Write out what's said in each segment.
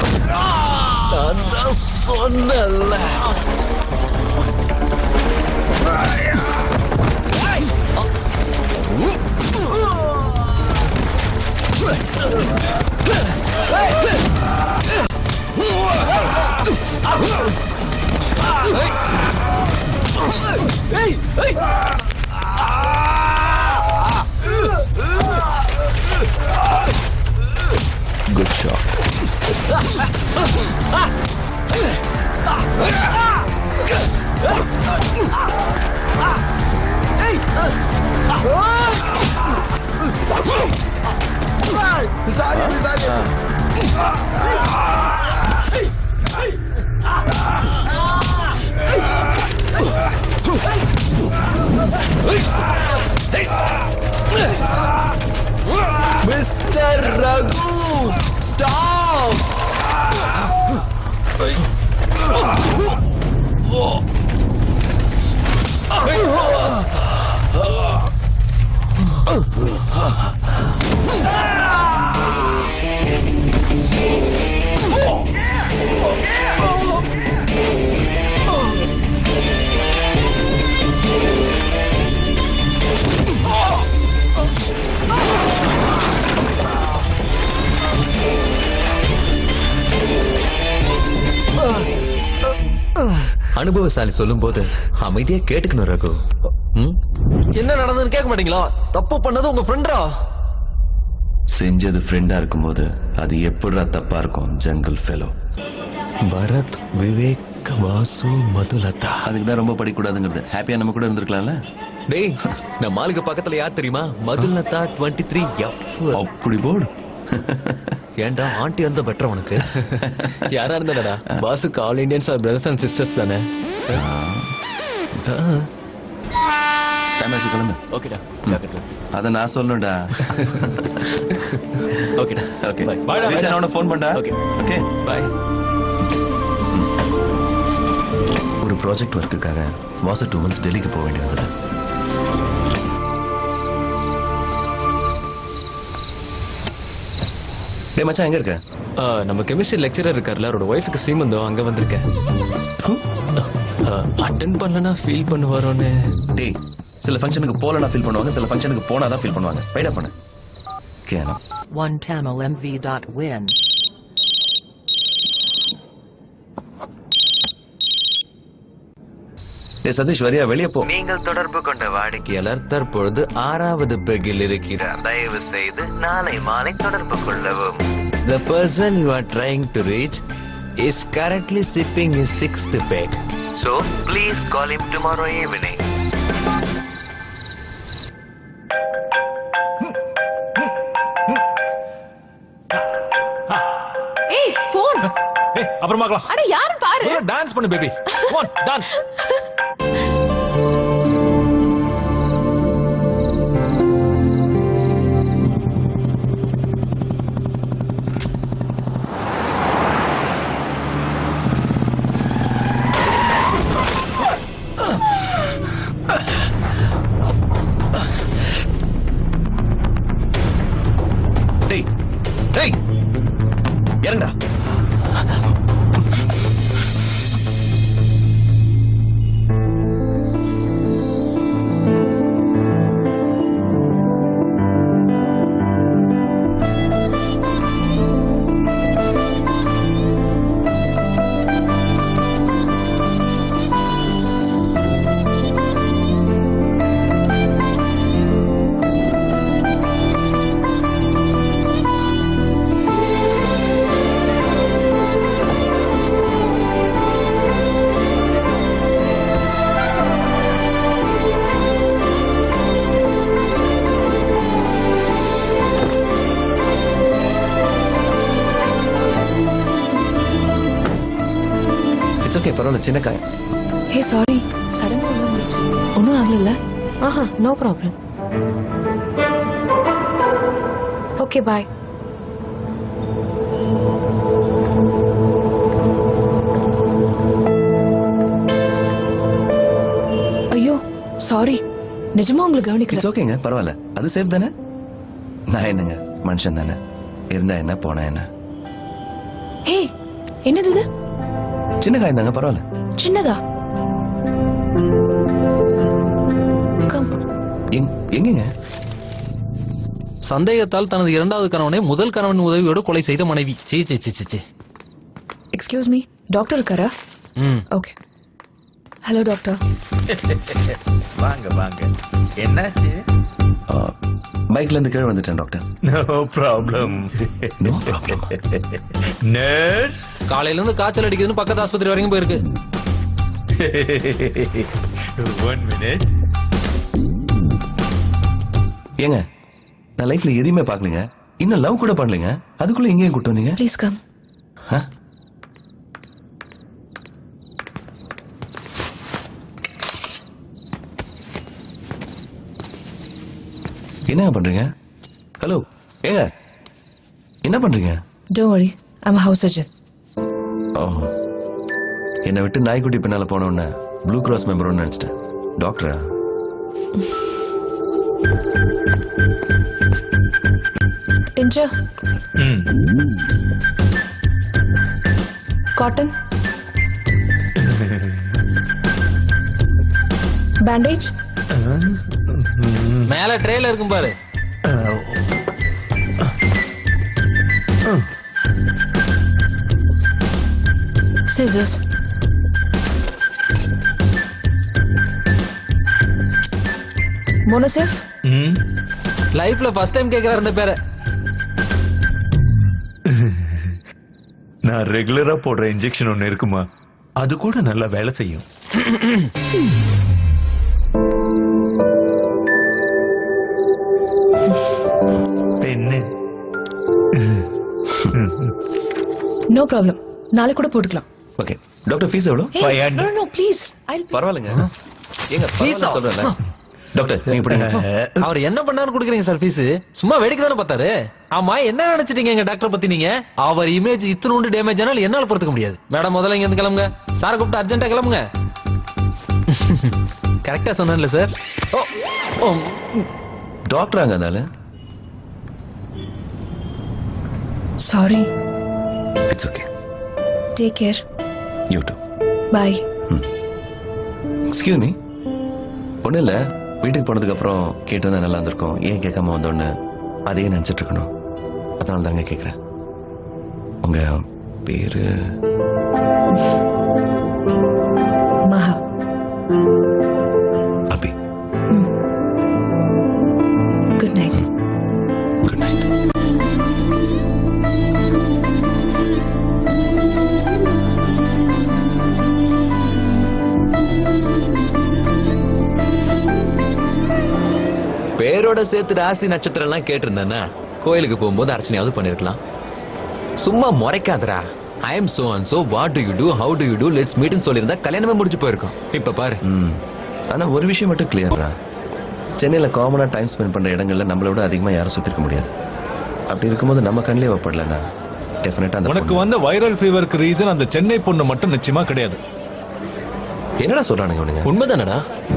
நான் தான் சொன்னல ஏய் ஏய் good shot sorry sorry mister Raghu stop அனுபவசாலி சொல்லும்போது அமைதியா கேட்டுக்கணும் ரகு ம்? என்ன நடந்ததுன்னு கேட்க மாட்டீங்களா தப்பு பண்ணது உங்க ஃப்ரெண்டா செஞ்சது ஃப்ரெண்டா இருக்கும்போது அது எப்படிடா தப்பா இருக்கும் ஜங்கிள் ஃபெலோ பரத் விவேக் வாசு மதுலதா அதுக்கு தான் ரொம்ப படிக்கக்கூடாதுங்கிறது ஹாப்பியா நம்ம கூட இருந்திருக்கலாம்ல டேய் நம்ம மாளிகை பக்கத்துல யார் தெரியுமா மதுலதா டுவெண்ட்டி த்ரீ எஃப் அப்படி போடு ஏன்டா ஆண்டி இருந்தா பெட்டர் உனக்கு யாரா இருந்தாடா பாஸுக்கு all Indians are brothers and sisters தானே டைம் ஆச்சு கிளம்பு ஓகேடா ஜாக்கிரதை அதை நான் சொல்லணும்டா ஓகேடா ஓகே Bye. Bye, bye. உடனே ஃபோன் பண்ணா Okay. ஓகே பாய் ஒரு ப்ராஜெக்ட் ஒர்க்குக்காக வாச டூ மந்த்ஸ் டெல்லிக்கு போக வேண்டியது டேய் மச்சான் எங்க இருக்க நம்ம கெமிஸ்ட்ரி லெக்சரர் இருக்கார்ல அவரோட ஒய்ஃபுக்கு சீமந்தம் அங்க வந்திருக்கேன் அட்டன் பண்ணலனா ஃபீல் பண்ணுவாரோன்னு டேய் சில ஃபங்க்ஷனுக்கு போலனா ஃபீல் பண்ணுவாங்க சில ஃபங்க்ஷனுக்கு போனா தான் ஃபீல் பண்ணுவாங்க ரைட் ஆஃப் பண்ணு கேனா One Tamil MV dot win. டேய் சதீஷ் வரியா வெளியே போ நீங்கள் தொடர்பு கொண்ட வாடிக்கையாளர் வாடிக்கையாளர் தற்பொழுது ஆறாவது பெக்கில் இருக்கிறார் தயவு செய்து நாளை மாலை தொடர்பு கொள்ளவும் The person you are trying to reach is currently sipping his sixth peg. So please call him tomorrow evening. ஏய் போன் ஏய் அப்புறம் பார்க்கலாம் அட யாரு பாரு டான்ஸ் பண்ணு பேபி டான்ஸ் டேய் டேய் இறங்குடா இட்ஸ் ஓகே பரவாயில்ல சின்ன காயம் ஹே சாரி சடனா ஒன்று வந்துருச்சு ஒன்றும் ஆகல ஆஹா நோ ப்ராப்ளம் ஓகே பாய் ஐயோ சாரி நிஜமா உங்களை கவனிக்கல இட்ஸ் ஓகேங்க பரவாயில்ல அது சேஃப் தானே நான் என்னங்க மனுஷன் தானே இருந்தா என்ன போனா என்ன ஹே என்னது இது சின்ன காயம் தாங்க பரவாயில்ல சின்னதா கம் எங் எங்கங்க சந்தேகத்தால் தனது இரண்டாவது கணவனை முதல் கணவன் உதவியோடு கொலை செய்த மனைவி சீ சீ சீ சீ, சீ எக்ஸ்கியூஸ் மீ டாக்டர் இருக்காரா ம் ஓகே ஹலோ டாக்டர் வாங்க வாங்க என்னாச்சு பைக்ல இருந்து கீழே வந்துட்டேன் doctor no problem no problem nurse காலையில இருந்து காய்ச்சல் அடிக்குதுன்னு பக்கத்து ஆஸ்பத்திரி வரைக்கும் போயிருக்கு ஒன் மினிட் ஏங்க நான் லைஃப்ல எதையுமே பார்க்கலங்க இன்னும் லவ் கூட பண்ணலைங்க அதுக்குள்ள எங்கேயும் கூட்டு வந்தீங்க ப்ளீஸ் கம் ஆ? என்னங்க பண்றீங்க ஹலோ ஏங்க என்ன பண்றீங்க don't worry I'm house surgeon ஓ என்னை விட்டு நாய்க்குட்டி பின்னால போனோன்னு ப்ளூ கிராஸ் மெம்பர்னு நினைச்சிட்டேன் டாக்டரா டிஞ்சர் ம் காட்டன் பேண்டேஜ் மேல ட்ரேல இருக்கும் பாரு சிசர்ஸ் மோனோசெஃப் ம் லைஃப்ல ஃபர்ஸ்ட் டைம் கேக்குறாரு இந்த பேரை நான் ரெகுலரா போடுற இன்ஜெக்ஷன் ஒன்னு இருக்குமா அது கூட நல்லா வேலை செய்யும் பெண்ணு நோ ப்ராப்ளம் நாளை கூட போட்டுக்கலாம் ஓகே டாக்டர் ஃபீஸ் எவ்வளோ Five hundred. No no please I பரவாயில்லைங்க ஏங்க பரவாயில்ல சொல்றேன்ல டாக்டர் நீங்க பிடிங்க அவர் என்ன பண்ணாரு குடுக்குறீங்க சார் ஃபீஸ் சும்மா வேடிக்கை தானே பார்த்தாரு ஆமா என்ன நினைச்சிட்டீங்க எங்க டாக்டர் பத்தி நீங்க அவர் இமேஜ் இத்தனோண்டு டேமேஜ் ஆனாலும் என்னால பொறுத்துக்க முடியாது மேடம் முதல்ல இங்க இருந்து கிளம்புங்க சார் கூப்பிட்டு அர்ஜென்ட்டா கிளம்புங்க கரெக்டா சொன்னேன்ல சார் ஓ ஓ டாக்டராங்க அதனால sorry it's okay take care you too bye excuse me ஒன்றும் இல்லை வீட்டுக்கு போனதுக்கு அப்புறம் கேட்டிருந்தா நல்லா இருந்திருக்கும் ஏன் கேட்காம வந்தோன்னு அதையே நினச்சிட்டு இருக்கணும் அதனால தாங்க கேட்குறேன் உங்க பேரு Maha Abhi good night good night பேரோட சேர்த்து ராசி நட்சத்திரம் எல்லாம் கேட்டிருந்தேன்னா கோயிலுக்கு போகும்போது அர்ச்சனையாவது பண்ணிருக்கலாம் சும்மா முறைக்காதடா I am so and so what do you do how do you do let's மீட்னு சொல்லியிருந்தா கல்யாணமே முடிஞ்சு போயிருக்கும் இப்ப பாரு ம் ஆனால் ஒரு விஷயம் மட்டும் கிளியர்ரா சென்னையில் காமனாக டைம் ஸ்பெண்ட் பண்ணுற இடங்கள்ல நம்மளை விட அதிகமாக யாரும் சுற்றிருக்க முடியாது அப்படி இருக்கும்போது நம்ம கண்ணிலே வைப்படலண்ணா டெஃபினட்டாக அந்த உனக்கு பொண்ணு- வந்த வைரல் ஃபீவருக்கு ரீசன் அந்த சென்னை பொண்ணு மட்டும் நிச்சயமா கிடையாது என்னடா சொல்கிறானுங்க இவனுங்க உண்மைதானடா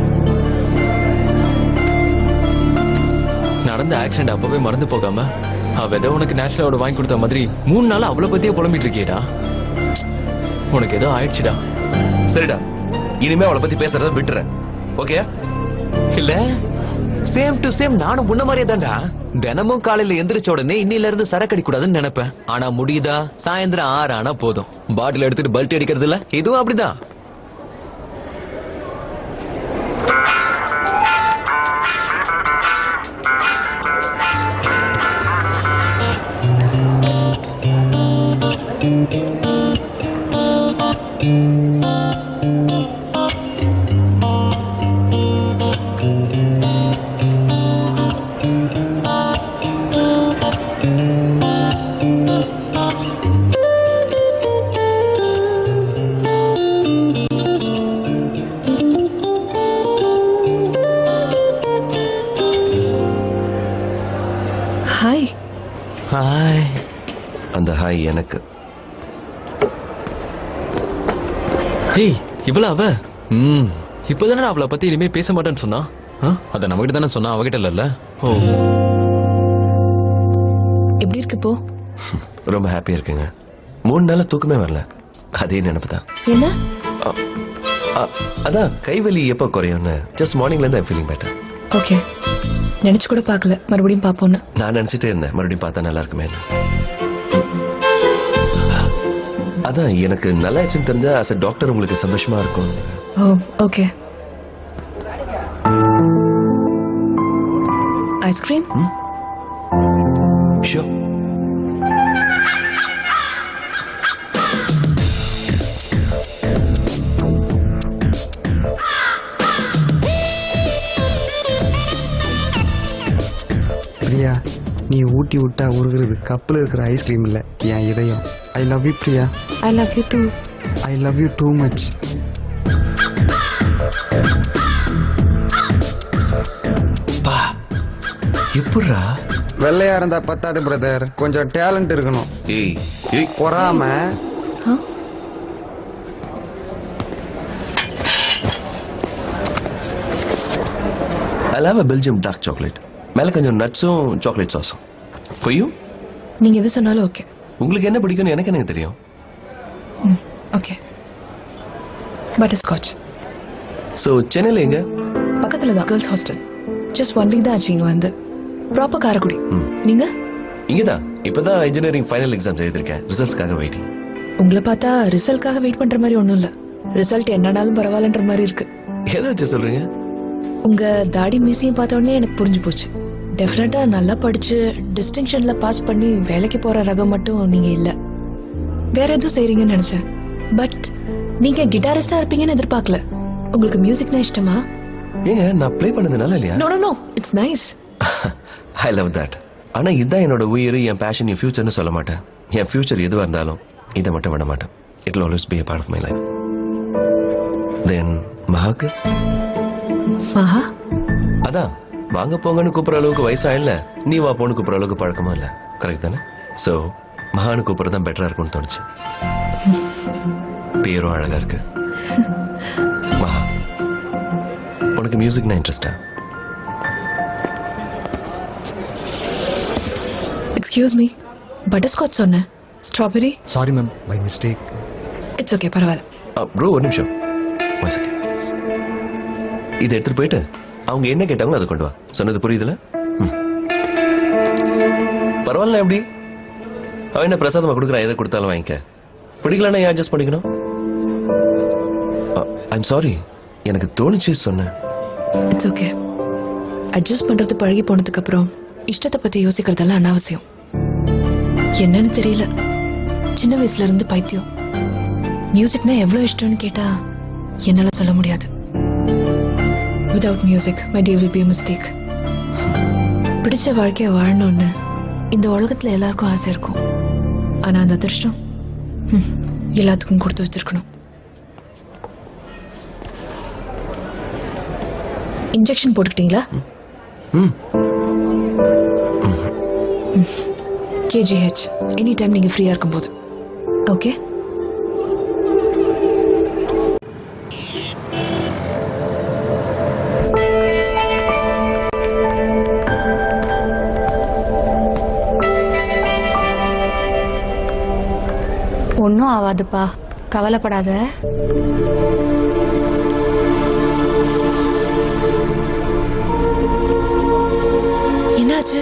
நடந்த ஆக்சிடென்ட் அப்பவே மறந்து போகாம அவ ஏதோ உனக்கு நேஷனலோட வாங்கி கொடுத்த மாதிரி மூணு நாள் அவளை பத்தியே புலம்பிட்டு இருக்கியேடா உனக்கு ஏதோ ஆயிடுச்சுடா சரிடா இனிமே அவளை பற்றி பேசுறத விட்டுறேன் ஓகே இல்ல சேம் டு சேம் நானும் முன்ன மாதிரியே தான்டா தினமும் காலையில எந்திரிச்ச உடனே இன்னில இருந்து சரக்கு அடிக்கூடாதுன்னு நினைப்பேன் ஆனா முடியுதா சாயந்தரம் ஆறு ஆனா போதும் பாட்டில் எடுத்துட்டு பல்ட்டி அடிக்கிறது இல்ல இதுவும் அப்படிதான் ஹாய் ஹாய் அந்த ஹாய் எனக்கு ஹேய் இவ்வளவு அவ ம் இப்பதானே அவளை பத்தி இனிமே பேச மாட்டேன்னு சொன்னா ஆ? அத நம்ம கிட்ட தானே சொன்னா அவகிட்ட இல்லல்ல ஓ எப்படி இருக்கு இப்போ ரொம்ப ஹாப்பியாக இருக்குங்க மூணு நாளா தூக்கமே வரல அதே நினைப்பு தான் என்ன அ- அதான் கைவலி எப்போ குறையும்னு ஜஸ்ட் மார்னிங்ல இருந்து ஃபீலிங் பெட்டர் ஓகே நினைச்சு கூட பார்க்கல மறுபடியும் பார்ப்போம்னு நான் நினைச்சிட்டே இருந்தேன் மறுபடியும் பார்த்தா நல்லா இருக்குமே அதான் எனக்கு நல்லா ஆச்சுன்னு தெரிஞ்சா அஸ் அ டாக்டர் உங்களுக்கு சந்தோஷமா இருக்கும் ஓ ஓகே ஐஸ்கிரீம் ஷோ பிரியா நீ ஊட்டி விட்டா உருகிறது கப்பில் இருக்கிற ஐஸ்கிரீம் இல்லை என் இதயம் I love you Priya I love you too I love you too much பா எப்படிரா வெள்ளையா இருந்தா பத்தாது பிரதர் கொஞ்சம் டேலண்ட் இருக்கணும் ஏய் ஏய் பொறாம I love a Belgium dark chocolate மேலே கொஞ்சம் நட்ஸும் சாக்லேட் சாஸும் ஃபார் யூ நீங்க எது சொன்னாலும் ஓகே உங்களுக்கு என்ன பிடிக்கும்னு எனக்கு எனக்கு தெரியும் ஓகே பட்டர் ஸ்காட்ச் ஸோ சென்னையில் எங்க பக்கத்துல தான் girls hostel just one week தான் ஆச்சு இங்க வந்து ப்ராப்பர் காரக்குடி நீங்க இங்கே தான் இப்போ தான் இன்ஜினியரிங் ஃபைனல் எக்ஸாம்ஸ் எழுதிருக்கேன் ரிசல்ட்ஸ்க்காக வெயிட்டிங் உங்களை பார்த்தா ரிசல்ட்காக வெயிட் பண்ற மாதிரி ஒண்ணும் இல்ல ரிசல்ட் என்னன்னாலும் பரவாயில்லன்ற மாதிரி இருக்கு எதை வச்சு சொல்றீங்க உங்க தாடி மீசையும் பார்த்த உடனே எனக்கு புரிஞ்சு போச்சு டெஃபினட்டா நல்லா படிச்சு டிஸ்டிங்ஷன்ல பாஸ் பண்ணி வேலைக்கு போற ரகம் மட்டும் நீங்க இல்ல வேற எதுவும் செய்றீங்கன்னு நினைச்சேன் பட் நீங்க கிட்டாரிஸ்டா இருப்பீங்கன்னு எதிர்பார்க்கல உங்களுக்கு மியூசிக்னா இஷ்டமா ஏங்க நான் ப்ளே பண்ணது நல்லா இல்லையா no no no it's nice I love that ஆனா இதுதான் என்னோட உயிர் என் பேஷன் என் ஃபியூச்சர்னு சொல்ல மாட்டேன் என் ஃபியூச்சர் எதுவாக இருந்தாலும் இதை மட்டும் விட மாட்டேன் it always be a part of my life then மகாக்கு மகா அதான் வாங்க போங்கன்னு கூப்பிட்ற அளவுக்கு வயசாயில்ல நீ வா போன்னு கூப்பிட்ற அளவுக்கு பழக்கமா இல்லை கரெக்ட் தானே ஸோ மகானு கூப்பிட்றது தான் பெட்டரா இருக்கும்னு தோணுச்சு பேரும் அழகா இருக்கு மகா உனக்கு மியூசிக்னா இன்ட்ரெஸ்டா எக்ஸ்கியூஸ் மீ பட்டர் ஸ்காட்ச் சொன்னேன் strawberry sorry ma'am by mistake it's okay பரவாயில்ல ப்ரோ ஒரு நிமிஷம் One second. இதை எடுத்துட்டு போயிட்டு அவங்க என்ன கேட்டாங்களோ அதை கொண்டு வா சொன்னது புரியுதுல ம். பரவாயில்ல எப்படி அவன் என்ன பிரசாதமா கொடுக்குறான் எதை கொடுத்தாலும் வாங்கிக்க பிடிக்கலன்னா ஏன் அட்ஜஸ்ட் பண்ணிக்கணும் ஐம் சாரி எனக்கு தோணுச்சு சொன்னேன் இட்ஸ் ஓகே அட்ஜஸ்ட் பண்றது பழகி போனதுக்கு அப்புறம் இஷ்டத்தை பத்தி யோசிக்கிறதெல்லாம் அனாவசியம் என்னன்னு தெரியல சின்ன வயசுல இருந்து பைத்தியம் மியூசிக்னா எவ்வளவு இஷ்டம்னு கேட்டா என்னால சொல்ல முடியாது without music my day will be mistake பிடிச்ச வாழ்க்கைய வாழணும்னு இந்த உலகத்துல எல்லாருக்கும் ஆசை இருக்கும் ஆனா அந்த அதிர்ஷ்டம் ஹம், எல்லாத்துக்கும் கொடுத்து வச்சிருக்கணும் இன்ஜெக்ஷன் போட்டுக்கிட்டீங்களா கேஜிஹெச் எனி டைம் நீங்க ஃப்ரீயா இருக்கும்போது ஓகே ஒன்றும் ஆகாதுப்பா கவலைப்படாத என்னாச்சு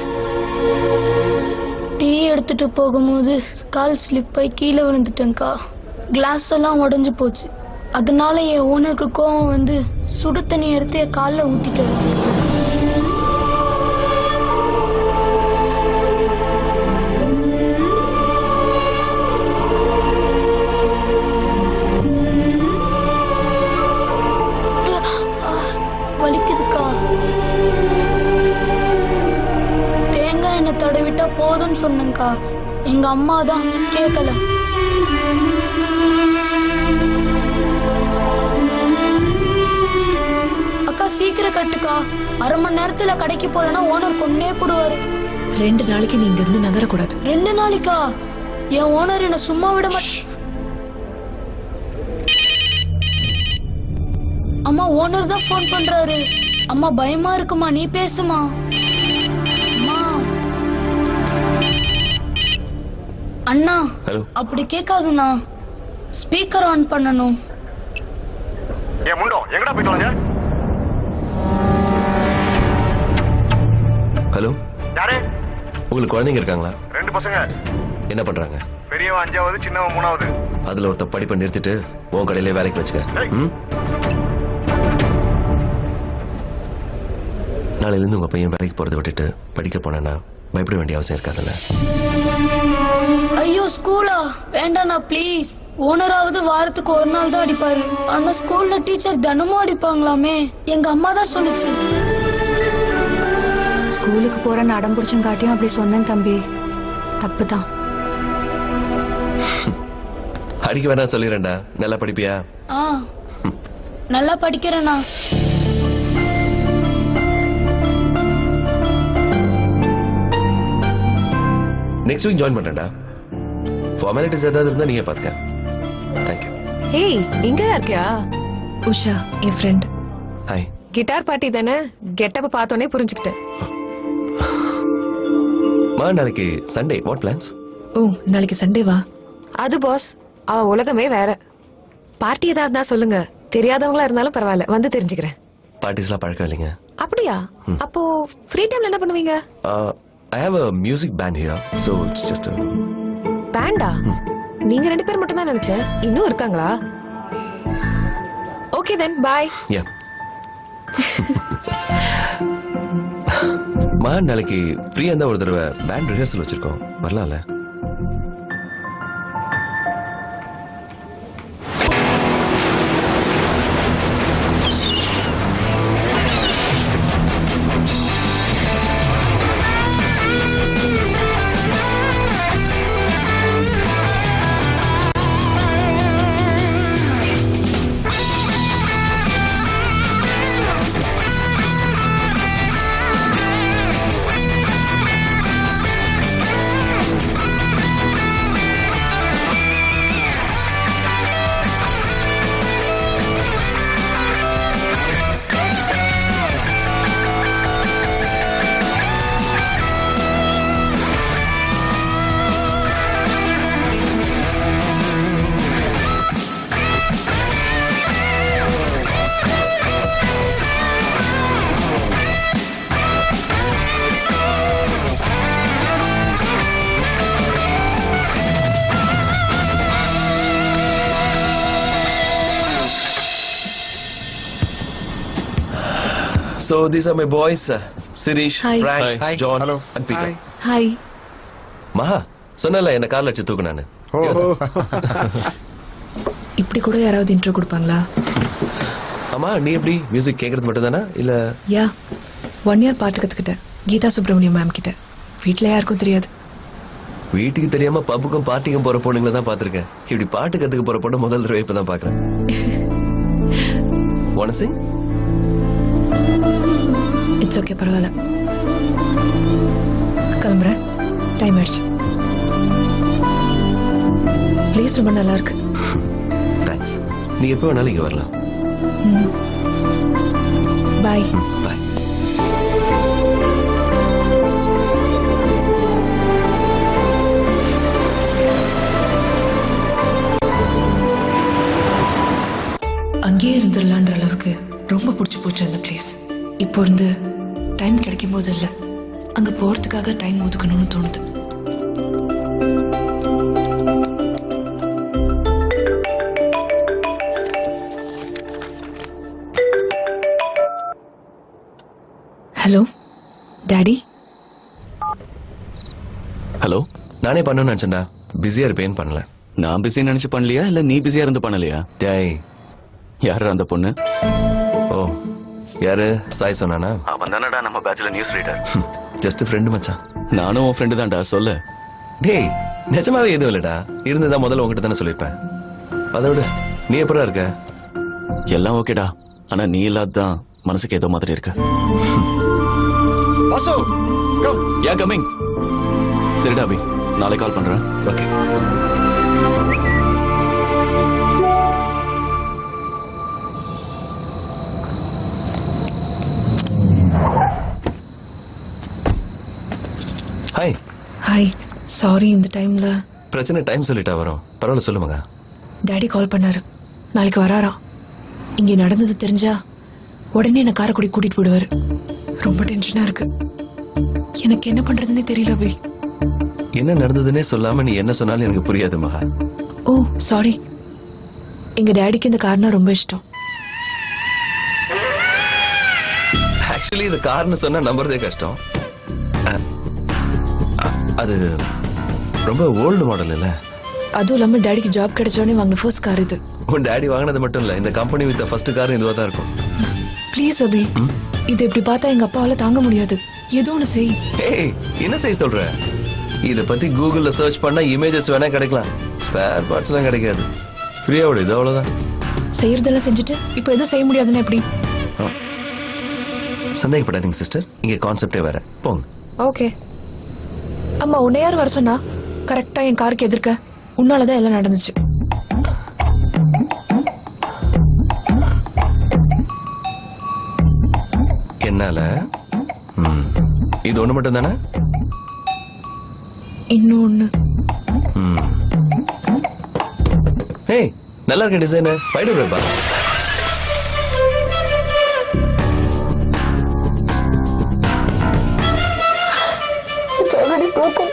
டீ எடுத்துட்டு போகும்போது கால் ஸ்லிப் ஆகி கீழே விழுந்துட்டேன்க்கா கிளாஸ் எல்லாம் உடைஞ்சு போச்சு அதனால என் ஓனருக்கு கோவம் வந்து சுடு தண்ணி எடுத்து என் காலில் ஊத்திட்டாரு வலிக்குதுக்கா தேங்காய் எண்ணெய் தடவிட்டா போதும்னு சொன்னேங்க்கா எங்க அம்மா தான் கேட்கல அக்கா சீக்கிரம் கட்டுக்கா அரை மணி நேரத்துல கடைக்கு போலனா ஓனர் கொன்னே போடுவாரு ரெண்டு நாளைக்கு நீ இங்க இருந்து நகரக்கூடாது ரெண்டு நாளைக்கா என் ஓனர் என்ன சும்மா விட மாட்டேன் அம்மா ஓனர் தான் ஃபோன் பண்றாரு அம்மா பயமா இருக்குமா நீ பேசுமா அம்மா அண்ணா ஹலோ அப்படி கேட்காதுண்ணா ஸ்பீக்கர் ஆன் பண்ணணும் ஏன் முண்டோ எங்கடா போய் தொலைஞ்ச ஹலோ யாரு உங்களுக்கு குழந்தைங்க இருக்காங்களா ரெண்டு பசங்க என்ன பண்றாங்க பெரியவன் அஞ்சாவது சின்னவன் மூணாவது அதுல ஒருத்த படிப்பை நிறுத்திட்டு உன் கடையிலே வேலைக்கு வச்சுக்க ம்? நாளையில இருந்து உங்க பையன் வேலைக்கு போறதை விட்டுட்டு படிக்க போனேன்னா பயப்பட வேண்டிய அவசியம் இருக்காதுல்ல ஐயோ ஸ்கூலா வேண்டாண்ணா ப்ளீஸ் ஓனராவது வாரத்துக்கு ஒரு நாள் தான் அடிப்பாரு ஆனா ஸ்கூல்ல டீச்சர் தினமும் அடிப்பாங்களாமே எங்க அம்மா தான் சொல்லுச்சு ஸ்கூலுக்கு போறேன்னு அடம் பிடிச்சங்காட்டியும் அப்படி சொன்னேன் தம்பி தப்பு தான் அடிக்க வேணாம் சொல்லிடுறேன்டா நல்லா படிப்பியா ஆ நல்லா படிக்கிறேண்ணா நெக்ஸ்ட் வீக் ஜாயின் பண்றேன்டா ஃபார்மாலிட்டிஸ் ஏதாவது இருந்தா நீங்க பாத்துக்க தேங்க்யூ ஏய் இங்கதான் இருக்கியா உஷா என் ஃப்ரெண்ட் ஹாய் கிட்டார் பாட்டி தானே கெட்டப்ப பார்த்தோன்னே புரிஞ்சுக்கிட்டேன் மா நாளைக்கு சண்டே வாட் பிளான்ஸ் ஓ நாளைக்கு சண்டே வா அது பாஸ் அவ உலகமே வேற பார்ட்டி ஏதாவது இருந்தா சொல்லுங்க தெரியாதவங்களா இருந்தாலும் பரவாயில்ல வந்து தெரிஞ்சுக்கிறேன் பார்ட்டிஸ்லாம் பழக்கம் இல்லைங்க அப்படியா அப்போ ஃப்ரீ டைம்ல என்ன பண்ணுவீங்க I have a music band here so it's just பேண்டா நீங்க ரெண்டு பேர் மட்டும் தான் நினைச்சேன் இன்னும் இருக்காங்களா ஓகே தென் பாய் யா மா நாளைக்கு ஃப்ரீயா இருந்தா ஒரு தடவை பேண்ட் ரிஹர்சல் வச்சிருக்கோம் வரலாம்ல So these are my boys, uh, Sirish, Hi. Frank, Hi. Hi. John, and Peter. Hi Maha சொன்னல என்ன கார்ல வச்சு தூக்கு நானு இப்படி கூட யாராவது இன்ட்ரோ கொடுப்பாங்களா ஆமா நீ எப்படி மியூசிக் கேக்குறது மட்டும் தானா இல்ல யா ஒன் இயர் பாட்டு கத்துக்கிட்டேன் கீதா சுப்பிரமணியம் மேம் கிட்ட வீட்ல யாருக்கும் தெரியாது வீட்டுக்கு தெரியாம பப்புக்கும் பார்ட்டிக்கும் போற பொண்ணுங்களை தான் பாத்திருக்கேன் இப்படி பாட்டு கத்துக்க போற பொண்ணு முதல் தடவை இப்பதான் பாக்குறேன் wanna sing இட்ஸ் ஓகே பரவாயில்ல கிளம்புறேன் டைம் ஆயிடுச்சு ப்ளீஸ் ரொம்ப நல்லா இருக்கு தேங்க்ஸ் நீ எப்போ வேணாலும் இங்க வரலாம் பாய் பாய் அங்கேயே இருந்துடலான்ற அளவுக்கு ரொம்ப பிடிச்சி போச்சு அந்த பிளேஸ் இப்போ இருந்து டைம் கிடைக்கும் போது இல்லை அங்க போறதுக்காக டைம் ஒதுக்கணும்னு தோணுது ஹலோ டாடி ஹலோ நானே பண்ணணும்னு நினைச்சேன்டா பிஸியா இருப்பேன்னு பண்ணல நான் பிஸி நினைச்சு பண்ணலையா இல்ல நீ பிஸியா இருந்து பண்ணலையா டேய் யாரு அந்த பொண்ணு ஓ யாரு சாய் சொன்னானா அவன் தானடா நம்ம பேட்ச்ல நியூஸ் ரீடர் ஜஸ்ட் ஃப்ரெண்டு மச்சான் நானும் உன் ஃப்ரெண்டு தான்டா சொல்லு டேய் நிஜமாவே எதுவும் இல்லடா இருந்ததா முதல்ல உங்ககிட்ட தானே சொல்லியிருப்பேன் அதோட நீ எப்படா இருக்க எல்லாம் ஓகேடா ஆனா நீ இல்லாதான் மனசுக்கு ஏதோ மாதிரி இருக்கு வாசு யா கமிங் சரிடா அபி நாளை கால் பண்றேன் ஓகே ஹாய் ஹாய் சாரி இந்த டைம்ல பிரச்சனை டைம் சொல்லிட்டா வரும் பரவாயில்ல சொல்லு மகா டாடி கால் பண்ணாரு நாளைக்கு வராராம் இங்க நடந்தது தெரிஞ்சா உடனே என்ன காரைக்குடி கூட்டிட்டு போயிடுவாரு ரொம்ப டென்ஷனா இருக்கு எனக்கு என்ன பண்றதுன்னே தெரியல அபி என்ன நடந்ததுன்னே சொல்லாம நீ என்ன சொன்னாலும் எனக்கு புரியாது மகா ஓ சாரி எங்க டாடிக்கு இந்த கார்னா ரொம்ப இஷ்டம் ஆக்சுவலி இது கார்னு சொன்னா நம்புறதே கஷ்டம் அஹ், அ- அது ரொம்ப ஓல்டு மாடல் இல்ல அதுவும் இல்லாம டாடிக்கு ஜாப் கிடைச்சோடனே வாங்கின ஃபர்ஸ்ட் கார் இது உன் டாடி வாங்கினது மட்டும் இல்ல இந்த கம்பெனி வித்த ஃபர்ஸ்ட் கார் இதுவா தான் இருக்கும் ப்ளீஸ் அபி இது இப்படி பார்த்தா எங்க அப்பாவால தாங்க முடியாது ஏதோ ஒண்ணு செய் ஏய் என்ன செய்ய சொல்ற இத பத்தி கூகுள்ல சர்ச் பண்ணா இமேஜஸ் வேணா கிடைக்கலாம் ஸ்பேர் பார்ட்ஸ் எல்லாம் கிடைக்காது ஃப்ரீயா விடு இது அவ்வளவுதான் செய்யறதெல்லாம் செஞ்சுட்டு இப்போ எதுவும் செய்ய முடியாதுன்னு எப்படி சந்தேகப்படாதீங்க சிஸ்டர் இங்க கான்செப்டே வேற போங்க ஓகே அம்மா உன்னை யார் வர சொன்னா கரெக்டா என் காருக்கு எதிர்க்க உன்னாலதான் எல்லாம் நடந்துச்சு என்னால ம். இது ஒண்ணு மட்டும் தானே இன்னொன்னு ஏய் நல்லா இருக்க டிசைன் ஸ்பைடர் வெப்பா It's already broken.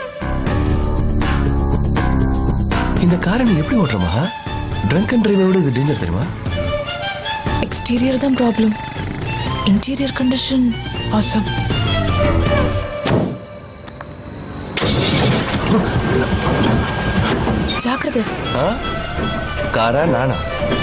இந்த காரை நீ எப்படி ஓட்டுறமா ட்ரங்க் அண்ட் டிரைவை விட இது டேஞ்சர் தெரியுமா எக்ஸ்டீரியர் தான் ப்ராப்ளம் இன்டீரியர் கண்டிஷன் awesome ஜாக்கிரதை ஆ? காரா நானா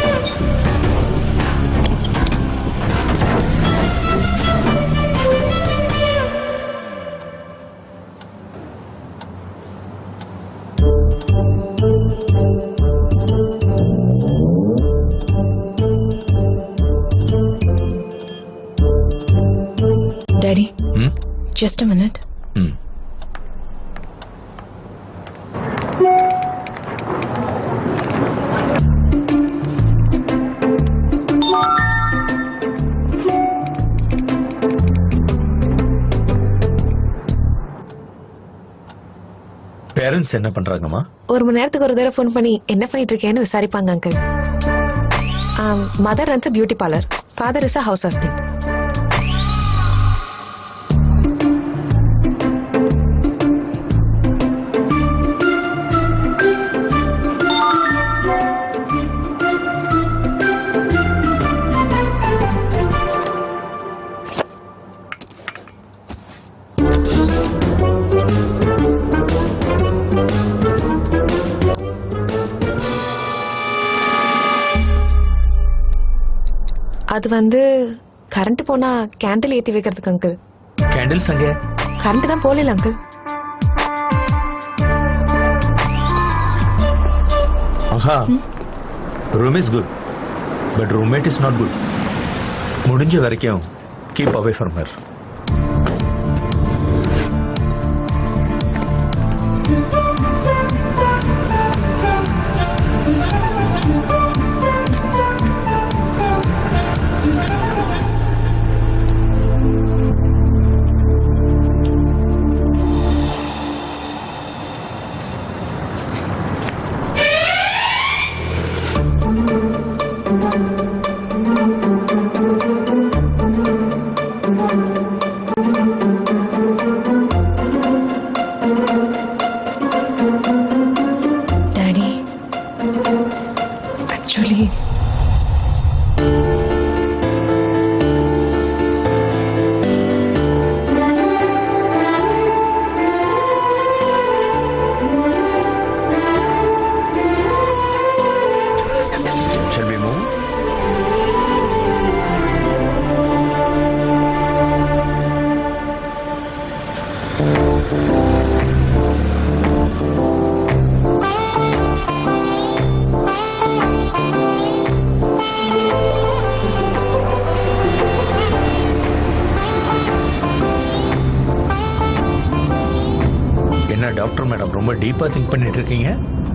daddy hmm just a minute hmm parents என்ன பண்றாங்கம்மா ஒரு மணி நேரத்துக்கு ஒரு தடவை ஃபோன் பண்ணி என்ன பண்ணிட்டு இருக்கேன்னு விசாரிப்பாங்க uncle mother runs beauty parlour father is a house husband அது வந்து கரண்ட் போனா கேண்டில் ஏத்தி வைக்கிறதுக்கு அங்கிள் கேண்டில்ஸ் அங்க கரண்ட் தான் போகல அங்கிள் ஆஹா room is good but roommate is not good முடிஞ்ச வரைக்கும் keep away from her daddy actually Shall we move? என்ன டாக்டர் மேடம் ரொம்ப டீப்பா திங்க் பண்ணிட்டு இருக்கீங்க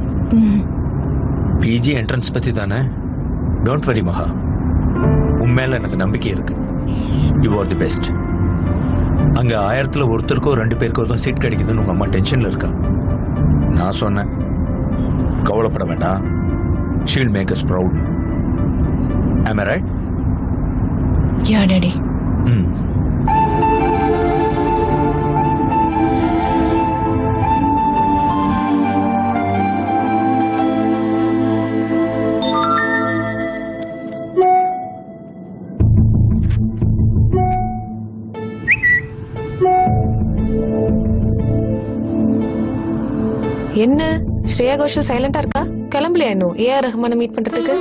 பிஜி என்ட்ரன்ஸ் பத்தி தானே டோன்ட் வரி மகா உன் மேல எனக்கு நம்பிக்கை இருக்கு யூ ஆர் தி பெஸ்ட் அங்க ஆயிரத்துல ஒருத்தருக்கோ ரெண்டு பேருக்கோ தான் சீட் கிடைக்குதுன்னு உங்க அம்மா டென்ஷன்ல இருக்கா நான் சொன்னேன் கவலைப்பட வேண்டாம் she'll make us proud am I right yeah daddy ம் என்ன ஸ்ரேயா கோஷல் சைலண்டா இருக்கா கிளம்பலையா இன்னும் ஏஆர் ரஹ்மானை மீட் பண்றதுக்கு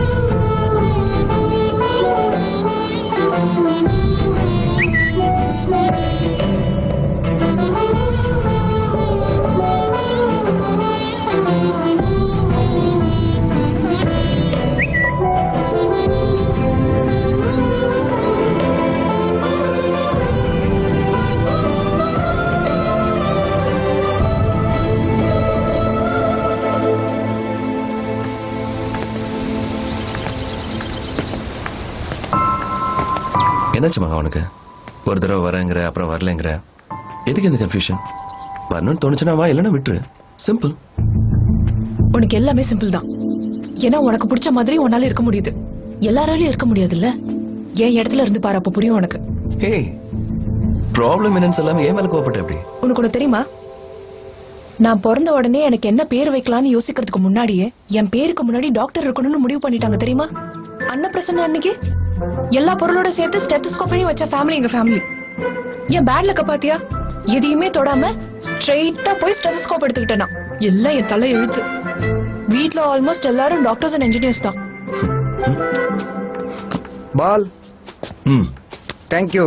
என்னாச்சு மகா உனக்கு ஒரு தடவை வரேங்கிற அப்புறம் வரலங்கிற எதுக்கு இந்த கன்ஃபியூஷன் வரணும்னு தோணுச்சுன்னா வா இல்லைன்னா விட்டுரு சிம்பிள் உனக்கு எல்லாமே சிம்பிள் தான் ஏன்னா உனக்கு பிடிச்ச மாதிரி உன்னால இருக்க முடியுது எல்லாராலையும் இருக்க முடியாதுல்ல என் இடத்துல இருந்து பாரு அப்ப புரியும் உனக்கு ஹே ப்ராப்ளம் என்னன்னு சொல்லாம ஏன் மேல கோவப்பட்ட எப்படி உனக்கு ஒண்ணு தெரியுமா நான் பிறந்த உடனே எனக்கு என்ன பேர் வைக்கலாம்னு யோசிக்கிறதுக்கு முன்னாடியே என் பேருக்கு முன்னாடி டாக்டர் இருக்கணும்னு முடிவு பண்ணிட்டாங்க தெரியுமா அன்னப்பிரசன்ன அன்னைக்கு எல்லா பொருளோட சேர்த்து ஸ்டெத்தஸ்கோப்பையும் வச்ச ஃபேமிலி எங்க ஃபேமிலி என் பேட்ல பாத்தியா எதையுமே தொடாம ஸ்ட்ரெயிட்டா போய் ஸ்டெத்தஸ்கோப் எடுத்துக்கிட்டேன் நான். எல்லாம் என் தலை எழுத்து வீட்ல ஆல்மோஸ்ட் எல்லாரும் டாக்டர்ஸ் அண்ட் இன்ஜினியர்ஸ் தான் பால் ம் தேங்க்யூ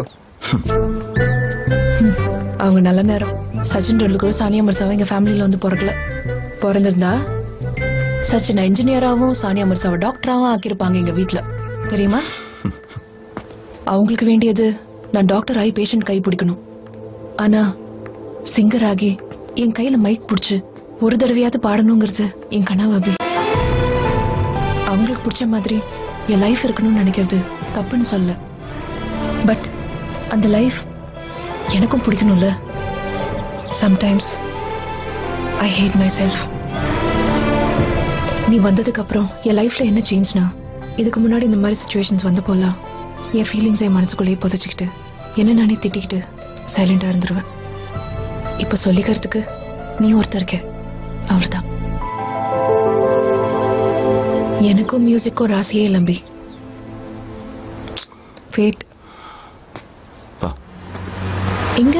அவங்க நல்ல நேரம் சச்சின் டெண்டுல்கரும் சானியா மிர்சாவும் எங்க ஃபேமிலியில வந்து பிறக்கல பிறந்திருந்தா சச்சின் இன்ஜினியராகவும் சானியா மிர்சாவை டாக்டராகவும் ஆக்கியிருப்பாங்க எங்க வீட்ல தெரியுமா அவங்களுக்கு வேண்டியது நான் டாக்டர் ஆகி பேஷண்ட் கை பிடிக்கணும் ஆனா சிங்கர் ஆகி என் கையில மைக் பிடிச்சு ஒரு தடவையாவது பாடணுங்கிறது என் கனவு அபி அவங்களுக்கு பிடிச்ச மாதிரி என் லைஃப் இருக்கணும்னு நினைக்கிறது தப்புன்னு சொல்ல பட் அந்த லைஃப் எனக்கும் பிடிக்கணும்ல sometimes I hate myself நீ வந்ததுக்கு அப்புறம் என் லைஃப்ல என்ன சேஞ்ச்னா இதுக்கு முன்னாடி இந்த மாதிரி சுச்சுவேஷன்ஸ் வந்த போலாம் என் ஃபீலிங்ஸை என் மனசுக்குள்ளேயே புதைச்சிக்கிட்டு என்ன நானே திட்டிக்கிட்டு சைலண்டா இருந்துருவேன் இப்ப சொல்லிக்கிறதுக்கு நீ ஒருத்தர் இருக்க அவர்தான் எனக்கும் மியூசிக்கும் ராசியே லம்பி ஃபேட் வா. எங்க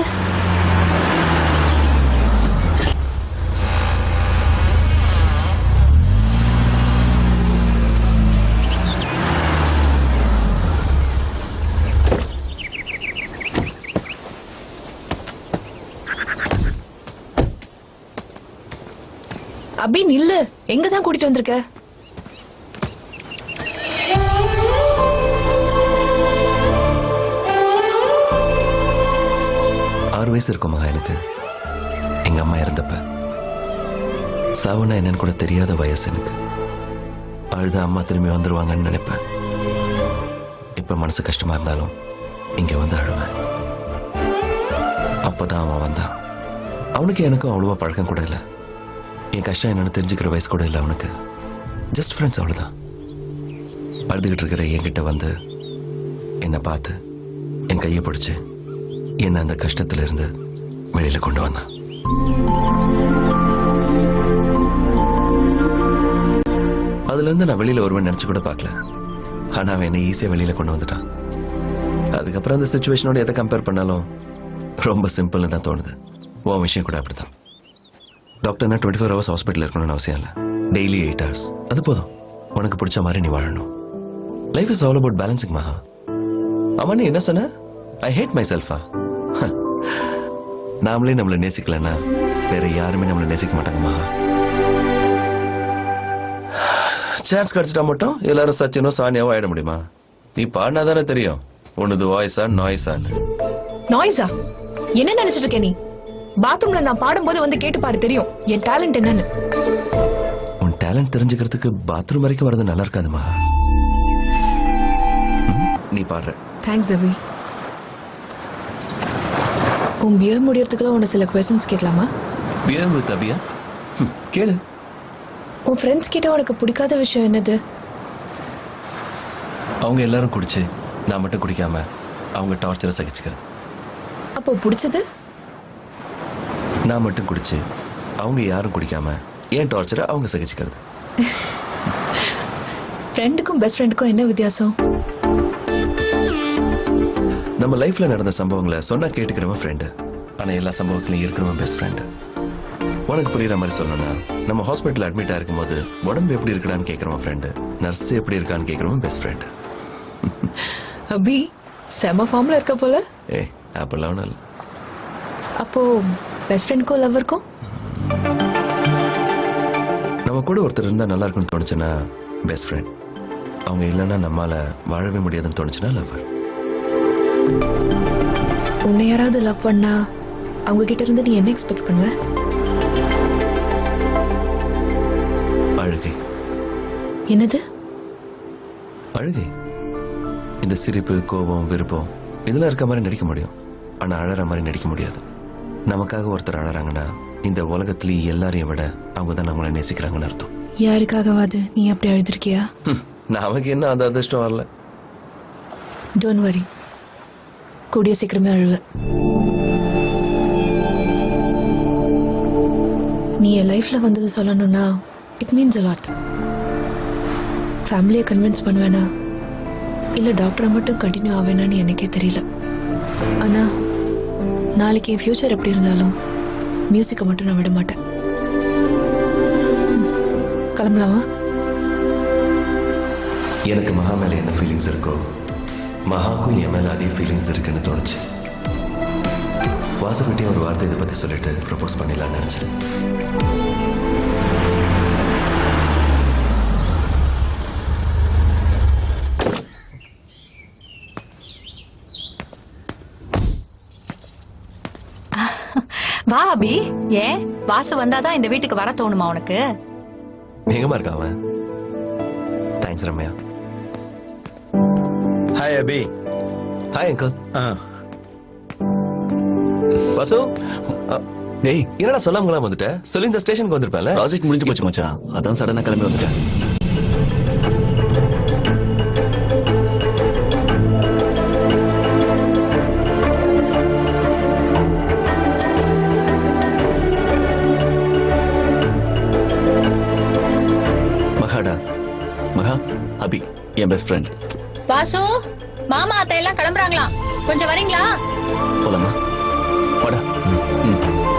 அபி நில்லு எங்க தான் கூட்டிட்டு வந்திருக்க ஆறு வயசு இருக்கும் மகா எனக்கு எங்க அம்மா இறந்தப்ப சாவுனா என்னன்னு கூட தெரியாத வயசு எனக்கு அழுத அம்மா திரும்பி வந்துருவாங்கன்னு நினைப்பேன் இப்ப மனசு கஷ்டமா இருந்தாலும் இங்க வந்து அழுவேன் அப்பதான் அவன் வந்தான் அவனுக்கு எனக்கும் அவ்வளவா பழக்கம் கூட இல்லை என் கஷ்டம் என்னன்னு தெரிஞ்சுக்கிற வயசு கூட இல்லை அவனுக்கு ஜஸ்ட் ஃப்ரெண்ட்ஸ் அவ்வளவுதான் அழுதுகிட்டு இருக்கிற என்கிட்ட வந்து என்னை பார்த்து என் கையை பிடிச்சு என்னை அந்த கஷ்டத்துல இருந்து வெளியில கொண்டு வந்தான் அதுல இருந்து நான் வெளியில வருவேன் நினைச்சு கூட பார்க்கல ஆனா அவன் என்னை ஈஸியா வெளியில கொண்டு வந்துட்டான் அதுக்கப்புறம் அந்த சுச்சுவேஷனோட எதை கம்பேர் பண்ணாலும் ரொம்ப சிம்பிள்னு தான் தோணுது உன் விஷயம் கூட அப்படிதான் டாக்டர்னா டுவெண்ட்டி ஃபோர் ஹவர்ஸ் ஹாஸ்பிட்டல் இருக்கணும்னு அவசியம் இல்லை டெய்லி எயிட் ஹவர்ஸ் அது போதும் உனக்கு பிடிச்ச மாதிரி நீ வாழணும் life is all about balancing Maha அவன் நீ என்ன சொன்ன ஐ ஹேட் மை செல்ஃபா நாமளே நம்மளை நேசிக்கலன்னா வேற யாருமே நம்மளை நேசிக்க மாட்டாங்க மகா சான்ஸ் கிடைச்சிட்டா மட்டும் எல்லாரும் சச்சினோ சானியாவோ ஆயிட முடியுமா நீ பாடினா தானே தெரியும் உனது வாய்ஸா நாய்ஸான்னு நாய்ஸா என்ன நினைச்சிட்டு இருக்க நீ பாத்ரூம்ல நான் பாடும்போது வந்து கேட்டு பாரு தெரியும் என் டேலண்ட் என்னன்னு உன் டேலண்ட் தெரிஞ்சுக்கிறதுக்கு பாத்ரூம் வரைக்கும் வர்றது நல்லா இருக்காதுமா ம், நீ பாடுற தேங்க்ஸ் அவி உன் பியர் முடியறதுக்குள்ள உன்னை சில கொஸ்டின்ஸ் கேட்கலாமா பியர் வித் அபியா ம், கேளு உன் ஃப்ரெண்ட்ஸ் கிட்ட உனக்கு பிடிக்காத விஷயம் என்னது அவங்க எல்லாரும் குடிச்சு நான் மட்டும் குடிக்காம அவங்க டார்ச்சரை சகிச்சுக்கிறது அப்போ பிடிச்சது நான் மட்டும் குடிச்சு அவங்க யாரும் குடிக்காம ஏன் டார்ச்சரை அவங்க சகிச்சுக்கிறது ஃப்ரெண்டுக்கும் பெஸ்ட் ஃப்ரெண்டுக்கும் என்ன வித்தியாசம் நம்ம லைஃப்ல நடந்த சம்பவங்களை சொன்னா கேட்டுக்கிறவன் ஃப்ரெண்டு ஆனா எல்லா சம்பவத்திலையும் இருக்கிறவன் பெஸ்ட் ஃப்ரெண்டு உனக்கு புரியுற மாதிரி சொல்லணும்னா நம்ம ஹாஸ்பிட்டல் அட்மிட் ஆயிருக்கும்போது உடம்பு எப்படி இருக்கடான்னு கேட்குறவன் ஃப்ரெண்டு நர்ஸ் எப்படி இருக்கான்னு கேட்குறவன் பெஸ்ட் ஃப்ரெண்டு அபி செம ஃபார்ம்ல இருக்க போல ஏய் அப்படிலாம் ஒன்றும் இல்லை அப்போ பெஸ்ட் ஃப்ரெண்டுக்கும் லவ்வருக்கும் நம்ம கூட ஒருத்தர் இருந்தா நல்லா இருக்கும்னு தோணுச்சுன்னா பெஸ்ட் ஃப்ரெண்ட் அவங்க இல்லைன்னா நம்மால வாழவே முடியாதுன்னு தோணுச்சுன்னா லவர் உன்னை யாராவது லவ் பண்ணா அவங்க கிட்ட இருந்து நீ என்ன எக்ஸ்பெக்ட் பண்ணுவ அழுகை என்னது அழுகை இந்த சிரிப்பு கோபம் விருப்பம் இதெல்லாம் இருக்க மாதிரி நடிக்க முடியும் ஆனா அழற மாதிரி நடிக்க முடியாது நமக்காக ஒருத்தர் அழறாங்கன்னா இந்த உலகத்திலேயே எல்லாரையும் விட அவங்க தான் நம்மளை நேசிக்கிறாங்கன்னு அர்த்தம் யாருக்காகவாது நீ அப்படி அழுதுருக்கியா ஹம், நமக்கு என்ன அந்த அதிர்ஷ்டம் வரல டோன்ட் வரி கூடிய சீக்கிரமே அழுவ நீ என் லைஃப்ல வந்தது சொல்லணும்னா இட் மீன்ஸ் அலாட் ஃபேமிலியை கன்வின்ஸ் பண்ணுவேனா இல்ல டாக்டரா மட்டும் கண்டினியூ ஆவேனான்னு எனக்கே தெரியல ஆனா நாளைக்கு என் ஃபியூச்சர் எப்படி இருந்தாலும் மியூசிக்கை மட்டும் நான் விட மாட்டேன் ம், கிளம்பலாமா எனக்கு மகா மேல என்ன ஃபீலிங்ஸ் இருக்கோ மகாக்கும் என் மேல அதே ஃபீலிங்ஸ் இருக்குன்னு தோணுச்சு வாசுகிட்டே ஒரு வார்த்தை இதை பத்தி சொல்லிட்டு ப்ரப்போஸ் பண்ணிடலாம்னு நினைச்சேன் வா அபி ஏன் வாசு வந்தாதான் இந்த வீட்டுக்கு வர தோணுமா உனக்கு எங்கம்மா இருக்கான் அவன் thanks Ramya hi Abhi hi uncle Vasu டேய் என்னடா சொல்லாமலாம் வந்துட்ட சொல்லி இந்த ஸ்டேஷனுக்கு வந்திருப்பேன்ல ப்ராஜெக்ட் முடிஞ்சு போச்சு மச்சான் அதான் சடனா கிளம்பி வந்துட்டேன் மகாடா மகா அபி என் பெஸ்ட் ஃப்ரெண்ட் வாசு மாமா அத்தை எல்லாம் கிளம்புறாங்களாம் கொஞ்சம் வரீங்களா போலாமா வாடா ம்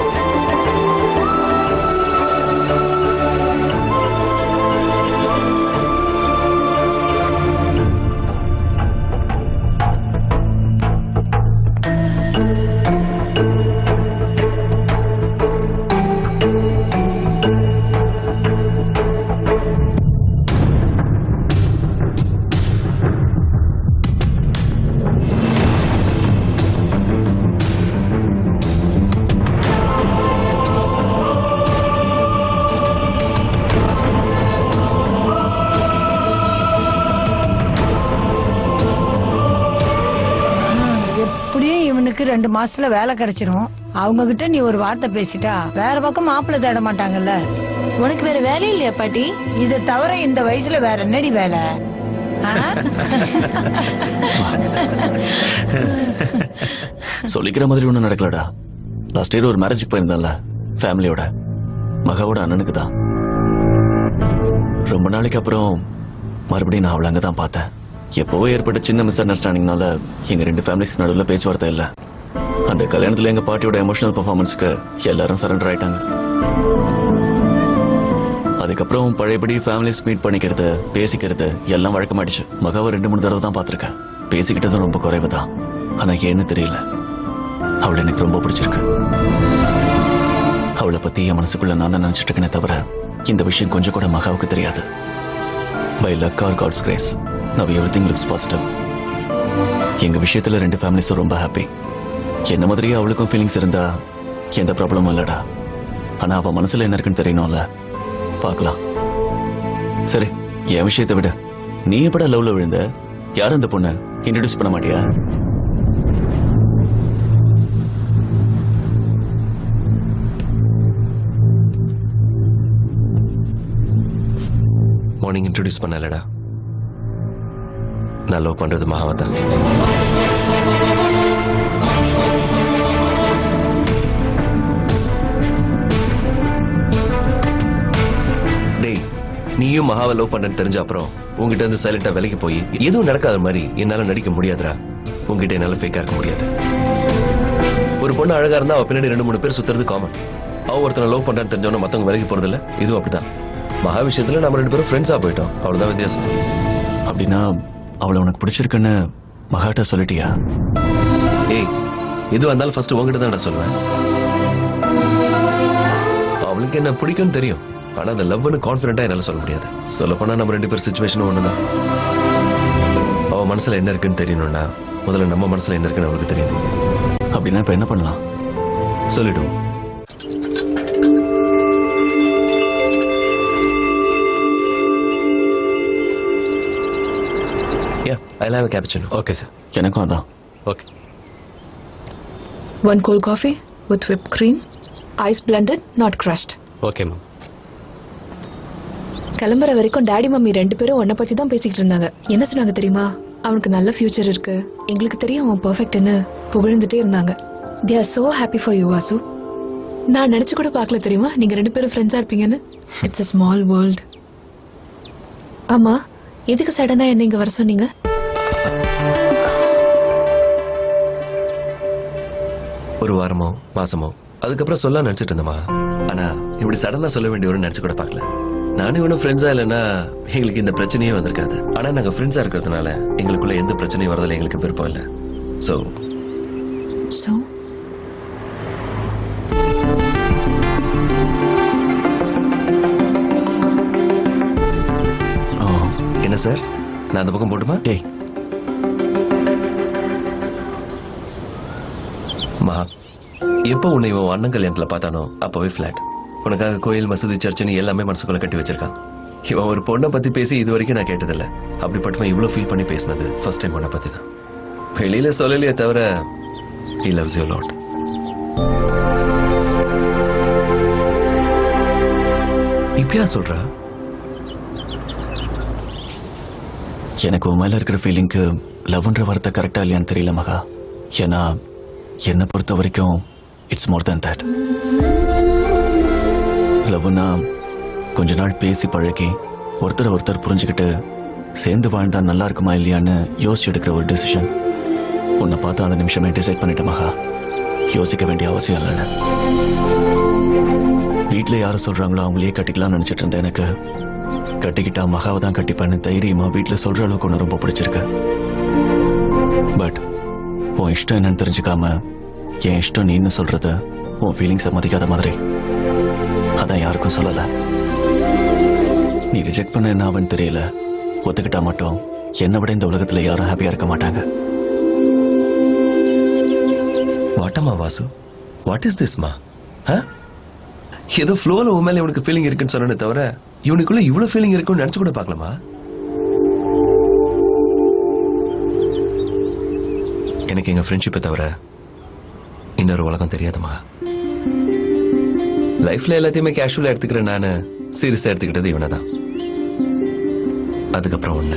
எப்படியும் இவனுக்கு ரெண்டு மாசத்துல வேலை கிடைச்சிரும் அவங்க கிட்ட நீ ஒரு வார்த்தை பேசிட்டா வேற பக்கம் மாப்பிள்ளை தேட மாட்டாங்கல்ல உனக்கு வேற வேலை இல்லையா பாட்டி இதை தவிர இந்த வயசுல வேற என்னடி வேலை ஆ? சொல்லிக்கிற மாதிரி ஒன்றும் நடக்கலடா லாஸ்ட் இயர் ஒரு மேரேஜுக்கு போயிருந்தேன்ல ஃபேமிலியோட மகாவோட அண்ணனுக்கு தான் ரொம்ப நாளைக்கு அப்புறம் மறுபடியும் நான் அவளை அங்கே தான் பார்த்தேன் எப்போவோ ஏற்பட்ட சின்ன மிஸ் அண்டர்ஸ்டாண்டிங்னால எங்கள் ரெண்டு ஃபேமிலிஸ் நடுவில் பேச்சுவார்த்தை இல்லை அந்த கல்யாணத்தில் எங்கள் பாட்டியோட எமோஷனல் பர்ஃபார்மன்ஸ்க்கு எல்லாரும் சரண்டர் ஆயிட்டாங்க அதுக்கப்புறம் பழையபடி ஃபேமிலிஸ் மீட் பண்ணிக்கிறது பேசிக்கிறது எல்லாம் வழக்கமாயிடுச்சு மகாவை ரெண்டு மூணு தடவை தான் பார்த்துருக்கேன் பேசிக்கிட்டதும் ரொம்ப குறைவு தான் ஆனால் ஏன்னு தெரியல அவளை எனக்கு ரொம்ப பிடிச்சிருக்கு அவளை பத்தி என் மனசுக்குள்ள நான் தான் நினைச்சிட்டு இருக்கேனே தவிர இந்த விஷயம் கொஞ்சம் கூட மகாவுக்கு தெரியாது by luck or God's grace now everything looks positive எங்க விஷயத்துல ரெண்டு ஃபேமிலிஸும் ரொம்ப ஹாப்பி என்ன மாதிரியே அவளுக்கும் ஃபீலிங்ஸ் இருந்தா எந்த ப்ராப்ளமும் இல்லடா ஆனா அவ மனசுல என்ன இருக்குன்னு தெரியணும்ல பார்க்கலாம் சரி என் விஷயத்தை விட நீ எப்படா லவ்ல விழுந்த யார் அந்த பொண்ணு இன்ட்ரடியூஸ் பண்ண மாட்டியா மார்னிங் இன்ட்ரடியூஸ் பண்ணலடா நான் லவ் பண்றது மகாவை தான் டேய் நீயும் மகாவை லவ் பண்றேன்னு தெரிஞ்ச அப்புறம் உங்ககிட்ட இருந்து சைலண்டா விலைக்கு போய் எதுவும் நடக்காத மாதிரி என்னால நடிக்க முடியாதுடா உங்ககிட்ட என்னால ஃபேக்கா இருக்க முடியாது ஒரு பொண்ணு அழகா இருந்தா அவ பின்னாடி ரெண்டு மூணு பேர் சுத்துறது காமன் அவ ஒருத்தனை லவ் பண்றான்னு தெரிஞ்சவன மத்தவங்க விலைக்கு போறது இல்ல இதுவும் அப்படிதான் மகா விஷயத்துல நம்ம ரெண்டு பேரும் ஃப்ரெண்ட்ஸா போயிட்டோம் அவ்வளவுதான் வித்தியாசம் அப்படின்னா அவளை உனக்கு பிடிச்சிருக்குன்னு மகாட்ட சொல்லிட்டியா ஏய் எது வந்தாலும் ஃபர்ஸ்ட் உங்ககிட்ட தான் நான் சொல்லுவேன் அவளுக்கு என்ன பிடிக்கும்னு தெரியும் ஆனா அந்த லவ்னு கான்ஃபிடென்ட்டா என்னால சொல்ல முடியாது சொல்ல போனா நம்ம ரெண்டு பேர் சுச்சுவேஷனும் ஒண்ணுதான் அவ மனசுல என்ன இருக்குன்னு தெரியணும்னா முதல்ல நம்ம மனசுல என்ன இருக்குன்னு அவளுக்கு தெரியணும் அப்படின்னா இப்ப என்ன பண்ணலாம் சொல்லிடுவோம் Yeah, I'll have a cappuccino. Okay sir எனக்கும் அதான் okay One cold coffee with whipped cream, ice blended, not crushed. Okay ma'am கிளம்புற வரைக்கும் டாடி மம்மி ரெண்டு பேரும் உன்னை பத்தி தான் பேசிக்கிட்டு இருந்தாங்க என்ன சொன்னாங்க தெரியுமா அவனுக்கு நல்ல ஃபியூச்சர் இருக்கு எங்களுக்கு தெரியும் அவன் பர்ஃபெக்ட்னு புகழ்ந்துட்டே இருந்தாங்க they are so happy for you Vasu நான் நினைச்சு கூட பார்க்கல தெரியுமா நீங்க ரெண்டு பேரும் ஃப்ரெண்ட்ஸா இருப்பீங்கன்னு இட்ஸ் a ஸ்மால் வேர்ல்ட் ஆமா எதுக்கு சடனா என்ன இங்க வர சொன்னீங்க ஒரு வாரமோ மாசமோ அதுக்கப்புறம் சொல்ல நினைச்சிட்டு இருந்தமா ஆனா இப்படி சடனா சொல்ல வேண்டியவரும் நினைச்சு கூட பார்க்கல நானும் இவனும் ஃப்ரெண்ட்ஸா இல்லைன்னா எங்களுக்கு இந்த பிரச்சனையே வந்திருக்காது ஆனா நாங்க ஃப்ரெண்ட்ஸா இருக்கிறதுனால எங்களுக்குள்ள எந்த பிரச்சனையும் வரதில்லை எங்களுக்கு விருப்பம் இல்லை ஸோ ஸோ என்ன சார் நான் அந்த பக்கம் போட்டுமா டேய் மகா எப்போ உன்னை இவன் அண்ணன் கல்யாணத்துல பார்த்தானோ அப்பவே ஃபிளாட் உனக்காக கோயில் மசூதி சர்ச்சுன்னு எல்லாமே மனசுக்குள்ள கட்டி வச்சிருக்கான் இவன் ஒரு பொண்ணை பத்தி பேசி இது வரைக்கும் நான் கேட்டதில்ல அப்படிப்பட்டவன் இவ்வளோ ஃபீல் பண்ணி பேசினது ஃபர்ஸ்ட் டைம் உன்னை பத்தி தான் வெளியில சொல்லலையே தவிர he loves you a lot இப்பயா சொல்றா எனக்கு உன் மேல இருக்கிற ஃபீலிங்க்கு லவ்ன்ற வார்த்தை கரெக்டா இல்லையான்னு தெரியல மகா ஏன்னா என்னை பொறுத்த வரைக்கும் இட்ஸ் மோர் தேன் தேட் லவ்னா கொஞ்ச நாள் பேசி பழகி ஒருத்தரை ஒருத்தர் புரிஞ்சுக்கிட்டு சேர்ந்து வாழ்ந்தா நல்லா இருக்குமா இல்லையான்னு யோசிச்சு எடுக்கிற ஒரு டிசிஷன் உன்னை பார்த்து அந்த நிமிஷமே டிசைட் பண்ணிட்டேன் மகா யோசிக்க வேண்டிய அவசியம் இல்லைன்னு வீட்டில் யாரை சொல்றாங்களோ அவங்களையே கட்டிக்கலாம்னு நினைச்சிட்டு இருந்தேன் எனக்கு கட்டிக்கிட்டா மகாவை தான் கட்டிப்பேன்னு தைரியமா வீட்டில் சொல்ற அளவுக்கு ஒன்று ரொம்ப பிடிச்சிருக்கு பட் உன் இஷ்டம் என்னன்னு தெரிஞ்சுக்காம என் இஷ்டம் நீன்னு சொல்றது உன் ஃபீலிங்ஸை மதிக்காத மாதிரி அதான் யாருக்கும் சொல்லல நீ ரிஜெக்ட் பண்ண என்ன ஆவன்னு தெரியல ஒத்துக்கிட்டா மட்டும் என்னை விட இந்த உலகத்துல யாரும் ஹாப்பியா இருக்க மாட்டாங்க வாட்டம்மா வாசு வாட் இஸ் திஸ் மா ஏதோ ஃப்ளோல உன் மேல இவனுக்கு ஃபீலிங் இருக்குன்னு சொன்னே தவிர இவனுக்குள்ள இவ்வளவு ஃபீலிங் இருக்குன்னு நினைச்சு கூட பார்க்கலாமா எனக்கு எங்க ஃப்ரெண்ட்ஷிப்பை தவிர இன்னொரு உலகம் தெரியாதுமா லைஃப்ல எல்லாத்தையுமே கேஷுவலா எடுத்துக்கிறேன் நானு சீரியஸா எடுத்துக்கிட்டது இவனை தான் அதுக்கப்புறம் ஒண்ணு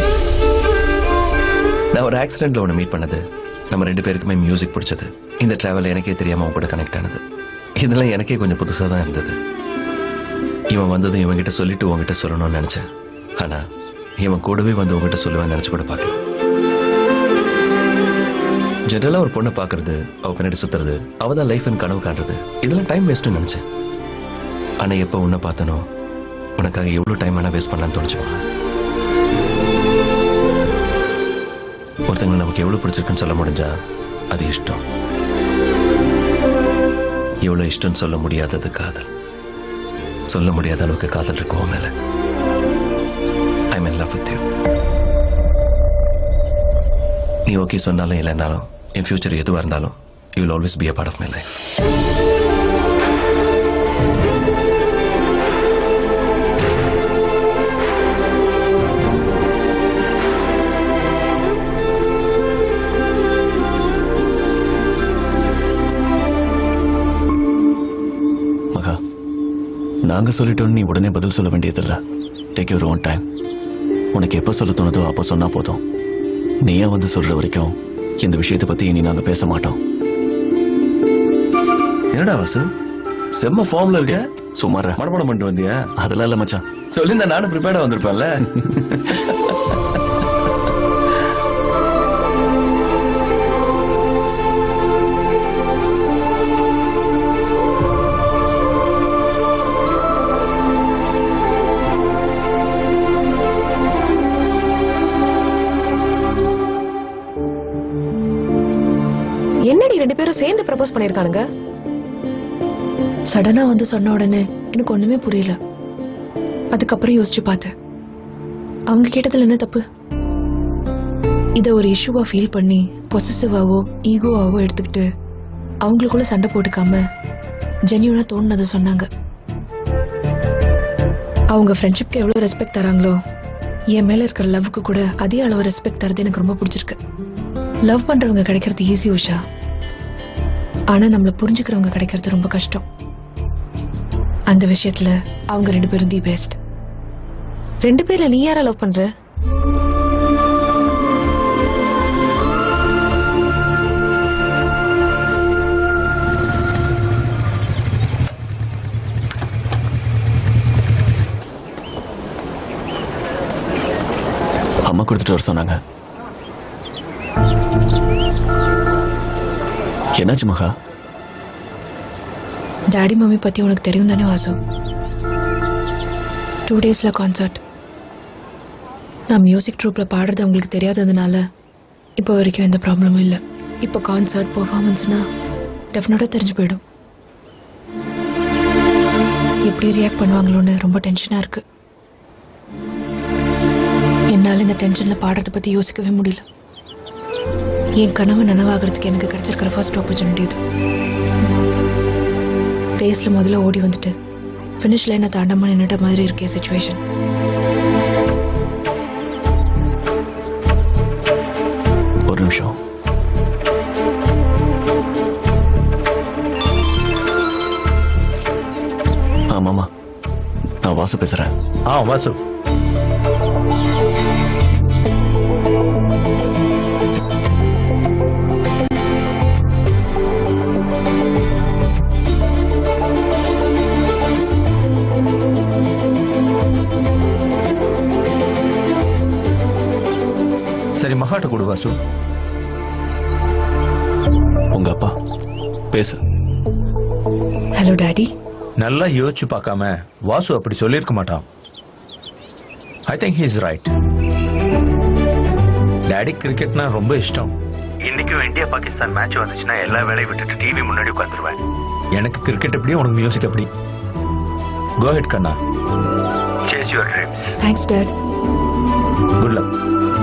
நான் ஒரு ஆக்சிடென்ட்ல உன்னை மீட் பண்ணது நம்ம ரெண்டு பேருக்குமே மியூசிக் பிடிச்சது இந்த டிராவல் எனக்கே தெரியாம அவன் கூட கனெக்ட் ஆனது இதெல்லாம் எனக்கே கொஞ்சம் புதுசா தான் இருந்தது இவன் வந்ததும் இவன்கிட்ட சொல்லிட்டு உன்கிட்ட சொல்லணும்னு நினைச்சேன் ஆனா இவன் கூடவே வந்து உங்ககிட்ட சொல்லுவான்னு நினைச்சு கூட பார்க்கல ஜெனரலா ஒரு பொண்ணை பார்க்கறது அவ பின்னாடி சுத்துறது அவ தான் லைஃப் கனவு காண்றது இதெல்லாம் டைம் வேஸ்ட்னு நினைச்சேன் ஆனா எப்ப உன்னை பார்த்தனோ உனக்காக எவ்வளவு டைம் வேணா வேஸ்ட் பண்ணலாம்னு தோணுச்சுமா ஒருத்தங்களை நமக்கு எவ்வளவு பிடிச்சிருக்குன்னு சொல்ல முடிஞ்சா அது இஷ்டம் எவ்வளவு இஷ்டம்னு சொல்ல முடியாதது காதல் சொல்ல முடியாத அளவுக்கு காதல் இருக்கு உன் மேல I mean love with you நீ ஓகே சொன்னாலும் இல்லைனாலும் என் ஃபியூச்சர் எதுவாக இருந்தாலும் you will always be a part of my life Maha நாங்க சொல்லிட்டோம் நீ உடனே பதில் சொல்ல வேண்டியதில்ல டேக் யூர் ஓன் டைம் உனக்கு எப்போ சொல்ல தோணுதோ அப்போ சொன்னா போதும் நீயா வந்து சொல்ற வரைக்கும் இந்த விஷயத்தை பத்தி இனி நாங்க பேச மாட்டோம் என்னடா வாசு செம்ம ஃபார்ம்ல இருக்க சுமாரா மனப்பாடம் பண்ணிட்டு வந்தியா அதெல்லாம் இல்ல மச்சான் சொல்லியிருந்தா நானும் ப்ரிப்பேர்டா வந்திருப்பேன்ல என்னடி ரெண்டு பேரும் சேர்ந்து ப்ரப்போஸ் பண்ணிருக்கானுங்க சடனா வந்து சொன்ன உடனே எனக்கு ஒண்ணுமே புரியல அதுக்கப்புறம் யோசிச்சு பார்த்தேன் அவங்க கேட்டதுல என்ன தப்பு இத ஒரு இஷ்யூவா ஃபீல் பண்ணி பொசசிவாவோ ஈகோவாவோ எடுத்துக்கிட்டு அவங்களுக்குள்ள சண்டை போட்டுக்காம ஜென்யூனா தோணுனதை சொன்னாங்க அவங்க ஃப்ரெண்ட்ஷிப்க்கு எவ்வளவு ரெஸ்பெக்ட் தராங்களோ என் மேல இருக்கிற லவ்வுக்கு கூட அதே அளவு ரெஸ்பெக்ட் தரது எனக்கு ரொம்ப பிடிச்சிருக்கு லவ் பண்றவங்க கிடைக்கிறது ஈஸி உஷா ஆனா நம்மள புரிஞ்சுக்கிறவங்க கிடைக்கிறது ரொம்ப கஷ்டம் அந்த விஷயத்துல அவங்க ரெண்டு பேரும் தி பெஸ்ட் ரெண்டு பேர்ல நீ யார லவ் பண்ற அம்மா கொடுத்துட்டு வர சொன்னாங்க என்னாச்சு மகா டாடி மம்மி பத்தி உனக்கு தெரியும் தானே வாசு டூ டேஸ்ல கான்சர்ட் நான் மியூசிக் ட்ரூப்ல பாடுறது அவங்களுக்கு தெரியாததுனால இப்போ வரைக்கும் எந்த ப்ராப்ளமும் இல்லை இப்போ கான்சர்ட் பெர்ஃபார்மன்ஸ்னா டெஃபினட்டாக தெரிஞ்சு போயிடும் எப்படி ரியாக்ட் பண்ணுவாங்களோன்னு ரொம்ப டென்ஷனாக இருக்கு என்னால் இந்த டென்ஷனில் பாடுறதை பற்றி யோசிக்கவே முடியல என் கனவு நனவாகிறதுக்கு எனக்கு கிடைச்சிருக்கிற ஃபர்ஸ்ட் ஆப்பர்ச்சுனிட்டி இது ரேஸ்ல முதல்ல ஓடி வந்துட்டு ஃபினிஷ் லைனை தாண்டாம நின்னுட்ட மாதிரி இருக்கே சுச்சுவேஷன் ஒரு நிமிஷம் ஆமாமா நான் வாசு பேசுறேன் ஆ வாசு சரி மகாட்ட கொடு வாசு உங்க அப்பா பேசு ஹலோ டாடி நல்லா யோசிச்சு பார்க்காம வாசு அப்படி சொல்லியிருக்க மாட்டான் I think he's right daddy கிரிக்கெட்னா ரொம்ப இஷ்டம் இன்னைக்கும் இந்தியா பாகிஸ்தான் மேட்ச் வந்துச்சுன்னா எல்லா வேலையும் விட்டுட்டு டிவி முன்னாடி உட்காந்துருவேன் எனக்கு கிரிக்கெட் எப்படி உனக்கு மியூசிக் எப்படி கோஹெட் கண்ணா chase your dreams thanks dad good luck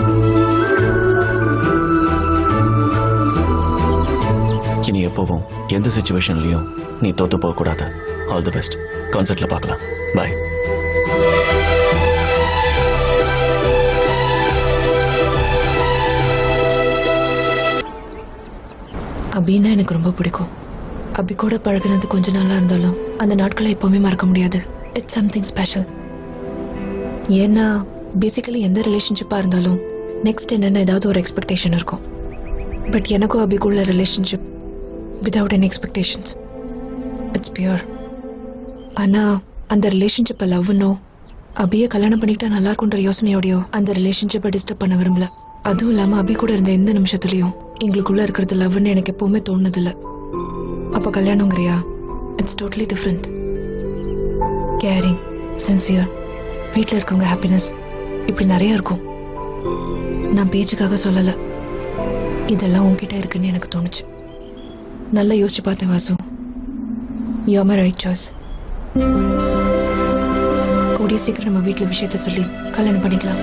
இனி எப்பவும் எந்த சுச்சுவேஷன்லயும் நீ தோத்து போக கூடாது ஆல் தி பெஸ்ட் கான்சர்ட்ல பார்க்கலாம் பாய் அபின்னா எனக்கு ரொம்ப பிடிக்கும் அபி கூட பழகுனது கொஞ்ச நாளா இருந்தாலும் அந்த நாட்களை எப்பவுமே மறக்க முடியாது இட்ஸ் சம்திங் ஸ்பெஷல் ஏன்னா பேசிக்கலி எந்த ரிலேஷன்ஷிப்பாக இருந்தாலும் நெக்ஸ்ட் என்னென்ன ஏதாவது ஒரு எக்ஸ்பெக்டேஷன் இருக்கும் பட் எனக்கும் அபிக்குள்ள relationship without any expectations it's pure ஆனால் அந்த ரிலேஷன்ஷிப்பை லவ்னோ அபியை கல்யாணம் பண்ணிக்கிட்டா நல்லா இருக்குன்ற யோசனையோடயோ அந்த ரிலேஷன்ஷிப்பை டிஸ்டர்ப் பண்ண விரும்பல அதுவும் இல்லாமல் அபி கூட இருந்த எந்த நிமிஷத்துலையும் எங்களுக்குள்ள இருக்கிறது லவ்னு எனக்கு எப்பவுமே தோணுதில்ல அப்போ கல்யாணங்கிறியா it's totally different caring sincere வீட்டில் இருக்கவங்க ஹாப்பினஸ் இப்படி நிறைய இருக்கும் நான் பேச்சுக்காக சொல்லலை இதெல்லாம் உன்கிட்ட இருக்குன்னு எனக்கு தோணுச்சு நல்லா யோசிச்சு பார்த்தேன் Vasu you're my right choice கூடிய சீக்கிரம் நம்ம வீட்டில் விஷயத்த சொல்லி கல்யாணம் பண்ணிக்கலாம்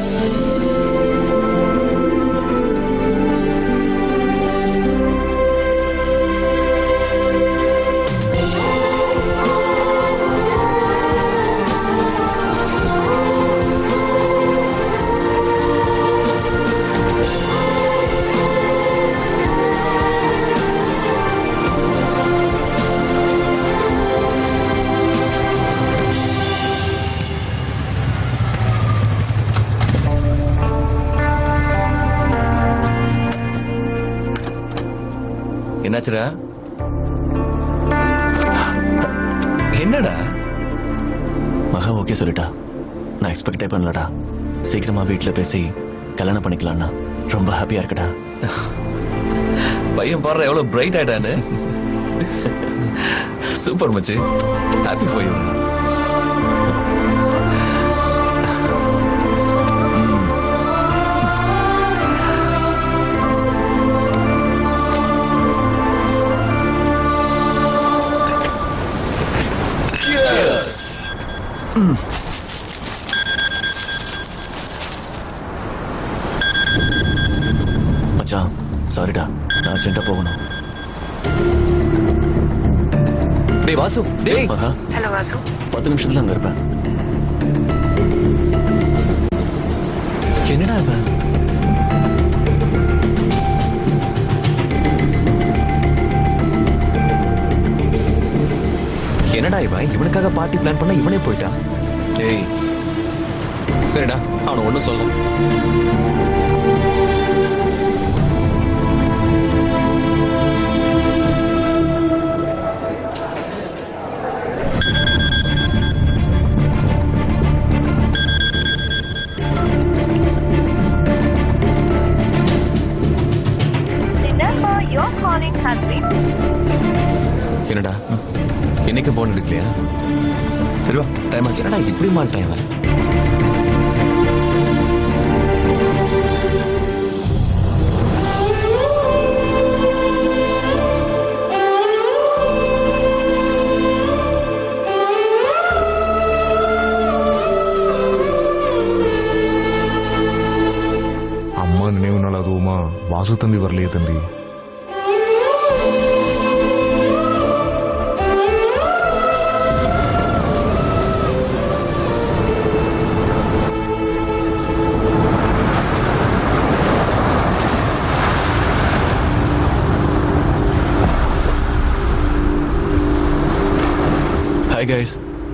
என்னாச்சுடா என்னடா மகா ஓகே சொல்லிட்டா நான் எக்ஸ்பெக்டே பண்ணலடா சீக்கிரமா வீட்ல பேசி கல்யாணம் பண்ணிக்கலாம்னா ரொம்ப ஹாப்பியா இருக்குடா பையன் பாடுற எவ்வளவு பிரைட் ஆயிட்டான்னு சூப்பர் மச்சி ஹாப்பி ஃபார் யூ Cheers. மச்சான் சாரிடா நான் அர்ஜென்ட்டா போகணும் டேய் வாசு டேய் மகா ஹலோ வாசு பத்து நிமிஷத்துல அங்க இருப்பேன் என்னடா இவன் என்னடா இவன் இவனுக்காக பார்ட்டி பிளான் பண்ண இவனே போயிட்டான் டேய் சரிடா அவனை ஒன்றும் சொல்ல என்னடா என்னைக்கு போன் எடுக்கலையா சரி வா டைம் ஆச்சு என்னடா இப்படி மாட்டான் இவன் அம்மா நினைவு நாள் அதுவுமா வாசு தம்பி வரலையே தம்பி ஹாய் கைஸ்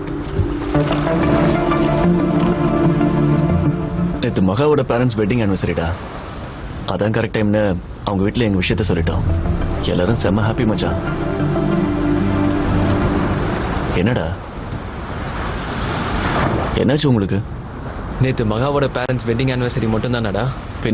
நேற்று மகாவோட பேரண்ட்ஸ் வெட்டிங் ஆனிவர்சரிடா அதான் கரெக்ட் டைம்னு அவங்க வீட்டில் எங்கள் விஷயத்த சொல்லிட்டோம் எல்லாரும் செம்ம ஹாப்பி மச்சான் என்னடா என்னாச்சு உங்களுக்கு நேத்து மகாவோட பேரண்ட்ஸ் வெட்டிங் ஆனிவர்சரி மட்டும் தானடா பின்ன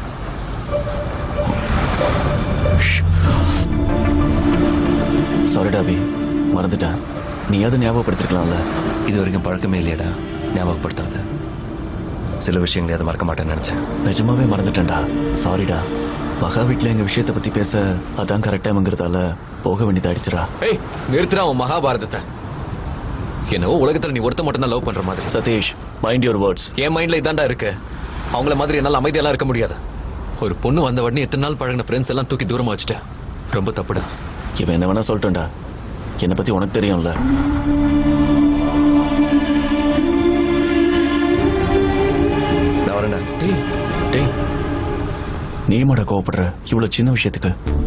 சாரிடா அபி மறந்துட்டேன் நீயாவது ஞாபகப்படுத்திருக்கலாம்ல இது வரைக்கும் பழக்கமே இல்லையடா ஞாபகப்படுத்துறது சில விஷயங்களை அதை மறக்க மாட்டேன்னு நினைச்சேன் நிஜமாவே மறந்துட்டேன்டா சாரிடா மகா வீட்டில் எங்கள் விஷயத்தை பற்றி பேச அதான் கரெக்ட் டைம்ங்கிறதால போக வேண்டியதாயிடுச்சுடா ஏய் நிறுத்துறா உன் மகாபாரதத்தை என்னவோ உலகத்துல நீ ஒருத்த மட்டும் தான் லவ் பண்ற மாதிரி சதீஷ் மைண்ட் யுவர் வேர்ட்ஸ் என் மைண்ட்ல இதான்டா இருக்கு அவங்கள மாதிரி என்னால அமைதியெல்லாம் இருக்க முடியாது ஒரு பொண்ணு வந்த உடனே எத்தனை நாள் பழகின ஃப்ரெண்ட்ஸ் எல்லாம் தூக்கி தூரமா வச்சுட்டேன் ரொம்ப தப்புடா இவன் என்ன வேணா சொல்லட்டும்டா என்னை பற்றி உனக்கு தெரியும்ல நான் வரேன்டா டேய் டேய் நீ மாடா கோவப்படுற இவ்வளோ சின்ன விஷயத்துக்கு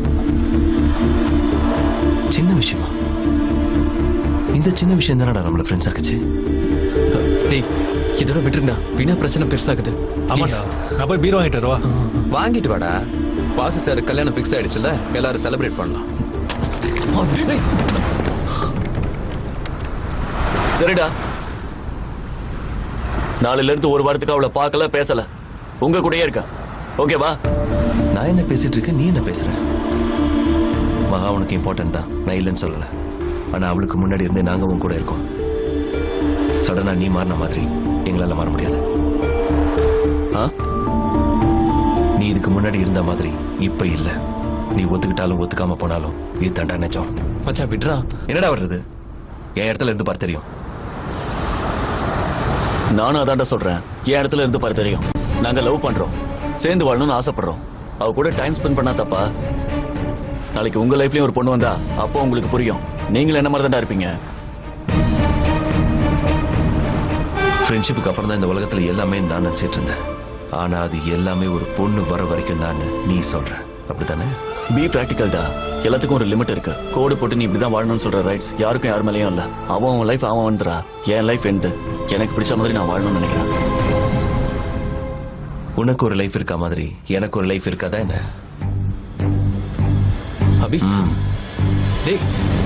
சின்ன விஷயமா இந்த சின்ன விஷயம் தானடா நம்மள ஃப்ரெண்ட்ஸ் ஆக்குச்சு டேய் இதோட விட்டுருங்கடா வீணா பிரச்சனை பெருசாகுது ஆமாடா நான் போய் பீர் வாங்கிட்டு வரவா வாங்கிட்டு வாடா வாசு சார் கல்யாணம் ஃபிக்ஸ் ஆயிடுச்சுல்ல எல்லாரும் செலிப்ரேட் பண்ணலாம் சரிடா நாளையில இருந்து ஒரு வாரத்துக்கு அவளை பார்க்கல பேசல உங்க கூடயே இருக்கா ஓகேவா நான் என்ன பேசிட்டு இருக்கேன் நீ என்ன பேசுற மகா உனக்கு இம்பார்ட்டன்ட் தான் நான் இல்லைன்னு சொல்லல ஆனா அவளுக்கு முன்னாடி இருந்தே நாங்க உன் கூட இருக்கோம் சடனா நீ மாறின மாதிரி எங்களால மாற முடியாது நீ இதுக்கு முன்னாடி இருந்த மாதிரி இப்ப இல்ல நீ ஒத்துக்கிட்டாலும் ஒத்துக்காம போனாலும் இதுதான்டா நிஜம் மச்சா விட்றா என்னடா வர்றது என் இடத்துல இருந்து பார் தெரியும் நானும் அதான்டா சொல்றேன் என் இடத்துல இருந்து பாரு தெரியும் நாங்க லவ் பண்றோம் சேர்ந்து வாழணும்னு ஆசைப்படுறோம் அவ கூட டைம் ஸ்பெண்ட் பண்ணா தப்பா நாளைக்கு உங்க லைஃப்லயும் ஒரு பொண்ணு வந்தா அப்போ உங்களுக்கு புரியும் நீங்களும் என்ன மாதிரி தான்டா இருப்பீங்க ஃப்ரெண்ட்ஷிப்புக்கு அப்புறம் தான் இந்த உலகத்துல எல்லாமே நான் நினைச்சிட்டு இருந்தேன் ஆனா அது எல்லாமே ஒரு பொண்ணு வர வரைக்கும் தான் நீ சொல்ற அப்படித்தானே பி பிராக்டிக்கல்டா எல்லாத்துக்கும் ஒரு லிமிட் இருக்கு கோடு போட்டு நீ இப்படிதான் வாழணும்னு சொல்ற ரைட்ஸ் யாருக்கும் யார் மேலேயும் இல்ல அவன் அவன் லைஃப் அவன் வந்துடா என் லைஃப் எண்டு எனக்கு பிடிச்ச மாதிரி நான் வாழணும்னு நினைக்கிறேன் உனக்கு ஒரு லைஃப் இருக்கா மாதிரி எனக்கு ஒரு லைஃப் இருக்காதா என்ன அபி டேய்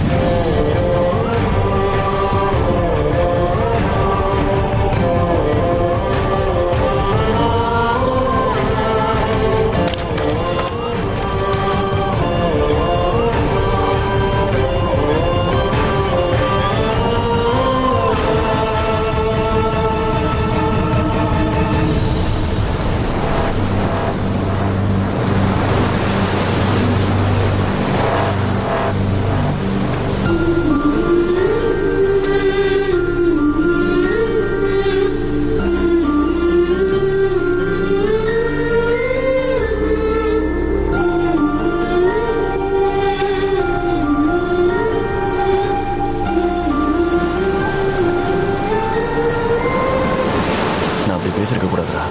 நான் அப்படி பேசிருக்க கூடாதுடா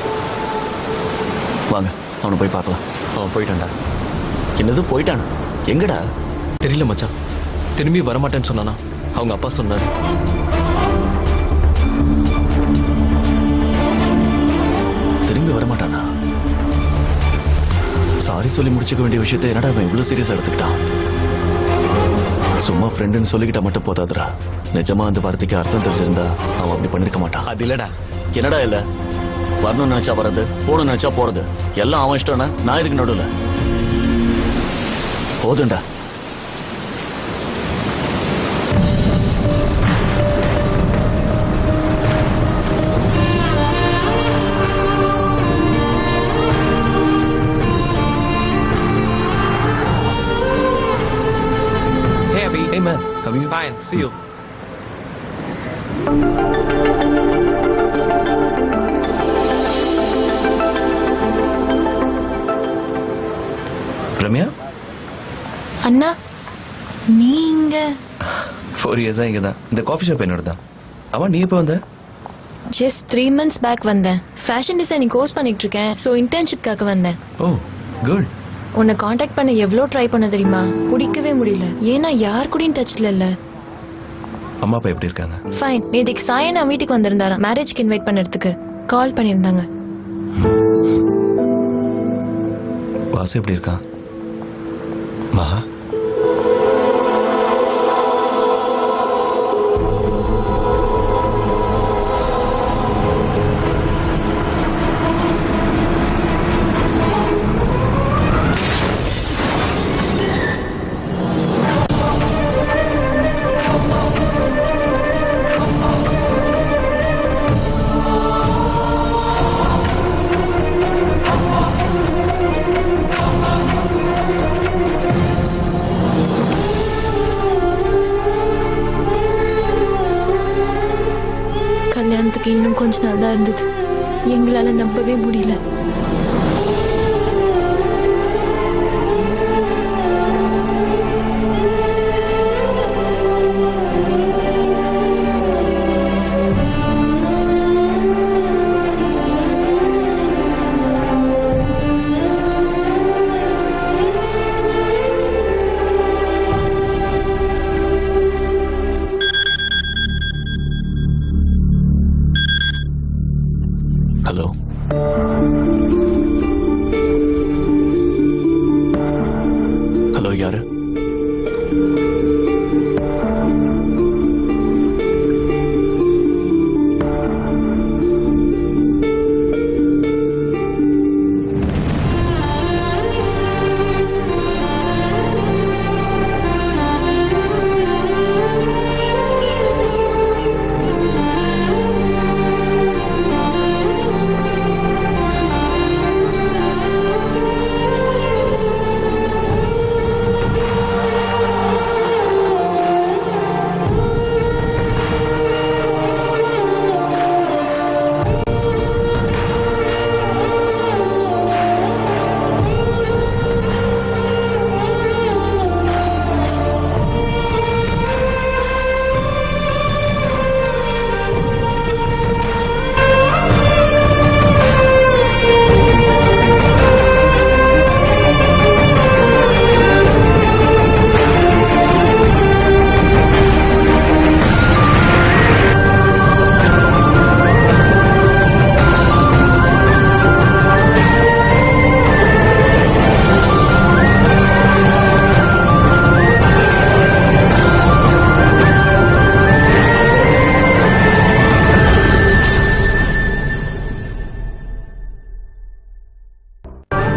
வாங்க அவனை போய் பார்க்கலாம் அவன் போயிட்டான்டா என்னது போயிட்டானா எங்கடா தெரியல மச்சான் திரும்பி வரமாட்டேன்னு சொன்னானா அவங்க அப்பா சொன்னாரு திரும்பி வரமாட்டானா சாரி சொல்லி முடிச்சுக்க வேண்டிய விஷயத்தை என்னடா அவன் இவ்வளவு சீரியஸா எடுத்துக்கிட்டான் சும்மா ஃப்ரெண்டுன்னு சொல்லிக்கிட்டா மட்டும் போதாதுடா நிஜமா அந்த வார்த்தைக்கு அர்த்தம் தெரிஞ்சிருந்தா அவன் அப்படி பண்ணிருக்க மாட்டான் அது இல்லடா என்னடா இல்ல வரணும்னு நினைச்சா வர்றது போகணும்னு நினைச்சா போறது எல்லாம் அவன் இஷ்டம்னா நான் இதுக்கு நடுவில் போதும்டா Hey Abhi. Hey man, how are you? Fine, see you. Ramya அண்ணா நீ இங்க ஃபோர் இயர்ஸாக இங்கே தான் இந்த காஃபி ஷாப் என்னோட தான் அவன் நீ எப்போ வந்த ஜஸ்ட் த்ரீ மந்த்ஸ் பேக் வந்தேன் ஃபேஷன் டிசைனிங் கோர்ஸ் பண்ணிட்டு இருக்கேன் ஸோ இன்டர்ன்ஷிப்காக வந்தேன் ஓ குட் உன்னை காண்டாக்ட் பண்ண எவ்வளோ ட்ரை பண்ண தெரியுமா பிடிக்கவே முடியல ஏன்னா யார் கூடயும் டச்ல இல்ல அம்மா அப்பா எப்படி இருக்காங்க ஃபைன் நேற்றுக்கு சாயன் நான் வீட்டுக்கு வந்திருந்தாராம் மேரேஜ்க்கு இன்வைட் பண்ணறதுக்கு கால் பண்ணியிருந்தாங்க வாசு எப்படி இருக்கான் மகா கல்யாணத்துக்கு இன்னும் கொஞ்ச நாள் தான் இருந்தது எங்களால நம்பவே முடியல ஹலோ ஹலோ யாரு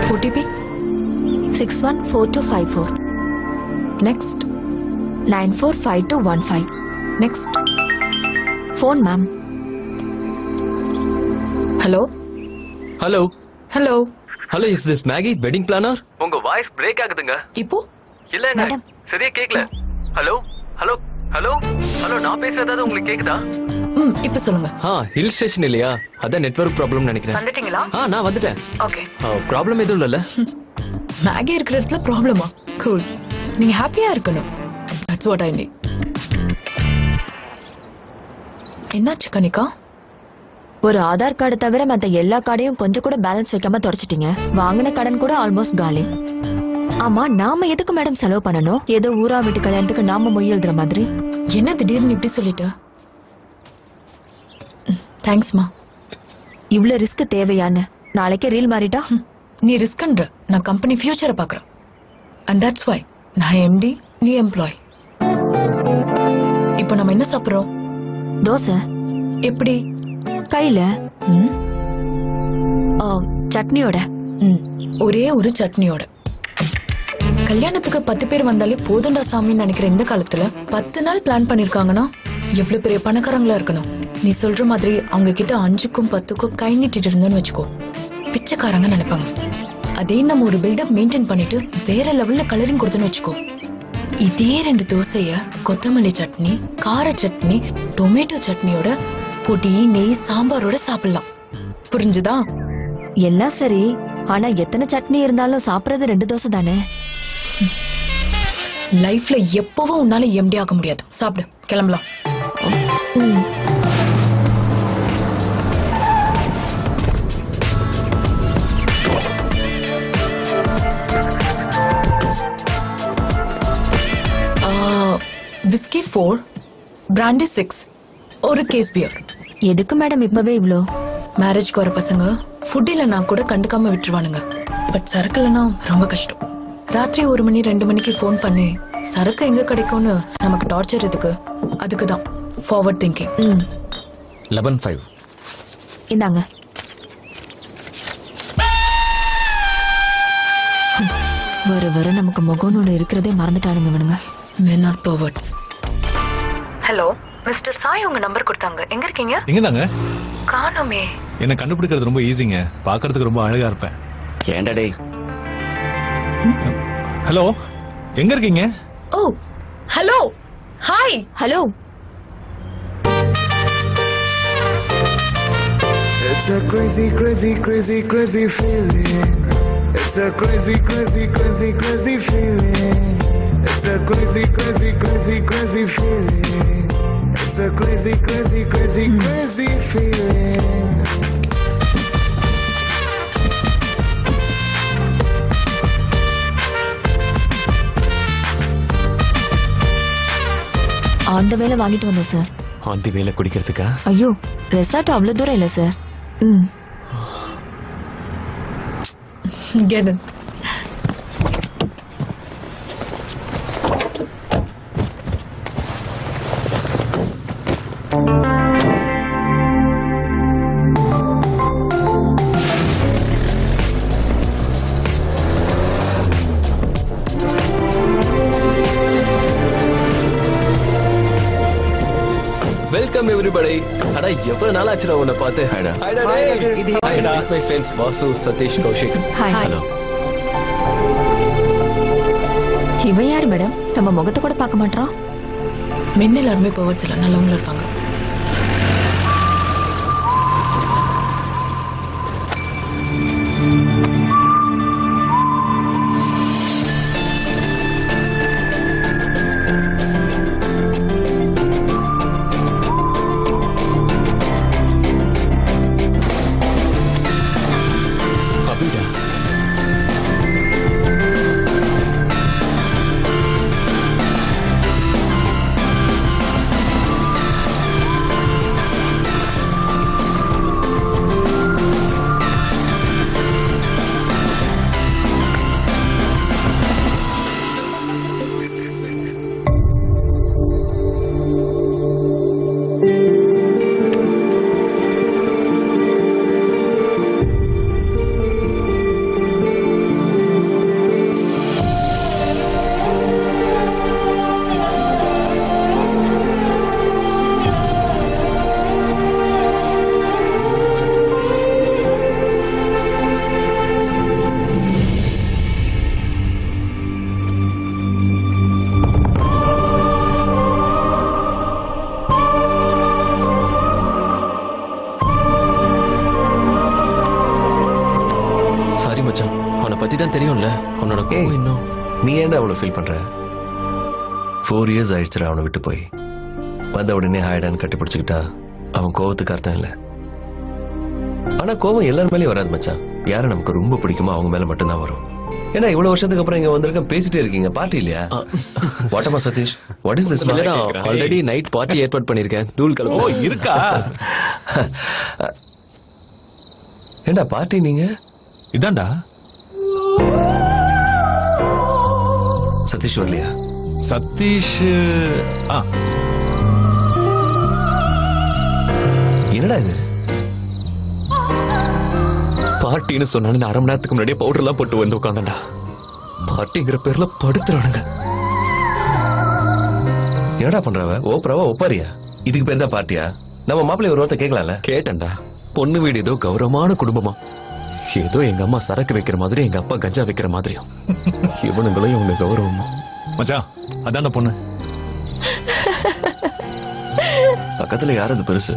OTP six one four two five four next nine four five two one five next phone ma'am hello hello hello hello is this Maggie wedding planner உங்க வாய்ஸ் பிரேக் ஆகுதுங்க இப்போ இல்லங்க சரியா கேக்கல ஹலோ ஹலோ ஹலோ ஹலோ நான் பேசுறது உங்களுக்கு கேக்குதா ம் இப்போ சொல்லுங்க ஆ ஹில் ஸ்டேஷன் இல்லையா அதான் நெட்வொர்க் ப்ராப்ளம் நினைக்கிறேன் வந்துட்டீங்களா ஆ நான் வந்துட்டேன் ஓகே ப்ராப்ளம் எதுவும் இல்லைல்ல மேகி இருக்கிற இடத்துல ப்ராப்ளமா கூல் நீங்க ஹாப்பியா இருக்கணும் தட்ஸ் வாட் ஐ நீட் என்னாச்சு கனிகா ஒரு ஆதார் கார்டு தவிர மத்த எல்லா கார்டையும் கொஞ்சம் கூட பேலன்ஸ் வைக்காம தொடச்சிட்டீங்க வாங்கின கடன் கூட ஆல்மோஸ்ட் காலி ஆமா நாம எதுக்கு மேடம் செலவு பண்ணணும் ஏதோ ஊரா வீட்டு கல்யாணத்துக்கு நாம மொய் எழுதுற மாதிரி என்ன திடீர்னு இப்படி சொல்லிட்ட தேங்க்ஸ்மா இவ்ளோ ரிஸ்க் தேவையான்னு நாளைக்கே ரீல் மாறிட்டா நீ ரிஸ்க்ன்ற நான் கம்பெனி ஃபியூச்சரை பார்க்குறேன் அண்ட் தட்ஸ் வை நான் எம்டி நீ எம்ப்ளாய் இப்போ நம்ம என்ன சாப்பிட்றோம் தோசை எப்படி கையில ம் ஆ, சட்னியோட ம் ஒரே ஒரு சட்னியோட கல்யாணத்துக்கு பத்து பேர் வந்தாலே போதுண்டா சாமின்னு நினைக்கிற இந்த காலத்துல பத்து நாள் பிளான் பண்ணிருக்காங்கன்னா எவ்வளவு பெரிய பணக்காரங்களா இருக்கணும் நீ சொல்ற மாதிரி அவங்க கிட்ட அஞ்சுக்கும் பத்துக்கும் கை நீட்டிட்டு இருந்தோம்னு வச்சுக்கோ பிச்சைக்காரங்க நினைப்பாங்க அதே நம்ம ஒரு பில்டப் மெயின்டைன் பண்ணிட்டு வேற லெவல்ல கலரிங் கொடுத்தோன்னு வச்சுக்கோ இதே ரெண்டு தோசைய கொத்தமல்லி சட்னி கார சட்னி டொமேட்டோ சட்னியோட பொடி நெய் சாம்பாரோட சாப்பிடலாம் புரிஞ்சுதா எல்லாம் சரி ஆனா எத்தனை சட்னி இருந்தாலும் சாப்பிடுறது ரெண்டு தோசை தானே லைஃப்ல எப்பவும் உன்னால எம்டி ஆக முடியாது சாப்பிடு கிளம்பலாம் விஸ்கி ஃபோர் பிராண்டி சிக்ஸ் ஒரு கேஸ் பியர் எதுக்கு மேடம் இப்பவே இவ்ளோ மேரேஜ்க்கு வர பசங்க ஃபுட் இல்லைனா கூட கண்டுக்காம விட்டுருவானுங்க பட் சரக்கு இல்லைன்னா ரொம்ப கஷ்டம் ராத்திரி ஒரு மணி ரெண்டு மணிக்கு ஃபோன் பண்ணி சரக்கு எங்க கிடைக்கும்னு நமக்கு டார்ச்சர் எதுக்கு அதுக்கு தான் ஃபார்வர்ட் திங்கிங் லெவன் ஃபைவ் இந்தாங்க வர வர நமக்கு முகம்னு ஒண்ணு இருக்கிறதே மறந்துட்டானுங்க இவனுங்க men are perverts hello mister Sai உங்க நம்பர் கொடுத்தாங்க எங்க இருக்கீங்க எங்க தாங்க காணோமே என்ன கண்டுபிடிக்கிறது ரொம்ப ஈஸிங்க பார்க்கிறதுக்கு ரொம்ப அழகா இருப்பேன் ஏன்டா டேய் ஹலோ எங்க இருக்கீங்க oh hello hi hello It's a crazy, crazy, crazy, crazy feeling. It's a crazy, crazy, crazy, crazy feeling. It's a crazy, crazy, crazy, crazy feeling. It's a crazy, crazy, crazy, crazy feeling. அந்த வேலை வாங்கிட்டு வந்தோம் sir ஆந்தி வேலை குடிக்கிறதுக்கா ஐயோ resort அவ்வளவு தூரம் இல்ல sir ம் get it வெல்கம் எவ்ரிபடி அட எவ்வளவு நாள் ஆச்சுடா உன்னை பார்த்து ஹைடா ஹைடா இது ஹைடா my friends Vasu Sathish Kaushik Hi. Hello இவன் யாரு மேடம் நம்ம முகத்தை கூட பார்க்க மாட்டான் மென் எல்லாருமே பவர்ஸ் இல்லை நல்லவங்களும் இருப்பாங்க அபிடா பத்தி தான் தெரியும்ல அவனோட கோவம் இன்னும் நீ ஏன்டா அவ்வளவு ஃபீல் பண்ற ஃபோர் இயர்ஸ் ஆயிடுச்சுடா அவனை விட்டு போய் வந்த உடனே ஹாய்டான்னு கட்டி பிடிச்சிக்கிட்டா அவன் கோவத்துக்கு அர்த்தம் இல்லை ஆனா கோவம் எல்லார் மேலயும் வராது மச்சான் யாரை நமக்கு ரொம்ப பிடிக்குமோ அவங்க மேல மட்டும்தான் வரும் ஏன்னா இவ்வளவு வருஷத்துக்கு அப்புறம் இங்க வந்திருக்கேன் பேசிட்டே இருக்கீங்க பார்ட்டி இல்லையா வாட்டமா Sathish what is this already night party ஏற்பாடு பண்ணிருக்கேன் தூள் கலப்பு ஓ, இருக்கா? ஏண்டா பார்ட்டி நீங்க இதான்டா சதீஷ் வரலையா சதீஷ் ஆ என்னடா இது பார்ட்டின்னு சொன்னானு அரை மணி நேரத்துக்கு முன்னாடியே பவுடர் எல்லாம் போட்டு வந்து உட்காந்தண்டா பார்ட்டிங்கிற பேர்ல படுத்துறானுங்க என்னடா பண்றவ ஓப்பராவா ஒப்பாரியா இதுக்கு பேர் தான் பார்ட்டியா நம்ம மாப்பிள்ளை ஒரு வார்த்தை கேட்கலாம்ல கேட்டேன்டா பொண்ணு வீடு ஏதோ கௌரவமான குடும்பமா ஏதோ எங்க அம்மா சரக்கு வைக்கிற மாதிரி எங்க அப்பா கஞ்சா வைக்கிற மாதிரியும் இவனுங்களும் இவங்க கௌரவமா மச்சான் அதான்டா பொண்ணு பக்கத்துல யார் அது பெருசு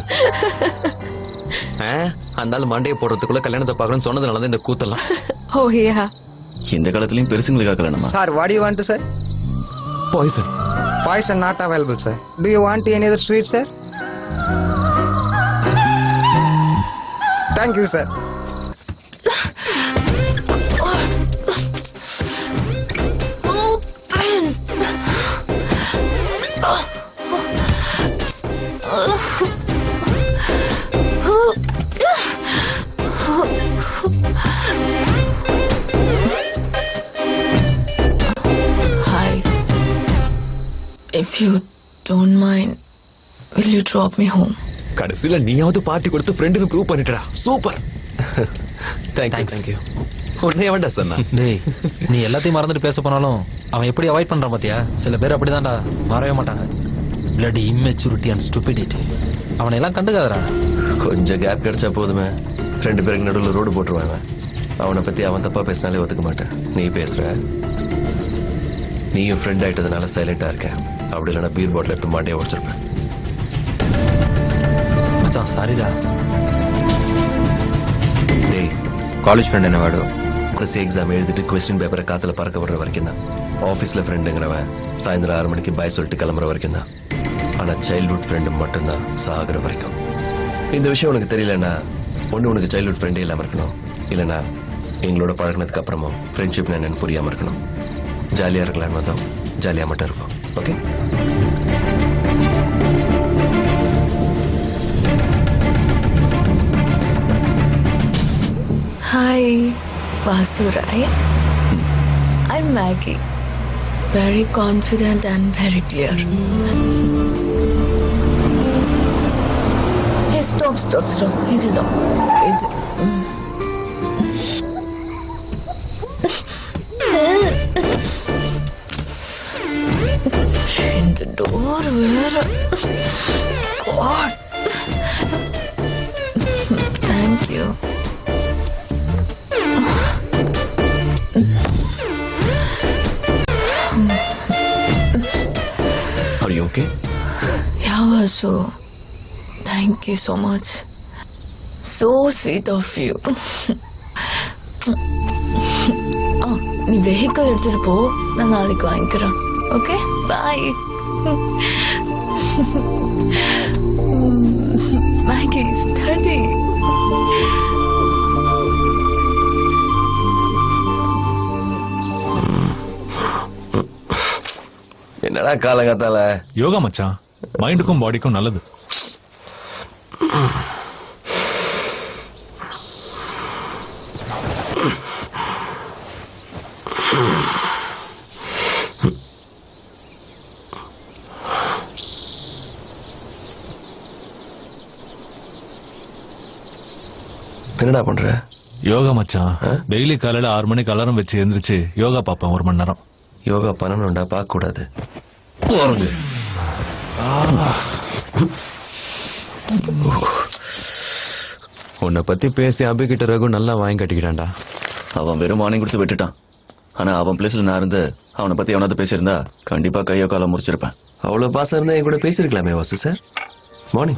அந்த ஆள் மண்டையை போடுறதுக்குள்ள கல்யாணத்தை பார்க்கணும்னு சொன்னதுனால தான் இந்த கூத்தெல்லாம் ஓ யா இந்த காலத்துலயும் பெருசுங்களுக்கா கல்யாணமா Sir, what do you want to say? Poison. Poison not available, sir. Do you want any other sweet, sir? Thank you, sir. Hi. If you don't mind, will you drop me home? கடைசியில நீயாவது party கொடுத்து ஃப்ரெண்டுன்னு prove பண்ணிட்டடா super thank you thank you உன்னை எவன்டா சொன்னா டேய் நீ எல்லாத்தையும் மறந்துட்டு பேச போனாலும் அவன் எப்படி அவாய்ட் பண்றான் பாத்தியா சில பேர் அப்படிதான்டா மாறவே மாட்டாங்க பிளட் இம்மெச்சூரிட்டி அண்ட் ஸ்டூபிடிட்டி அவனை எல்லாம் கண்டுக்காதடா கொஞ்சம் கேப் கிடைச்சா போதுமே ரெண்டு பேருக்கு நடுவில் ரோடு போட்டுருவாங்க அவனை பத்தி அவன் தப்பா பேசினாலே ஒத்துக்க மாட்டேன் நீ பேசுற நீயும் ஃப்ரெண்ட் ஆயிட்டதுனால சைலண்டா இருக்கேன் அப்படி இல்லைன்னா பீர் பாட்டில் எடுத்து மாட்டே உடச்சிருப்பேன் மச்சான் சாரிடா டேய் காலேஜ் ஃப்ரெண்ட் என்ன வாடு கடைசி எக்ஸாம் எழுதிட்டு கொஸ்டின் பேப்பரை காத்துல பறக்க விடுற வரைக்கும் தான் ஆஃபீஸ்ல ஃப்ரெண்டுங்கிறவன் சாயந்தரம் ஆறு மணிக்கு பாய் சொல்லிட்டு கிளம்புற வரைக்கும் தான் ஆனா சைல்ட்ஹுட் ஃப்ரெண்டு மட்டும்தான் சாகுற வரைக்கும் இந்த விஷயம் உனக்கு தெரியலன்னா ஒன்று உனக்கு சைல்ட்ஹுட் ஃப்ரெண்டே இல்லாமல் இருக்கணும் இல்லைன்னா எங்களோட பழகினதுக்கு அப்புறமும் ஃப்ரெண்ட்ஷிப் என்னன்னு புரியாமல் இருக்கணும் ஜாலியாக இருக்கலாம்னு வந்தோம் ஜாலியாக மட்டும் இருப்போம் okay Hi, Vasu, right? I'm Maggie. Very confident and very clear. Hey, stop, stop, stop. இது தான் இது இந்த டோர் வேற God thank you are you okay Yeah, Vasu. Thank you so much. So sweet of you. ஆ நீ vehicle எடுத்துட்டு போ நான் நாளைக்கு வாங்கிக்கிறேன் ஓகே பாய் மேகி ஸ்டடி என்னடா காலங்காத்தால யோகா மச்சான் மைண்டுக்கும் பாடிக்கும் நல்லது என்னடா பண்ற யோகா மச்சான் டெய்லி காலையில ஆறு மணிக்கு அலாரம் வச்சு எந்திரிச்சு யோகா பார்ப்பேன் ஒரு மணி நேரம் யோகா பண்ணணும்டா பார்க்க கூடாது போறங்க உன்னை பத்தி பேசி அபிகிட்ட ரகு நல்லா வாங்கி கட்டிக்கிட்டான்டா அவன் வெறும் வார்னிங் கொடுத்து விட்டுட்டான் ஆனா அவன் பிளேஸ்ல நான் இருந்து அவனை பத்தி எவனாவது பேசியிருந்தா கண்டிப்பா கையோ காலம் முறிச்சிருப்பேன் அவ்வளவு பாசம் இருந்தா என் கூட பேசியிருக்கலாமே வாசு சார் மார்னிங்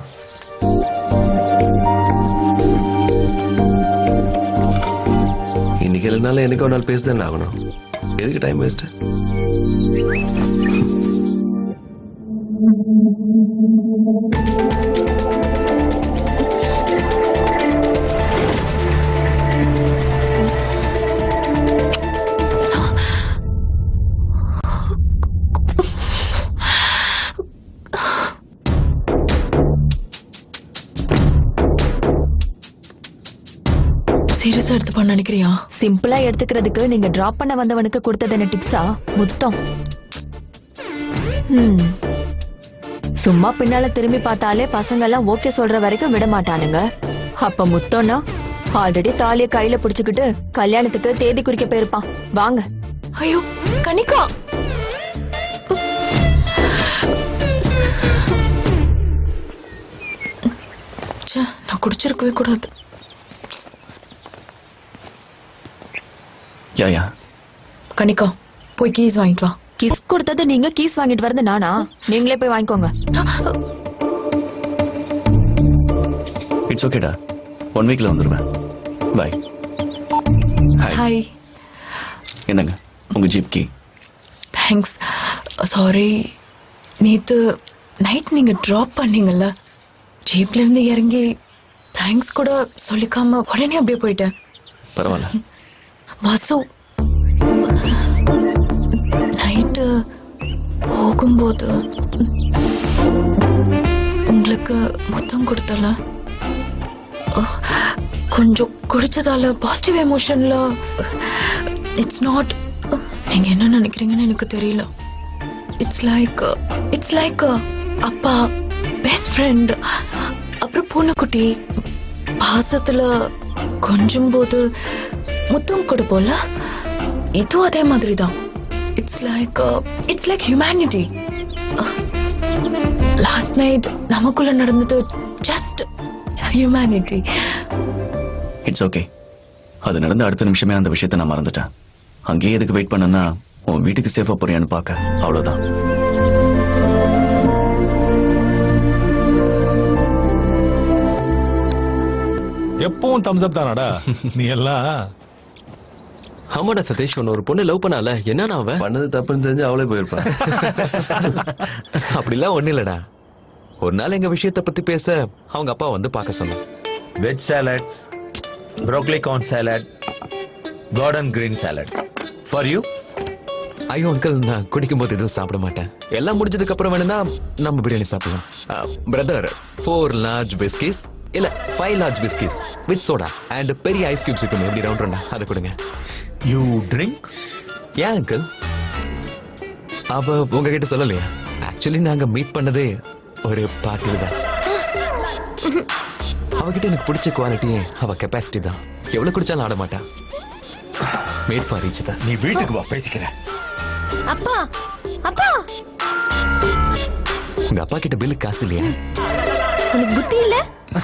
இன்னைக்கு இல்லைனாலும் எனக்கு ஒரு நாள் பேசுதான் ஆகணும் எதுக்கு டைம் வேஸ்ட் சீரியஸா எடுத்து பண்ண நினைக்கிறியா சிம்பிளா எடுத்துக்கிறதுக்கு நீங்க டிராப் பண்ண வந்தவனுக்கு கொடுத்தது என்ன டிப்ஸா முத்தம் ஹம். சும்மா பின்னால திரும்பி பார்த்தாலே பசங்க எல்லாம் ஓகே சொல்ற வரைக்கும் விட மாட்டானுங்க அப்ப முத்தம்னா ஆல்ரெடி தாலிய கையில புடிச்சுக்கிட்டு கல்யாணத்துக்கு தேதி குறிக்க போயிருப்பான் வாங்க ஐயோ கனிகா ச்சே, நான் குடிச்சிருக்கவே கூடாது யா யா கனிகா போய் கீஸ் வாங்கிட்டு வா கிஸ் கொடுத்தது நீங்க கீஸ் வாங்கிட்டு வரது நானா நீங்களே போய் வாங்கிக்கோங்க இட்ஸ் ஓகேடா ஒன் வீக்ல வந்துடுவேன் பாய் ஹாய் ஹாய் என்னங்க உங்க ஜீப் கீ தேங்க்ஸ் சாரி நேத்து நைட் நீங்க டிராப் பண்ணீங்கல்ல ஜீப்ல இருந்து இறங்கி தேங்க்ஸ் கூட சொல்லிக்காம உடனே அப்படியே போயிட்டேன் பரவாயில்ல வாசு நைட்டு போகும்போது உங்களுக்கு முத்தம் கொடுத்தல அஹ், கொஞ்சம் குடிச்சதால பாசிட்டிவ் எமோஷன்ல இட்ஸ் நாட் நீங்க என்ன நினைக்கிறீங்கன்னு எனக்கு தெரியல இட்ஸ் லைக் இட்ஸ் லைக் அப்பா பெஸ்ட் ஃப்ரெண்ட் அப்புறம் பூனைக்குட்டி பாசத்துல கொஞ்சம் போது முத்தம் கொடுப்போம்ல இதுவும் அதே மாதிரி தான் it's like it's like humanity last night நமக்குள்ள நடந்தது ஜஸ்ட் ஹியூமனிட்டி இட்ஸ் ஓகே அது நடந்த அடுத்த நிமிஷமே அந்த விஷயத்தை நான் மறந்துட்டேன் அங்கேயே எதுக்கு வெயிட் பண்ணனா உன் வீட்டுக்கு சேஃபா போறியான்னு பார்க்க அவ்வளவுதான் எப்பவும் தம்ஸ் அப் தானாடா நீ எல்லாம் ஆமாடா சதீஷ் உன்னை ஒரு பொண்ணு லவ் பண்ணால என்னன்னா அவ பண்ணது தப்புன்னு தெரிஞ்சு அவளே போயிருப்பா அப்படிலாம் ஒண்ணு இல்லடா ஒரு நாள் எங்க விஷயத்தை பத்தி பேச அவங்க அப்பா வந்து பார்க்க சொன்னான் veg salad broccoli corn salad garden green salad for you ஐயோ அங்கிள் நான் குடிக்கும் போது எதுவும் சாப்பிட மாட்டேன் எல்லாம் முடிஞ்சதுக்கு அப்புறம் வேணும்னா நம்ம பிரியாணி சாப்பிடலாம் பிரதர் ஃபோர் லார்ஜ் பிஸ்கிஸ் இல்ல five large whiskies with soda and பெரிய ஐஸ் கியூப்ஸ் இருக்கும் எப்படி ரவுண்ட் ரவுண்டா அதை கொடுங்க யூ ட்ரிங்க் ஏன் அங்கிள் அவ உங்ககிட்ட சொல்லலையா ஆக்சுவலி நாங்க மீட் பண்ணதே ஒரு பார்ட்டில தான் அவகிட்ட எனக்கு பிடிச்ச குவாலிட்டியே அவ கெப்பாசிட்டி தான் எவ்வளவு குடிச்சாலும் ஆட மாட்டா மேட் ஃபார் ரீச் தான் நீ வீட்டுக்கு வா பேசிக்கிறேன் அப்பா அப்பா உங்க அப்பா கிட்ட பில்லு காசு இல்லையா உனக்கு புத்தி இல்ல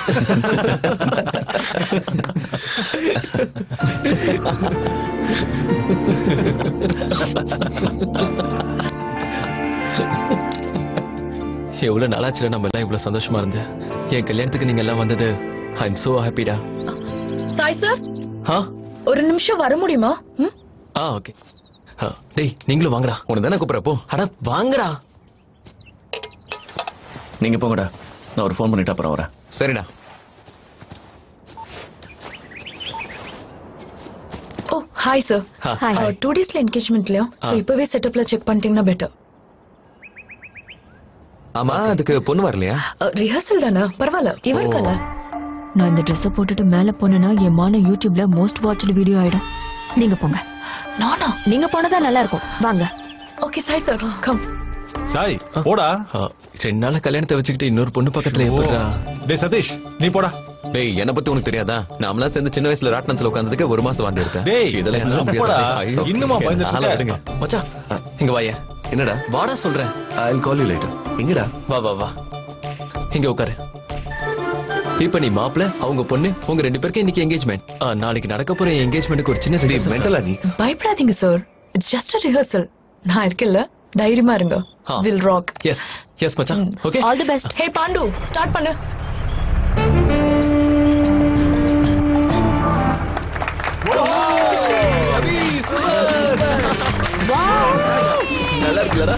எவ்வளவு நாளாச்சுல நம்ம எல்லாம் இவ்வளவு சந்தோஷமா இருந்து என் கல்யாணத்துக்கு நீங்க எல்லாம் வந்தது ஐ எம் சோ ஹாப்பிடா சாய் சார் ஆ ஒரு நிமிஷம் வர முடியுமா ம்? ஆ ஓகே டேய் நீங்களும் வாங்கடா உனக்கு தானே கூப்பிடறப்போ அட வாங்கடா நீங்க போங்கடா நான் ஒரு ஃபோன் பண்ணிட்டு அப்புறம் வரேன் சரிடா oh hi sir Hi. Two டேஸ்ல என்கேஜ்மெண்ட்லயும் ஸோ ஆ. இப்பவே செட்டப்ல செக் பண்ணிட்டீங்கன்னா பெட்டர் ஆமா அதுக்கு பொண்ணு வரலையா ரிஹர்சல் தானே பரவாயில்ல இவருக்கல்ல நான் இந்த ட்ரெஸ்ஸை போட்டுட்டு மேல போனேன்னா என் மான யூடியூப்ல மோஸ்ட் வாட்ச்டு வீடியோ ஆயிடும் நீங்க போங்க நானா நீங்க போனதா நல்லா இருக்கும் வாங்க okay Sai sir come Sai போடா ரெண்டு நாள கல்யாணத்தை வச்சுக்கிட்டு இன்னொரு பொண்ணு பக்கத்துல எப்படிடா டேய் சதீஷ் நீ போடா டேய் என்ன பத்தி உனக்கு தெரியாதா நாமெல்லாம் சேர்ந்து சின்ன வயசுல ராட்டினத்துல உட்கார்ந்ததுக்கு ஒரு மாசம் வாந்தி எடுத்தேன் டேய், இதெல்லாம் என்னால முடியாது. போடா. ஐயோ, இன்னுமா பயந்துட்டு என்னால இருக்க? விடுங்க மச்சான் இங்க வாயா என்னடா வாடா சொல்றேன் ஐ கால் யூ லேட்டர் எங்கடா வா வா வா இங்க உட்காரு இப்ப நீ மாப்பிள அவங்க பொண்ணு உங்க ரெண்டு பேருக்கு இன்னைக்கு என்கேஜ்மெண்ட் நாளைக்கு நடக்க போற என்கேஜ்மெண்ட்டுக்கு ஒரு சின்ன rehearsal. மென்டலா நீ பயப்படாதீங்க sir it's just a rehearsal நான் இருக்கேன்ல தைரியமா இருங்க வில் ராக் எஸ் எஸ் மச்சான் okay all the best hey band start பண்ணு நல்லா இருக்குல்லடா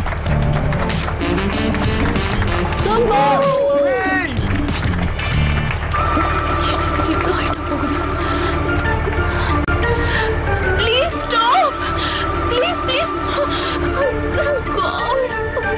என்னது இவ்வளோ ஹைட்டா போகுது please stop please please god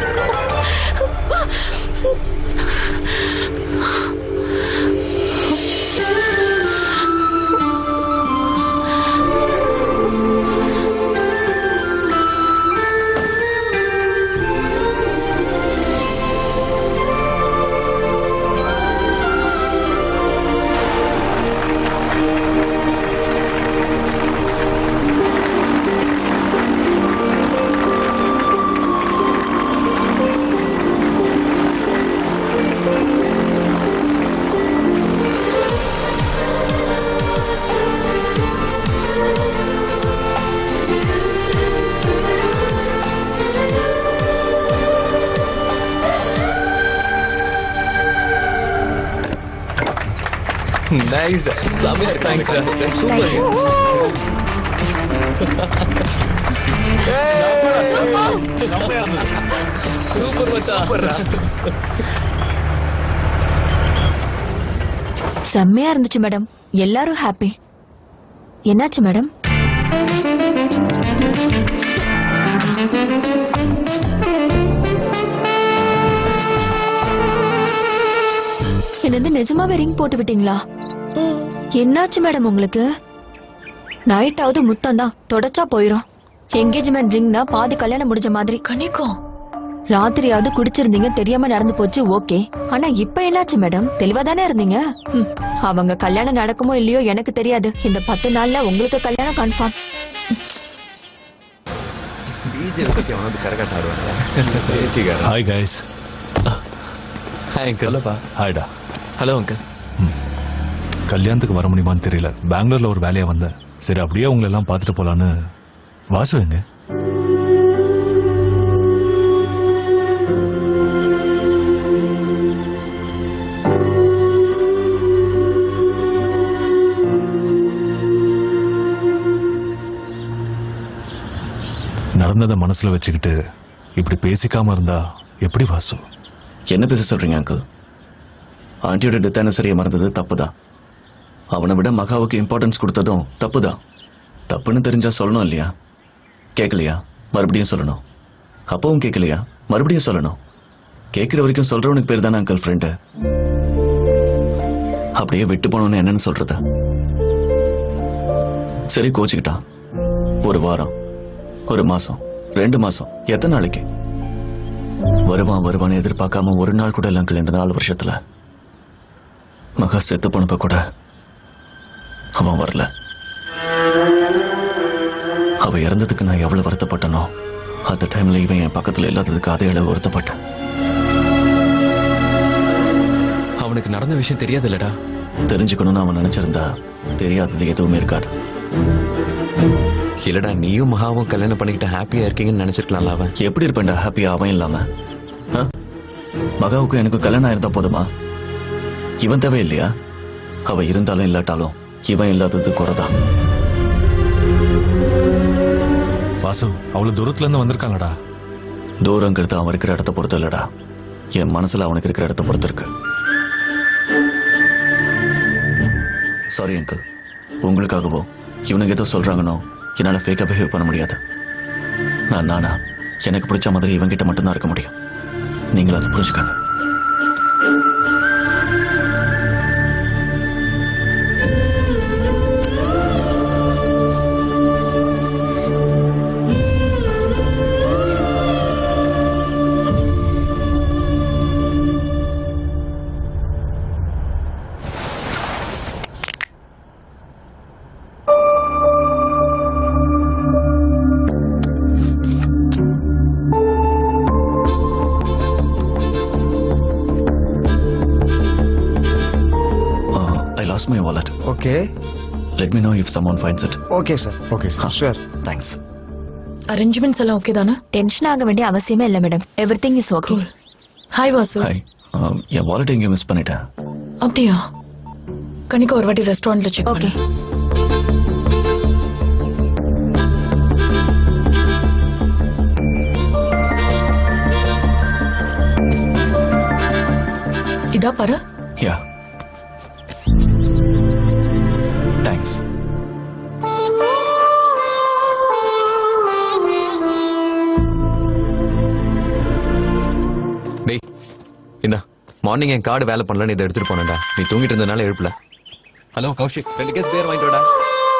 nice செமையா இருக்கு தேங்க்ஸ் சூப்பர் சூப்பர் மச்சான் செம்மையா இருந்துச்சு மேடம் எல்லாரும் ஹாப்பி என்னாச்சு மேடம் என்னது நிஜமாவே ரிங் போட்டு விட்டீங்களா என்னாச்சு மேடம் உங்களுக்கு நைட்டாவது முத்தம் தான் தொடச்சா போயிரும் என்கேஜ்மெண்ட் ரிங்னா பாதி கல்யாணம் முடிஞ்ச மாதிரி கணிக்கும் ராத்திரியாவது குடிச்சிருந்தீங்க தெரியாம நடந்து போச்சு ஓகே ஆனா இப்ப என்னாச்சு மேடம் தெளிவா தானே இருந்தீங்க ஹம், அவங்க கல்யாணம் நடக்குமோ இல்லையோ எனக்கு தெரியாது இந்த பத்து நாள்ல உங்களுக்கு கல்யாணம் கன்ஃபார்ம் டிஜே வச்சு அவன் வந்து கரகாட்டம் ஆடுவாங்க ஹாய் கைஸ் ஹாய் அங்கிள் ஹாய்டா ஹலோ அங்கிள் கல்யாணத்துக்கு வர முடியுமான்னு தெரியல பெங்களூர்ல ஒரு வேலையா வந்தேன் சரி அப்படியே உங்களை எல்லாம் பார்த்துட்டு போலான்னு வாசு எங்க நடந்ததை மனசுல வச்சுக்கிட்டு இப்படி பேசிக்காம இருந்தா எப்படி வாசு என்ன பேச சொல்றீங்க அங்கிள் ஆண்டியோட டெத் அனிவர்சரியை மறந்தது தப்பு தான் அவனை விட மகாவுக்கு இம்பார்ட்டன்ஸ் கொடுத்ததும் தப்பு தான் தப்புன்னு தெரிஞ்சா சொல்லணும் இல்லையா கேட்கலையா மறுபடியும் சொல்லணும் அப்பவும் கேட்கலையா மறுபடியும் சொல்லணும் கேட்குற வரைக்கும் சொல்றவனுக்கு பேர் தானே அங்கிள் ஃப்ரெண்டு அப்படியே விட்டு போனோன்னு என்னன்னு சொல்றது சரி கோச்சுக்கிட்டான் ஒரு வாரம் ஒரு மாசம் ரெண்டு மாசம் எத்தனை நாளைக்கு வருவான் வருவான்னு எதிர்பார்க்காம ஒரு நாள் கூட இல்லை அங்கிள் இந்த நாலு வருஷத்துல மகா செத்து போனப்ப கூட அவன் வரல அவ இறந்ததுக்கு நான் எவ்வளவு வருத்தப்பட்டனோ அந்த டைம்ல இவன் என் பக்கத்துல இல்லாததுக்கு அதே அளவு வருத்தப்பட்டேன் அவனுக்கு நடந்த விஷயம் தெரியாதுல்லடா தெரிஞ்சுக்கணும்னு அவன் நினைச்சிருந்தா தெரியாதது எதுவுமே இருக்காது இல்லடா நீயும் மகாவும் கல்யாணம் பண்ணிக்கிட்டு ஹாப்பியா இருக்கீங்கன்னு நினைச்சிருக்கலாம்ல அவன் எப்படி இருப்பேன்டா ஹாப்பியா அவன் இல்லாம ஆ? மகாவுக்கும் எனக்கு கல்யாணம் ஆயிருந்தா போதுமா இவன் தேவை இல்லையா அவ இருந்தாலும் இல்லாட்டாலும் இவன் இல்லாதது குறைதான் வாசு அவ்வளவு தூரத்துல இருந்து வந்திருக்காங்கடா தூரங்கிறது அவன் இருக்கிற இடத்த பொறுத்து இல்லடா என் மனசுல அவனுக்கு இருக்கிற இடத்த பொறுத்து இருக்கு சாரி அங்கிள் உங்களுக்காகவோ இவனுக்கு ஏதோ சொல்றாங்கன்னோ என்னால ஃபேக்கா பிஹேவ் பண்ண முடியாது நான் நானா எனக்கு பிடிச்ச மாதிரி இவன்கிட்ட மட்டும்தான் இருக்க முடியும் நீங்களும் அதை புரிஞ்சுக்காங்க I lost my wallet. Okay. Let me know if someone finds it. Okay sir okay sir sure Thanks. Arrangements எல்லாம் ஓகே தானே டென்ஷன் ஆக வேண்டிய அவசியமே இல்ல madam everything is okay hi Vasu hi என் வாலெட் எங்கேயும் மிஸ் பண்ணிட்டேன் அப்படியா கணிக்கா ஒரு வாட்டி ரெஸ்டாரண்ட்ல செக் ஓகே நல்லா பாரு யா தேங்க்ஸ் டேய் இந்தா மார்னிங் என் கார்டு வேலை பண்ணலன்னு இதை எடுத்துட்டு போனேன்டா நீ தூங்கிட்டு இருந்தனால எழுப்பல ஹலோ கௌஷிக் ரெண்டு கேஸ் பேர் வாங்கிட்டு வாடா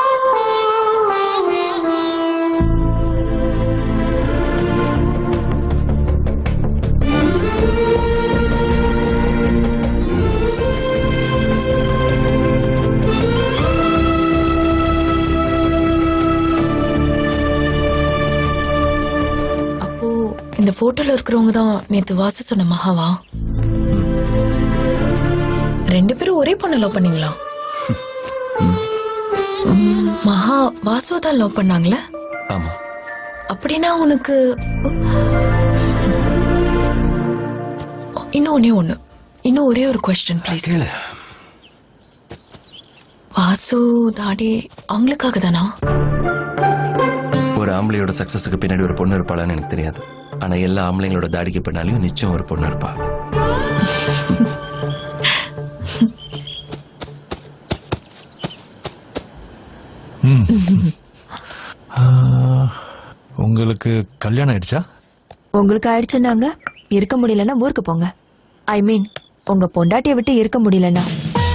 அப்போ இந்த போட்டோல இருக்கிறவங்க தான் நேத்து வாசு சொன்ன மகாவா ரெண்டு பேரும் ஒரே பொண்ணு லவ் பண்ணீங்களா ம், மகா வாசுவை தான் லவ் பண்ணாங்களே ஆமா அப்படின்னா உனக்கு இன்னும் ஒன்னே ஒண்ணு இன்னும் ஒரே ஒரு கொஸ்டின் ப்ளீஸ் வாசு தாடி அவங்களுக்காக தானா ஒரு ஆம்பளையோட சக்சஸுக்கு பின்னாடி ஒரு பொண்ணு இருப்பாளான்னு எனக்கு தெரியாது ஆனா எல்லா ஆம்பளைங்களோட தாடிக்கு பின்னாலையும் நிச்சயம் ஒரு பொண்ணு இருப்பா ம். ஆ, உங்களுக்கு கல்யாணம் ஆயிடுச்சா உங்களுக்கு ஆயிடுச்சுன்னாங்க இருக்க முடியலன்னா ஊருக்கு போங்க ஐ மீன் உங்க பொண்டாட்டியை விட்டு இருக்க முடியலன்னா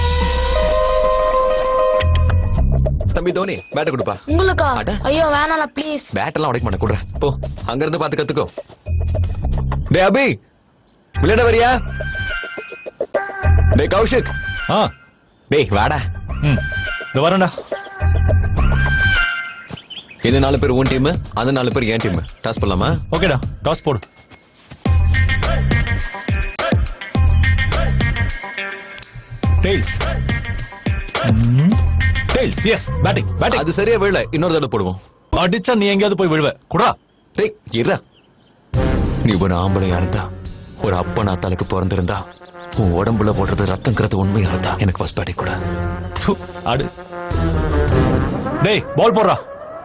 தம்பி தோனி பேட்டை கொடுப்பா உங்களுக்கா ஐயோ வேணாம் ப்ளீஸ் பேட்டெல்லாம் உடைக்க மாட்டேன் கொடுறேன் போ அங்க இருந்து பார்த்து கத்துக்கோ டே அபி விளையாட வரியா டே கௌஷிக் ஆ டேய் வாடா ம் இந்த வரேன்டா இது நாலு பேர் உன் டீம் அது நாலு பேர் என் டீம் டாஸ் பண்ணலாமா ஓகேடா டாஸ் போடு tails tails yes batting batting அது சரியா விழல இன்னொரு தடவை போடுவோம் அடிச்சா நீ எங்கேயாவது போய் விழுவ குடா டேய் இருடா நீ ஒரு ஆம்பளையா இருந்தா ஒரு அப்பனா தலைக்கு பிறந்திருந்தா உன் உடம்புல போடுறது ரத்தங்கிறது உண்மையா இருந்தா எனக்கு ஃபர்ஸ்ட் பேட்டிங் கூட து, ஆடு டேய் பால் போடுறா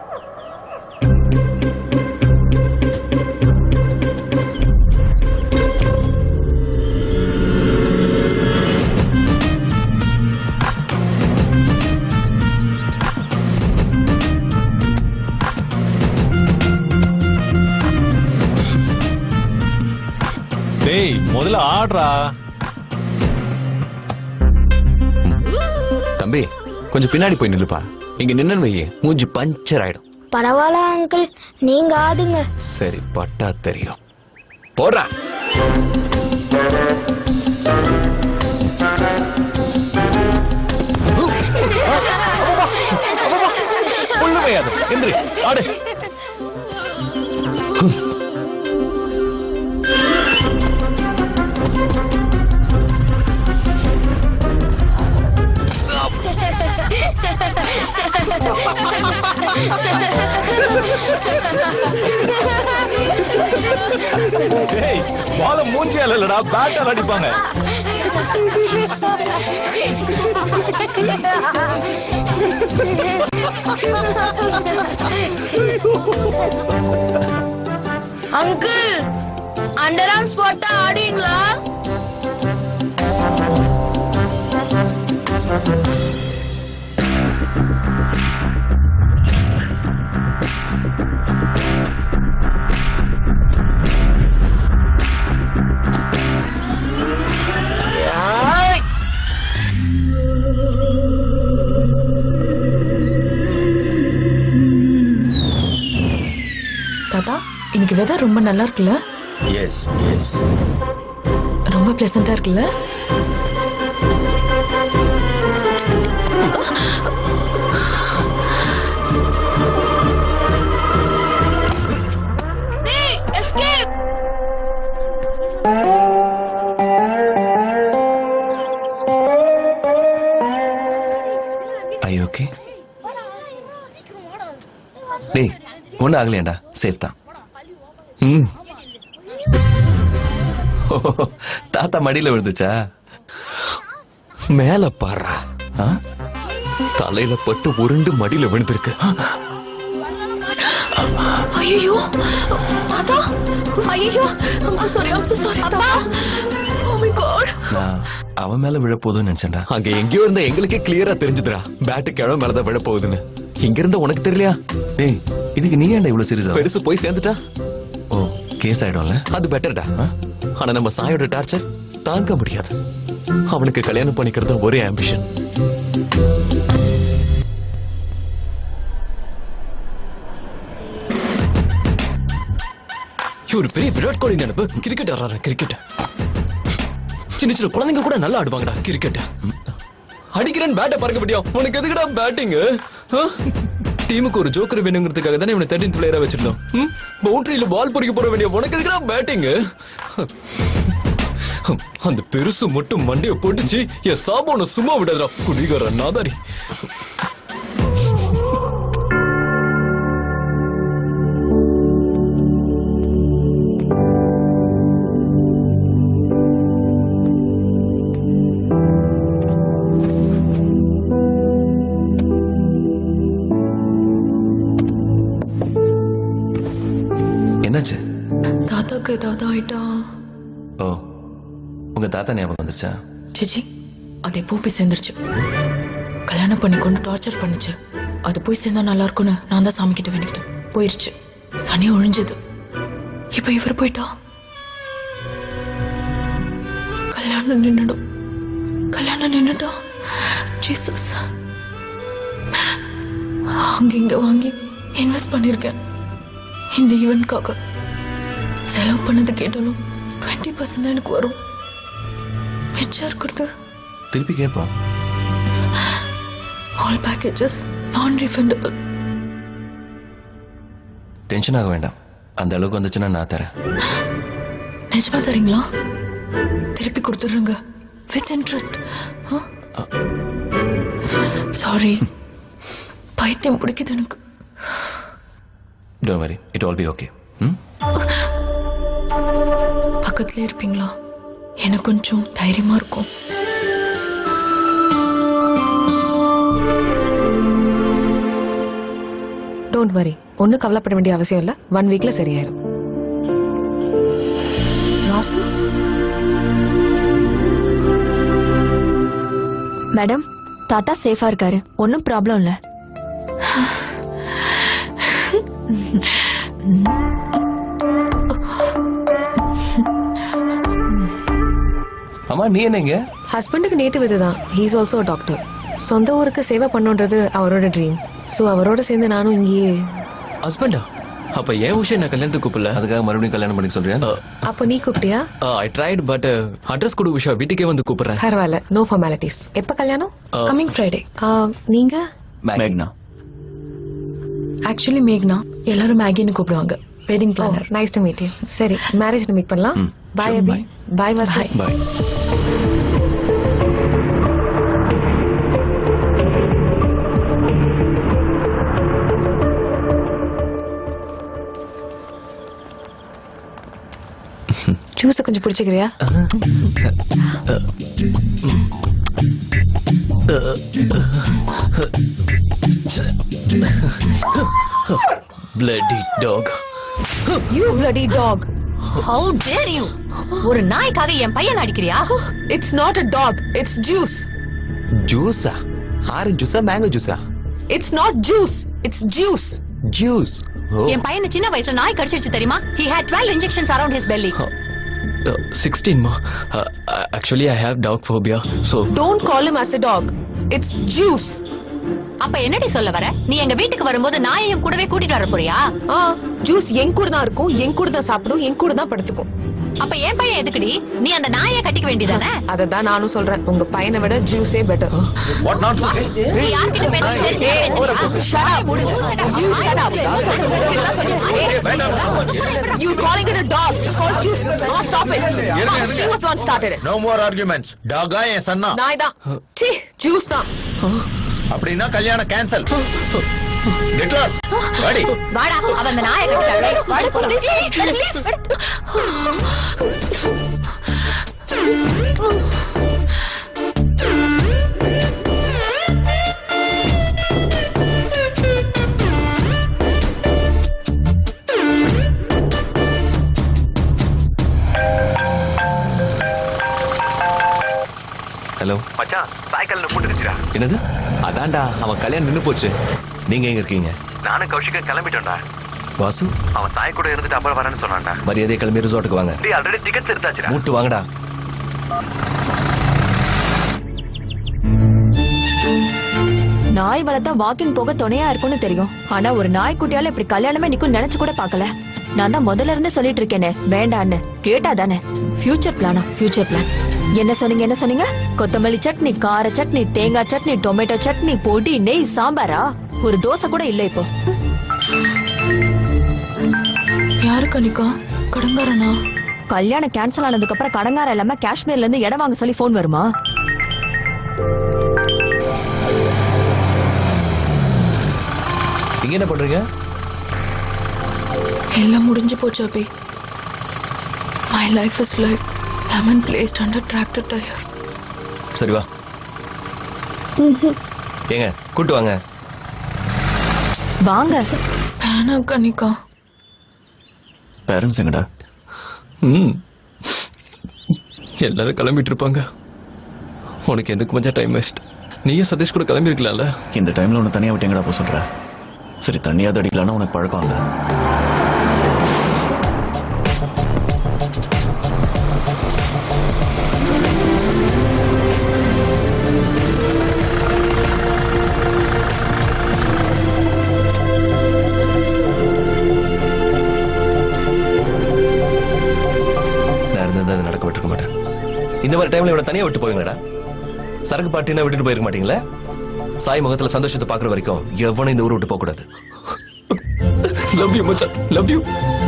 டேய் முதல்ல ஆடுறா தம்பி கொஞ்சம் பின்னாடி போய் நில்லுப்பா இங்க நின்னு வையே மூஞ்சி பஞ்சர் ஆயிடும் பரவாயில்ல அங்கிள் நீங்க ஆடுங்க சரி பட்டா தெரியும் போடுறா உள்ளுமையாது எந்திரி ஆடு டேய் பால மூஞ்சியால இல்லடா பேட்டால அடிப்பாங்க அங்கிள் அண்டர் ஆர்ம்ஸ் போட்டா ஆடுவீங்களா தாத்தா இன்னைக்கு வெதர் ரொம்ப நல்லா இருக்குல்ல எஸ் எஸ் ரொம்ப பிளசண்டா இருக்குல்ல டேய் எஸ்கேப் ஐ ஓகே டேய் ஒன்றும் ஆகலையாண்டா சேஃப் தான் ம் தாத்தா மடியில விழுந்துச்சா மேல பாடுறா ஆ? தலையில பட்டு உருண்டு மடியில விழுந்திருக்கு ஐயோ தாத்தா ஐயோ I'm so sorry I'm so sorry தாத்தா நான் அவன் மேல விழ போதும்னு நினைச்சேன்டா அங்க எங்கேயோ இருந்த எங்களுக்கே கிளியரா தெரிஞ்சுதுடா பேட்டு கிழமை மேலதான் விழ போகுதுன்னு இங்க இருந்த உனக்கு தெரியலையா டேய் இதுக்கு நீ ஏன்டா இவ்வளவு சீரியஸா பெருசு போய் சேர்ந்துட்டா ஓ கேஸ் ஆயிடும்ல அது பெட்டர்டா ஆனா நம்ம சாயோட டார்ச்சர் தாங்க முடியாது அவனுக்கு கல்யாணம் பண்ணிக்கிறது தான் ஒரே ஆம்பிஷன் ஒரு பெரிய விராட் கோலி நினைப்பு கிரிக்கெட் ஆடுறாரு கிரிக்கெட் சின்ன சின்ன குழந்தைங்க கூட நல்லா ஆடுவாங்கடா கிரிக்கெட் அடிக்கிறேன் பேட்டை பறக்க முடியும் உனக்கு எதுக்குடா பேட்டிங் டீமுக்கு ஒரு ஜோக்கர் வேணுங்கிறதுக்காக தானே இவனை தேர்ட்டின் பிளேயரா வச்சிருந்தோம் பவுண்டரியில பால் பொறிக்க போற வேண்டிய உனக்கு எதுக்குடா பேட்டிங் அந்த பெருசு மட்டும் மண்டைய போட்டுச்சு என் சாபோன சும்மா விடாதடா குடிகார நாதாரி என்னாச்சு தாத்தாக்கு ஏதாவது ஆயிட்டா ஓ உங்க தாத்தா ஞாபகம் வந்துருச்சா சிச்சி அது எப்போ போய் சேர்ந்துருச்சு கல்யாணம் பண்ணி கொண்டு டார்ச்சர் பண்ணுச்சு அது போய் சேர்ந்தா நல்லா இருக்கும்னு நான் தான் சாமி கிட்ட வேண்டிக்கிட்டேன் போயிருச்சு சனி ஒழிஞ்சது இப்போ இவர் போயிட்டா கல்யாணம் நின்னுடும் கல்யாணம் நின்னுட்டா ஜீசஸ் அங்க இங்க வாங்கி இன்வெஸ்ட் பண்ணிருக்கேன் இந்த ஈவெண்ட்காக செலவு பண்ணது கேட்டாலும் டுவெண்ட்டி பர்சன்ட் தான் எனக்கு வரும் மிச்சம் இருக்கிறது திருப்பி கேட்போம் all packages non refundable tension ஆக வேண்டாம் அந்த அளவுக்கு வந்துச்சுன்னா நான் தரேன் நிஜமா தரீங்களா திருப்பி கொடுத்துடுறேங்க வித் இன்ட்ரெஸ்ட் சாரி பைத்தியம் பிடிக்குது எனக்கு don't worry it all B okay பக்கத்துல இருப்பீங்களா எனக்கு கொஞ்சம் தைரியமா இருக்கும் டோன்ட் வரி ஒன்றும் கவலைப்பட வேண்டிய அவசியம் இல்லை ஒன் வீக்ல சரியாயிரும் ராசு மேடம் தாத்தா சேஃபா இருக்காரு ஒன்றும் ப்ராப்ளம் இல்லை அம்மா நீ என்னங்க ஹஸ்பண்டுக்கு நேட்டிவ் இதுதான் ஹீஸ் ஆல்சோ டாக்டர் சொந்த ஊருக்கு சேவை பண்ணுன்றது அவரோட ட்ரீம் ஸோ அவரோட சேர்ந்து நானும் இங்கேயே ஹஸ்பண்டா அப்ப ஏன் விஷயம் நான் கல்யாணத்துக்கு கூப்பிடல அதுக்காக மறுபடியும் கல்யாணம் பண்ணி சொல்றியா அப்போ நீ கூப்பிட்டியா ஐ ட்ரைட் பட் அட்ரஸ் கொடு விஷயம் வீட்டுக்கே வந்து கூப்பிடுறேன் பரவாயில்ல நோ ஃபார்மாலிட்டிஸ் எப்போ கல்யாணம் Uh, கமிங் ஃப்ரைடே நீங்க மேக்னா ஆக்சுவலி மேக்னா எல்லாரும் மேகின்னு கூப்பிடுவாங்க wedding planner nice to meet you சரி மேரேஜ் மீட் பண்ணலாம் bye Abhi bye Vasi bye juice கொஞ்சம் பிடிச்சிக்கிறியா bloody dog you bloody dog how dare you ஒரு நாய்க்காக என் பையன் அடிக்கிறியா it's not a dog it's juice ஜூஸா ஆரஞ்சு ஜூஸா மேங்கோ ஜூஸா it's not juice it's juice juice என் பையனை சின்ன வயசுல நாய் கடிச்சிருச்சு தெரியுமா he had 12 injections around his belly sixteen மா actually I have dog phobia so don't call him as a dog it's juice அப்ப என்னடி சொல்ல வர நீ எங்க வீட்டுக்கு வரும்போது நாயையும் கூடவே கூட்டிட்டு வர போறியா ஆ ஜூஸ் என் கூட தான் இருக்கும் என் கூட தான் சாப்பிடும் என் கூட தான் படுத்துக்கும் அப்ப என் பையன் எதுக்குடி நீ அந்த நாயை கட்டிக்க வேண்டியதானே அதை தான் நானும் சொல்றேன் உங்க பையனை விட ஜூஸே பெட்டர் What nonsense? நீ யார்கிட்ட பேசுறது Shut up. You shut up. You calling it a dog. You call juice. No, stop it. She was the one started it. No more arguments. டாகா என் சன்னா நாய் தான் சி ஜூஸ் தான் அப்படின்னா கல்யாணம் கேன்சல் கெட் லாஸ்ட் வாடி வாடா அவன் அந்த நாயை கட்டிட்டாளே மச்சான் சாய்க்கால் நின்றுச்சுடா என்னது அதான்டா அவன் கல்யாணம் நின்னு போச்சு நீங்க எங்க இருக்கீங்க நானும் கௌஷிக்கும் கிளம்பிட்டோம்டா வாசு அவன் சாய் கூட இருந்துட்டு அப்புறம் வரேன்னு சொன்னான்டா மரியாதையை கிளம்பி ரிசார்ட்டுக்கு வாங்க டேய் ஆல்ரெடி டிக்கெட்ஸ் எடுத்தாச்சுடா மூட்டு வாங்கடா நாய் வளர்த்தா வாக்கிங் போக துணையா இருக்கும்னு தெரியும் ஆனா ஒரு நாய்க்குட்டியால இப்படி கல்யாணமே நிக்கும் நினைச்சு கூட பார்க்கல நான் தான் முதல்ல இருந்து சொல்லிட்டு இருக்கேனே வேண்டான்னு கேட்டா தானே ஃபியூச்சர் பிளானா ஃபியூச்சர் பிளான் என்ன சொன்னீங்க என்ன சொன்னீங்க கொத்தமல்லி சட்னி கார சட்னி தேங்காய் சட்னி டொமேட்டோ சட்னி பொடி நெய் சாம்பாரா ஒரு தோசை கூட இல்ல இப்போ யாரு கனிக்கா கடங்காரனா கல்யாணம் கேன்சல் ஆனதுக்கு அப்புறம் கடங்கார இல்லாம காஷ்மீர்ல இருந்து இடம் வாங்க சொல்லி போன் வருமா இங்க என்ன பண்றீங்க எல்லாம் முடிஞ்சு போச்சு Abhi my life is like lemon placed under tractor tyre சரி வா ஏங்க கூட்டு வாங்க வாங்க வேணா கனிக்கா பேரண்ட்ஸ் எங்கடா ம் எல்லாரும் கிளம்பிட்டு இருப்பாங்க உனக்கு எதுக்கு மச்சா டைம் வேஸ்ட் நீயே சதீஷ் கூட கிளம்பி இருக்கலாம்ல இந்த டைம்ல உன்னை தனியா விட்டு எங்கடா போக சொல்ற சரி தண்ணியாவது அடிக்கலாம்னா உனக்கு பழக்கம் இல்ல நான் இருந்திருந்தா அது நடக்க விட்டுருக்க மாட்டேன் இந்த மாதிரி டைம்ல இவனை தனியா விட்டு போவீங்களா சரக்கு பாட்டினா விட்டுட்டு போயிருக்க மாட்டீங்களா சாய் முகத்துல சந்தோஷத்தை பாக்குற வரைக்கும் எவனும் இந்த ஊரை விட்டு போக கூடாது லவ் யூ மச்சான் லவ் யூ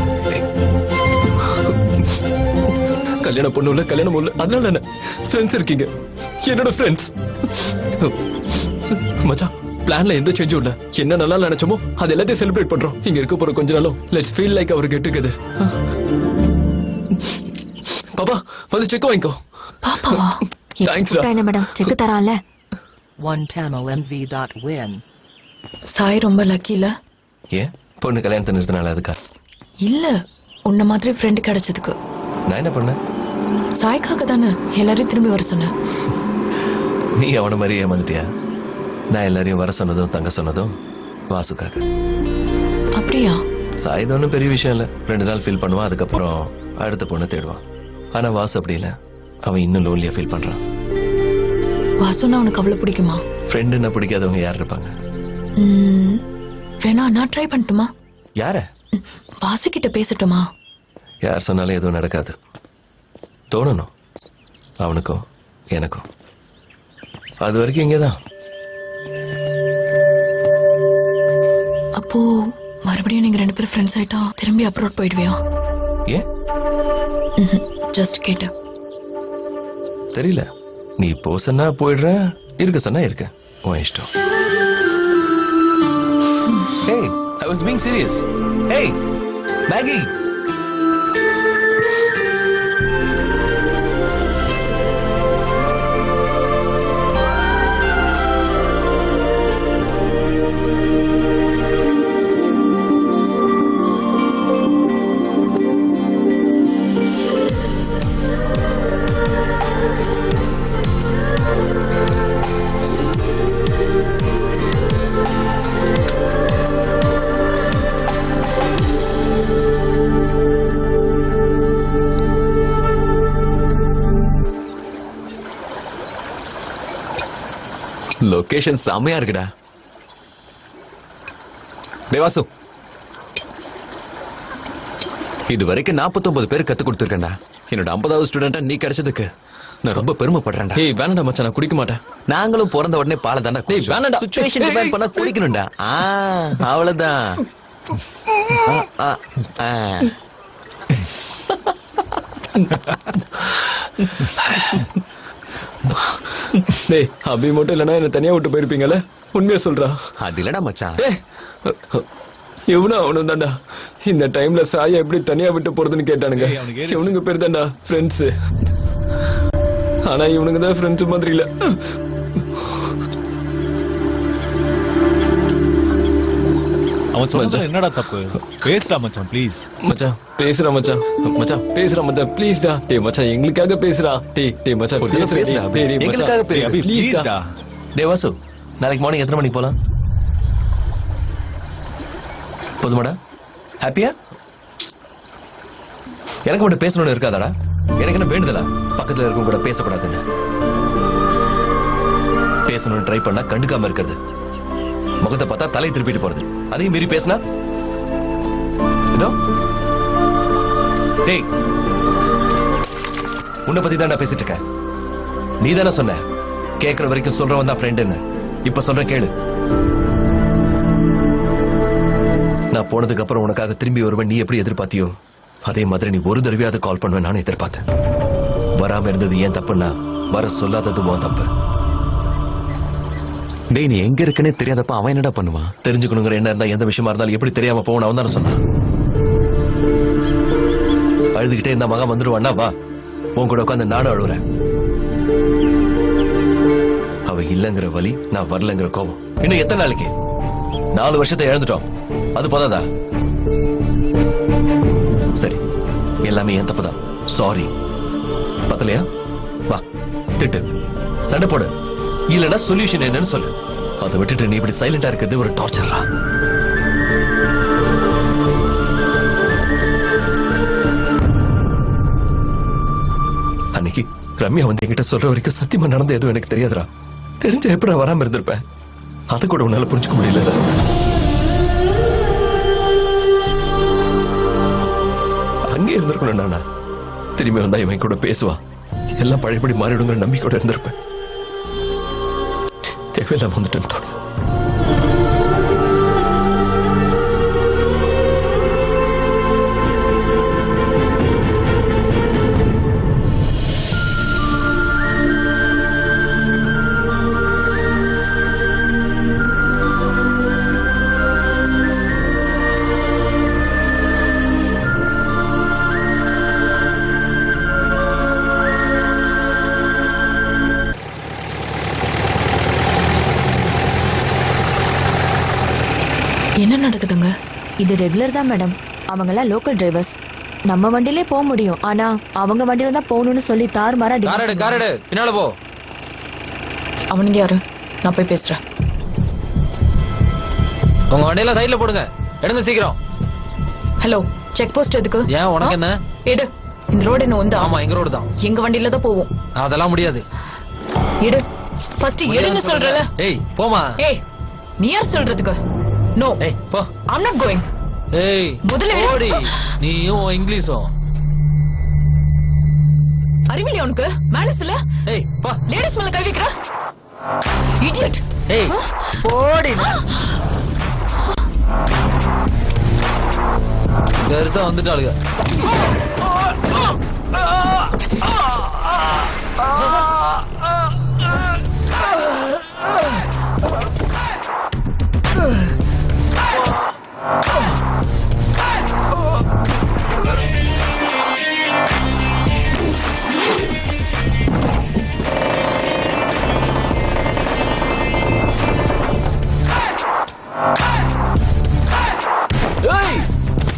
கல்யாணம் பொண்ணு இல்ல கல்யாணம் இல்ல அதனால என்ன ஃப்ரெண்ட்ஸ் இருக்கீங்க என்னோட ஃப்ரெண்ட்ஸ் மச்சான் பிளான்ல எந்த சேஞ்சும் இல்ல என்ன நல்லா நினைச்சோமோ அது எல்லாத்தையும் செலிப்ரேட் பண்றோம் இங்க இருக்க போற கொஞ்ச நாளும் let's feel like our get together பாப்பா வந்து செக் வாங்கிக்கோ தேங்க்ஸ்டா என்ன மேடம் செக்கு தரான்ல One Tamil MV dot win. Sai ரொம்ப லக்கி இல்ல ஏன் பொண்ணு கல்யாணத்தை நிறுத்தினால அதுக்கா இல்ல உன்ன மாதிரி ஃப்ரெண்டு கிடைச்சதுக்கு நான் என்ன பண்ணேன் சாய்க்காக தானே எல்லாரையும் திரும்பி வர சொன்னேன் நீ அவன மாதிரி ஏமாந்துட்டியா நான் எல்லாரையும் வர சொன்னதும் தங்க சொன்னதும் வாசுக்காக அப்படியா சாய் ஒன்றும் பெரிய விஷயம் இல்லை ரெண்டு நாள் ஃபீல் பண்ணுவான் அதுக்கப்புறம் அடுத்த பொண்ணு தேடுவான் ஆனா வாசு அப்படி இல்லை அவன் இன்னும் லோன்லியா ஃபீல் பண்றான் வாசுனா உனக்கு அவ்வளவு பிடிக்குமா ஃப்ரெண்டுன்னா பிடிக்காதவங்க யார் இருப்பாங்க ம், வேணா நான் ட்ரை பண்ணட்டுமா யார வாசு கிட்ட பேசட்டுமா யார் சொன்னாலும் எதுவும் நடக்காது தோணணும் அவனுக்கும் எனக்கும் அது வரைக்கும் இங்கே தான் அப்போ மறுபடியும் நீங்க ரெண்டு பேரும் ஃப்ரெண்ட்ஸ் ஆயிட்டா திரும்பி அப்ரோட் போயிடுவியா ஏன் ஜஸ்ட் கேட்டேன் தெரியல நீ போ சொன்னா போயிடுற இருக்க சொன்னா இருக்க உன் இஷ்டம் Hey, I was being serious. Hey, Maggie. Location செம்மையா இருக்குடா டேய் வாசு இது வரைக்கும் 49 பேர் கத்து கொடுத்துருக்கேன்டா என்னோட 50வது ஸ்டூடெண்டா நீ கிடைச்சதுக்கு நான் ரொம்ப பெருமைப்படுறேன்டா ஏய் வேணாடா மச்சான் நான் குடிக்க மாட்டேன் நாங்களும் பிறந்த உடனே பாலை தாண்டா டேய், வேணாம்டா. சுச்சுவேஷன் ஏய், டிபெண்ட் பண்ணா குடிக்கணும்டா ஆ அவ்வளவுதான் ஆ, ஆ, ஆ. டேய் அபி மட்டும் இல்லைன்னா என்ன தனியா விட்டு போயிருப்பீங்கல்ல உண்மையா சொல்றா அது இல்லடா மச்சான் இவனும் அவனும் தான்டா இந்த டைம்ல சாயா எப்படி தனியா விட்டு போறதுன்னு கேட்டானுங்க இவனுங்க பேர் தான்டா ஃப்ரெண்ட்ஸ் ஆனா இவனுங்க தான் ஃப்ரெண்ட்ஸ் மாதிரி இல்ல அவன் சொல்றது என்னடா தப்பு பேசுடா மச்சான் ப்ளீஸ் மச்சான் பேசுறா மச்சான் மச்சான் பேசுறா மச்சான் ப்ளீஸ் டா டேய் மச்சான் எங்களுக்காக பேசுறா டேய் டேய் மச்சான் ஒரு தடவை பேசுறா பேசுடா, டேய் அபி. டேய் மச்சான். எங்களுக்காக டேய், பேசு. அபி, Please please டா. டா டே வாசு நாளைக்கு மார்னிங் எத்தனை மணிக்கு போலாம் போதுமாடா ஹாப்பியா எனக்கு மட்டும் பேசணும்னு இருக்காதாடா எனக்கு என்ன வேண்டுதலா பக்கத்துல இருக்கவங்க கூட பேசக்கூடாதுன்னு பேசணும்னு ட்ரை பண்ணா கண்டுக்காம இருக்கிறது முகத்தை பார்த்தா தலை திருப்பிட்டு போறது அதையும் மீறி பேசினா இதோ டேய் உன்னை பத்தி தான் பேசிட்டு இருக்கேன் நீ தானே சொன்ன கேட்கிற வரைக்கும் சொல்றவன் தான் ஃப்ரெண்டுன்னு இப்ப சொல்றேன் கேளு நான் போனதுக்கு அப்புறம் உனக்காக திரும்பி வருவேன் நீ எப்படி எதிர்பார்த்தியோ அதே மாதிரி நீ ஒரு தடவையாவது கால் பண்ணுவேன் நானும் எதிர்பார்த்தேன் வராம இருந்தது ஏன் தப்புன்னா வர சொல்லாதது உன் தப்பு டேய் நீ எங்க இருக்கனே தெரியாதப்ப அவன் என்னடா பண்ணுவான் தெரிஞ்சுக்கணுங்கிற என்ன இருந்தா எந்த விஷயமா இருந்தாலும் எப்படி தெரியாம போகணும் அவன் தானே சொன்னான் அழுதுகிட்டே இந்த மகன் வந்துடுவான்னா வா உன் கூட உட்காந்து நானும் அழுகுறேன் அவ இல்லங்கிற வலி நான் வரலங்கிற கோபம் இன்னும் எத்தனை நாளைக்கு நாலு வருஷத்தை இழந்துட்டோம் அது போதாதா சரி எல்லாமே என் தப்பு தான் சாரி பத்தலையா வா திட்டு சண்டை போடு இல்லைன்னா சொல்யூஷன் என்னன்னு சொல்லு அதை விட்டுட்டு நீ இப்படி சைலண்டா இருக்கிறது ஒரு டார்ச்சரா அன்னைக்கு ரம்யா வந்து என்கிட்ட சொல்ற வரைக்கும் சத்தியமா நடந்த எதுவும் எனக்கு தெரியாதுடா தெரிஞ்ச எப்படி நான் வராம இருந்திருப்பேன் அது கூட உன்னால புரிஞ்சுக்க முடியல அங்கே இருந்திருக்கணும் நானா திரும்பி வந்தா இவன் கூட பேசுவான் எல்லாம் பழையபடி மாறிடுங்கிற நம்பிக்கையோட இருந்திருப்பேன் தேவையில்லாம வந்துட்டேன்னு தோணுது என்ன நடக்குதுங்க இது ரெகுலர் தான் மேடம் அவங்கெல்லாம் லோக்கல் டிரைவர்ஸ் நம்ம வண்டியிலே போக முடியும் ஆனா அவங்க வண்டியில தான் போகணும்னு சொல்லி தாறுமாறா demand காரடு காரடு பின்னால போ அவனுங்க யாரு நான் போய் பேசுறேன் உங்க வண்டியெல்லாம் சைடுல போடுங்க எடுங்க சீக்கிரம் ஹலோ செக் போஸ்ட் எதுக்கு ஏன் உனக்கு என்ன எடு இந்த ரோடு என்ன வந்து ஆமா எங்க ரோடு தான் எங்க வண்டியில தான் போவோம் அதெல்லாம் முடியாது எடு ஃபர்ஸ்ட் எடுன்னு சொல்றல ஏய் போமா ஏய் நீ யார் சொல்றதுக்கு நோ ஏய் போ ஐம் நாட் கோயிங் ஏய் முதல்ல எடு. ஓடி நீயும் உன் இங்கிலீஷும் அறிவில்லையா உனக்கு மேனஸ் இல்ல ஏய் பா லேடிஸ் மேல கை வைக்கிற இடியட் ஏய் ஓடி பெருசா வந்துட்டாளுங்க ஏய்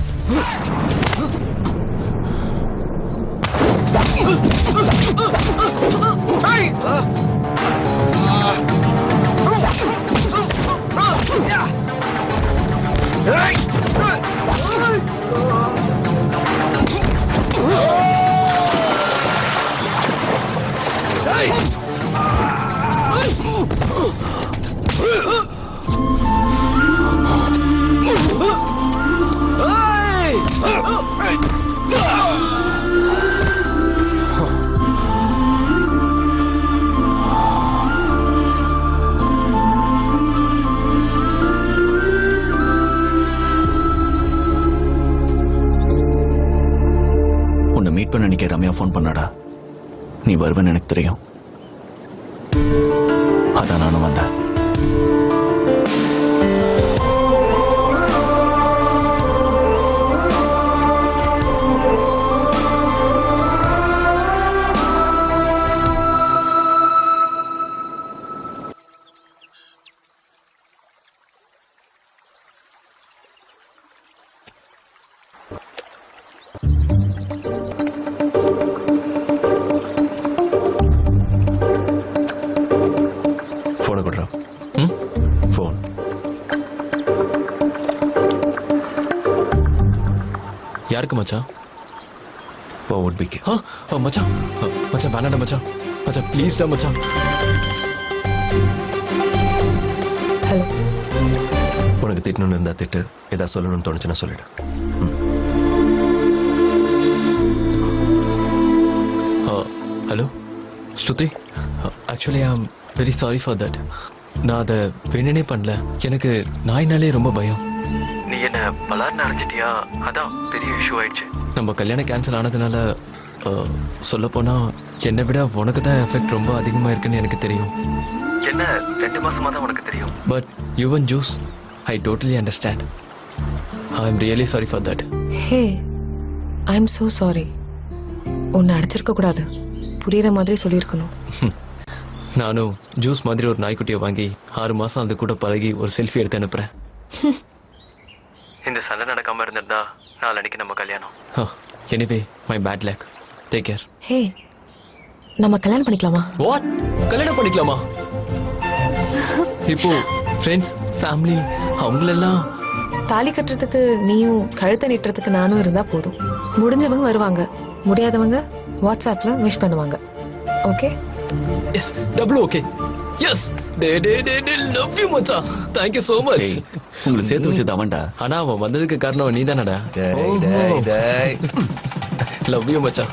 உன்னை மீட் பண்ண அன்னைக்கு ரம்யா ஃபோன் பண்ணாடா நீ வருவேன்னு எனக்கு தெரியும் அதான் நானும் வந்தேன் ஃபோனை கொடுறான் ம் ஃபோன் யாருக்கு மச்சான் ஓ உட் பிக்கு ஆ ஆ, மச்சான் ஆ, மச்சான் வேணாடா மச்சான் மச்சான் ப்ளீஸ் டா மச்சான் உனக்கு திட்டணும்னு இருந்தா திட்டு ஏதாவது சொல்லணும்னு தோணுச்சுன்னா சொல்லிடு hello Shruti actually I am very sorry for that நான் அதை வேணுனே பண்ணல எனக்கு நாய்னாலே ரொம்ப பயம் நீ என்ன பலார்னு அரைஞ்சிட்டியா அதான் பெரிய இஷ்யூ ஆயிடுச்சு நம்ம கல்யாணம் கேன்சல் ஆனதுனால சொல்ல போனா என்னை விட உனக்கு தான் எஃபெக்ட் ரொம்ப அதிகமா இருக்குன்னு எனக்கு தெரியும் என்ன ரெண்டு மாசமா தான் உனக்கு தெரியும் but Yuvan juice I totally understand I am really sorry for that hey I am so sorry உன்னை அடிச்சிருக்க கூடாது புரியுற மாதிரி சொல்லியிருக்கணும் நானும் ஜூஸ் மாதிரி ஒரு நாய்க்குட்டியை வாங்கி ஆறு மாசம் அது கூட பழகி ஒரு செல்ஃபி எடுத்து அனுப்புறேன் இந்த சண்டை நடக்காம இருந்திருந்தா நாளைக்கு நம்ம கல்யாணம் anyway my bad luck take care hey நம்ம கல்யாணம் பண்ணிக்கலாமா வாட் கல்யாணம் பண்ணிக்கலாமா இப்போ ஃப்ரெண்ட்ஸ் ஃபேமிலி அவங்களெல்லாம் தாலி கட்டுறதுக்கு நீயும் கழுத்தை நீட்டுறதுக்கு நானும் இருந்தா போதும் முடிஞ்சவங்க வருவாங்க முடியாதவங்க வாட்ஸ்அப்ல விஷ் பண்ணுவாங்க okay yes double okay yes டே டே டே டே லவ் யூ மச்சான் தேங்க் யூ so much உங்களை சேர்த்து வச்சது அவன்டா ஆனா அவன் வந்ததுக்கு காரணம் நீதானடா டேய், டேய். லவ் யூ மச்சான்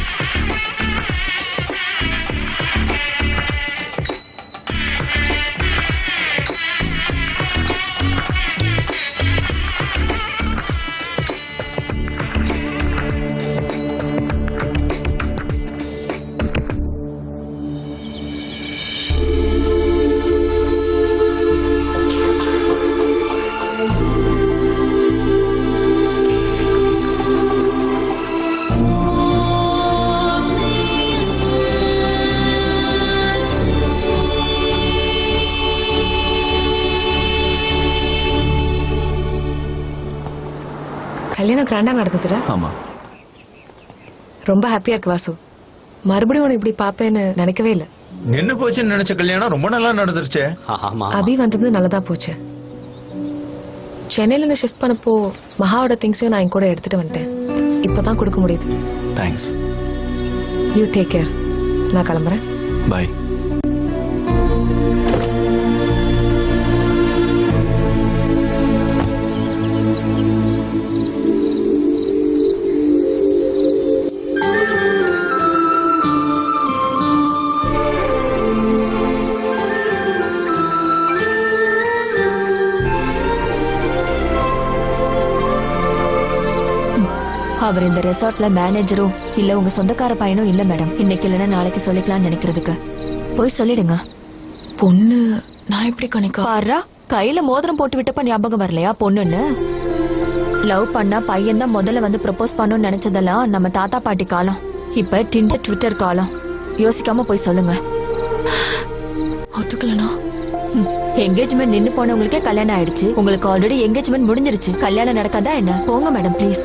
கல்யாணம் கிராண்டா நடந்ததுல ஆமா ரொம்ப ஹாப்பியா இருக்கு வாசு மறுபடியும் உன்னை இப்படி பாப்பேன்னு நினைக்கவே இல்ல நின்னு போச்சுன்னு நினைச்ச கல்யாணம் ரொம்ப நல்லா நடந்துருச்சே அபி வந்தது நல்லதா போச்சு சென்னையில இருந்து ஷிஃப்ட் பண்ணப்போ மகாவோட திங்ஸையும் நான் என் கூட எடுத்துட்டு வந்துட்டேன் இப்பதான் கொடுக்க முடியுது தேங்க்ஸ் யூ டேக் கேர் நான் கிளம்புறேன் பை அவர் இந்த ரெசார்ட்ல மேனேஜரும் இல்ல உங்க சொந்தக்கார பையனும் இல்ல மேடம் இன்னைக்கு இல்லைன்னா நாளைக்கு சொல்லிக்கலாம்னு நினைக்கிறதுக்கு போய் சொல்லிடுங்க பொண்ணு நான் எப்படி கணிக்கா பாரா கையில மோதிரம் போட்டு விட்டப்ப ஞாபகம் வரலையா பொண்ணுன்னு லவ் பண்ணா பையன் தான் முதல்ல வந்து ப்ரப்போஸ் பண்ணணும்னு நினைச்சதெல்லாம் நம்ம தாத்தா பாட்டி காலம் இப்ப டிண்டர் ட்விட்டர் காலம் யோசிக்காம போய் சொல்லுங்க ஒத்துக்கலனா என்கேஜ்மெண்ட் நின்னு போனவங்களுக்கே கல்யாணம் ஆயிடுச்சு உங்களுக்கு ஆல்ரெடி என்கேஜ்மெண்ட் முடிஞ்சிருச்சு கல்யாணம் நடக்காதா என்ன போங்க மேடம் ப்ளீஸ்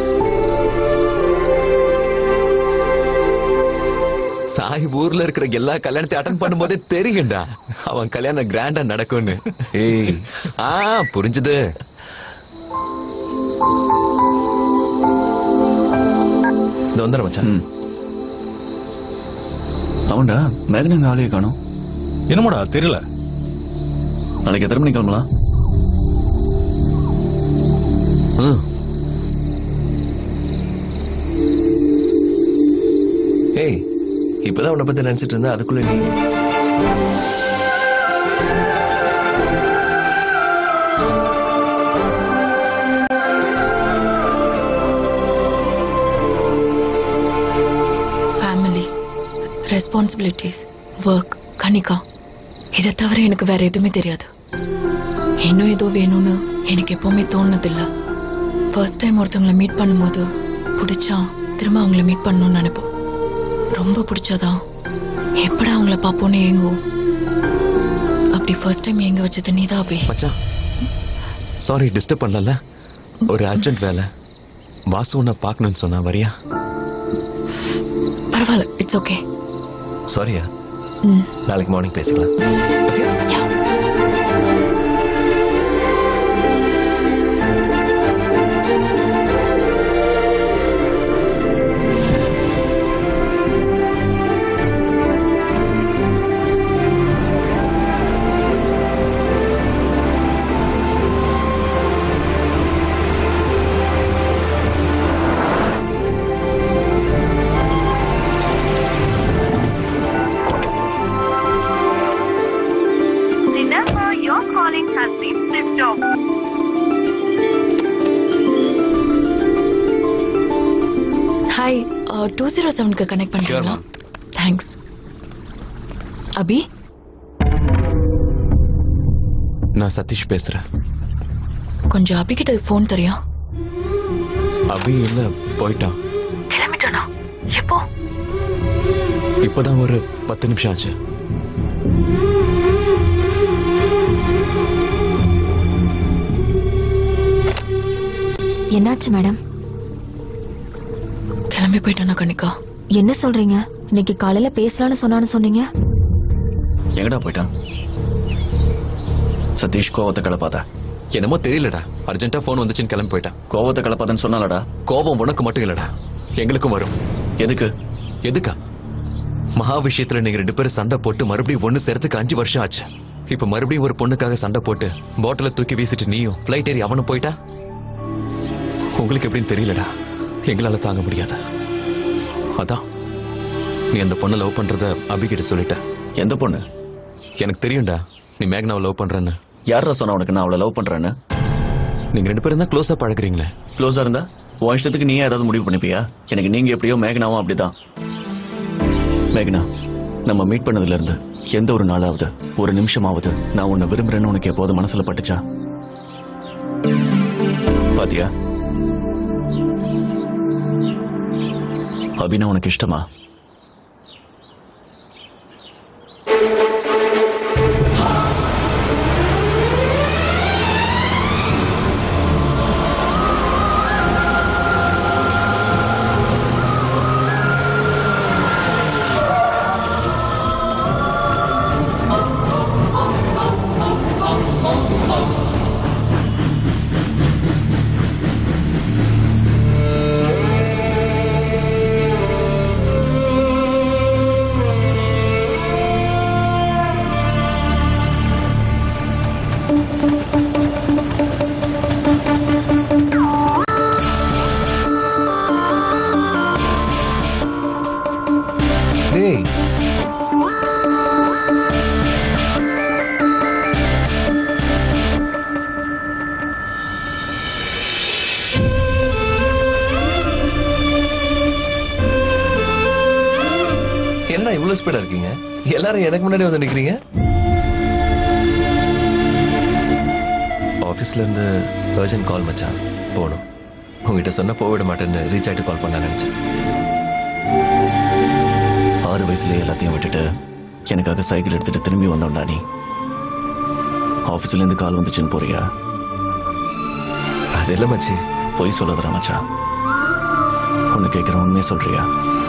சாய் ஊர்ல இருக்கிற எல்லா கல்யாணத்தையும் அட்டன் பண்ணும்போதே தெரியும்டா அவன் கல்யாணம் கிராண்டா நடக்கும்னு ஏய் ஆ புரிஞ்சுது இந்த வந்துடுறேன் மச்சான் அவன்டா மேகனங்க ஆளையே காணும் என்னமாடா தெரியல நாளைக்கு எத்தனை மணிக்கு கிளம்பலாம் ஏய் இப்பதான் உன்னை பத்தி நினைச்சிட்டு இருந்தா அதுக்குள்ள நீ ஃபேமிலி ரெஸ்பான்சிபிலிட்டிஸ் ஒர்க் கனிகா இதை தவிர எனக்கு வேற எதுவுமே தெரியாது இன்னும் ஏதோ வேணும்னு எனக்கு எப்பவுமே தோணுனதில்ல ஃபர்ஸ்ட் டைம் ஒருத்தவங்களை மீட் பண்ணும்போது பிடிச்சா திரும்ப அவங்கள மீட் பண்ணணும்னு நினைப்போம் ரொம்ப பிடிச்சாதான் எப்படா அவங்கள பார்ப்போன்னு ஏங்குவோம் அப்படி ஃபர்ஸ்ட் டைம் ஏங்க வச்சது நீதான் அபி மச்சான் சாரி டிஸ்டர்ப் பண்ணல ஒரு அர்ஜென்ட் வேலை வாசு உன்னை பார்க்கணும்னு சொன்னா வரியா பரவாயில்ல இட்ஸ் ஓகே சாரியா ம் நாளைக்கு மார்னிங் பேசிக்கலாம் The number you're calling has been switched off. Hi two zero செவனுக்கு கனெக்ட் பண்ணுறீங்களா தேங்க்ஸ் அபி நான் சதீஷ் பேசுறேன் கொஞ்சம் அபி கிட்ட ஃபோன் தெரியும் அபி இல்ல போயிட்டான் கிளம்பிட்டானா எப்போ இப்போதான் ஒரு பத்து நிமிஷம் ஆச்சு என்னாச்சு மேடம் கிளம்பி போயிட்டானா கணிக்கா என்ன சொல்றீங்க இன்னைக்கு காலையில பேசலாம்னு சொன்னான்னு சொன்னீங்க எங்கடா போயிட்டான் சதீஷ் கோவத்தை கலப்பாத என்னமோ தெரியலடா அர்ஜென்ட்டா ஃபோன் வந்துச்சுன்னு கிளம்பி போயிட்டான் கோவத்தை கலப்பாதன்னு சொன்னாலடா கோவம் உனக்கு மட்டும் இல்லடா எங்களுக்கும் வரும் எதுக்கு எதுக்கா மகா விஷயத்துல நீங்க ரெண்டு பேரும் சண்டை போட்டு மறுபடியும் ஒண்ணு சேர்த்துக்கு அஞ்சு வருஷம் ஆச்சு இப்ப மறுபடியும் ஒரு பொண்ணுக்காக சண்டை போட்டு பாட்டில தூக்கி வீசிட்டு நீயும் ஃபிளைட் ஏறி அவனும் போயிட்டா உங்களுக்கு எப்படின்னு தெரியலடா எங்களால தாங்க முடியாது அதான் நீ அந்த பொண்ணை லவ் பண்றத அபிகிட்ட சொல்லிட்ட எந்த பொண்ணு எனக்கு தெரியும்டா நீ மேக்னாவை லவ் பண்றேன்னு யாரா சொன்னா உனக்கு நான் அவளை லவ் பண்றேன்னு நீங்க ரெண்டு பேரும் தான் க்ளோஸா பழகுறீங்களே க்ளோஸா இருந்தா உன் இஷ்டத்துக்கு நீயே ஏதாவது முடிவு பண்ணிப்பியா எனக்கு நீங்க எப்படியோ மேகனாவும் அப்படிதான் மேகனா நம்ம மீட் பண்ணதுல இருந்து எந்த ஒரு நாளாவது ஒரு நிமிஷமாவது நான் உன்னை விரும்புறேன்னு உனக்கு எப்போது மனசுல பட்டுச்சா பாத்தியா அபினா உனக்கு இஷ்டமா டேய் என்ன இவ்வளவு ஸ்பீடா இருக்கீங்க எல்லாரும் எனக்கு முன்னாடி வந்து நிக்கிறீங்க ஆபீஸ்ல இருந்து அர்ஜென்ட் கால் மச்சான் போகணும் உங்ககிட்ட சொன்ன போக விட மாட்டேன்னு ரீச் ஆயிட்டு கால் பண்ண நினைச்சேன் ஆறு வயசுல எல்லாத்தையும் விட்டுட்டு எனக்காக சைக்கிள் எடுத்துட்டு திரும்பி வந்தோம்டா நீ ஆபீஸ்ல இருந்து கால் வந்துச்சுன்னு போறியா அது இல்ல மச்சி பொய் சொல்லாதடா மச்சான் ஒன்னு கேட்கிறேன் உண்மையை சொல்றியா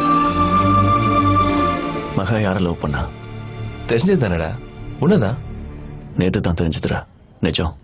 மகா யார லவ் பண்ணா தெரிஞ்சது தானடா உன்னதான் நேத்து தான் தெரிஞ்சதுடா நிஜம்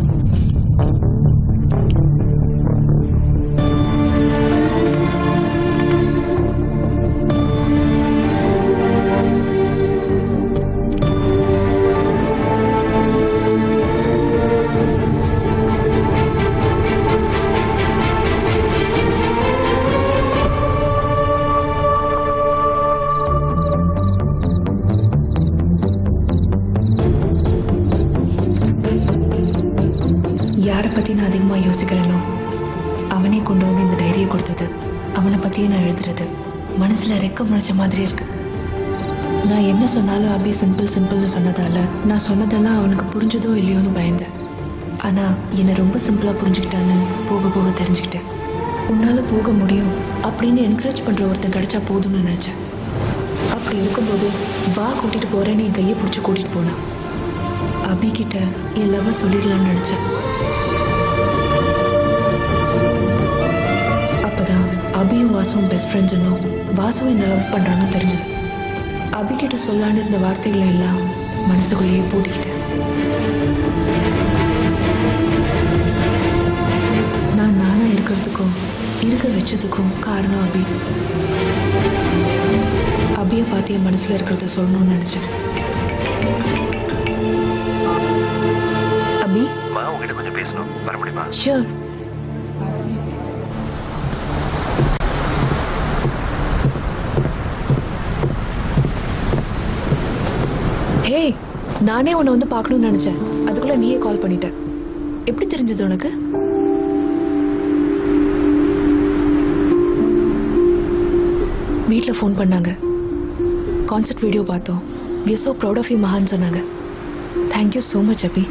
யாரை பற்றி நான் அதிகமாக யோசிக்கிறேனோ அவனே கொண்டு வந்து இந்த டைரியை கொடுத்தது அவனை பற்றியே நான் எழுதுறது மனசில் ரெக்க முளைச்ச மாதிரி இருக்கு நான் என்ன சொன்னாலும் அபி சிம்பிள் சிம்பிள்னு சொன்னதால நான் சொன்னதெல்லாம் அவனுக்கு புரிஞ்சதோ இல்லையோன்னு பயந்தேன் ஆனால் என்னை ரொம்ப சிம்பிளாக புரிஞ்சுக்கிட்டான்னு போக போக தெரிஞ்சுக்கிட்டேன் உன்னால் போக முடியும் அப்படின்னு என்கரேஜ் பண்ணுற ஒருத்தன் கிடைச்சா போதும்னு நினச்சேன் அப்படி இருக்கும்போது வா கூட்டிகிட்டு போகிறேன்னு என் கையை பிடிச்சி கூட்டிகிட்டு போனான் அபி கிட்ட என் லவ்வை சொல்லிடலாம்னு நினச்சேன் அபியும் வாசுவும் பெஸ்ட் ஃப்ரெண்ட்ஸ்னோ வாசுவும் என்ன லவ் பண்றான்னு தெரிஞ்சது அபி கிட்ட சொல்லான்னு இருந்த வார்த்தைகளை எல்லாம் மனசுக்குள்ளேயே பூட்டிக்கிட்டேன் நான் நானா இருக்கிறதுக்கும் இருக்க வச்சதுக்கும் காரணம் அபி அபியை பார்த்து என் மனசுல இருக்கிறத சொல்லணும்னு நினைச்சேன் அபி மா உங்ககிட்ட கொஞ்சம் பேசணும் வர முடியுமா ஷியோர் ஹே நானே உன்னை வந்து பார்க்கணும்னு நினைச்சேன் அதுக்குள்ள நீயே கால் பண்ணிட்ட எப்படி தெரிஞ்சது உனக்கு வீட்டில் ஃபோன் பண்ணாங்க கான்சர்ட் வீடியோ பார்த்தோம் we so proud of you மகான் சொன்னாங்க thank you so much Abhi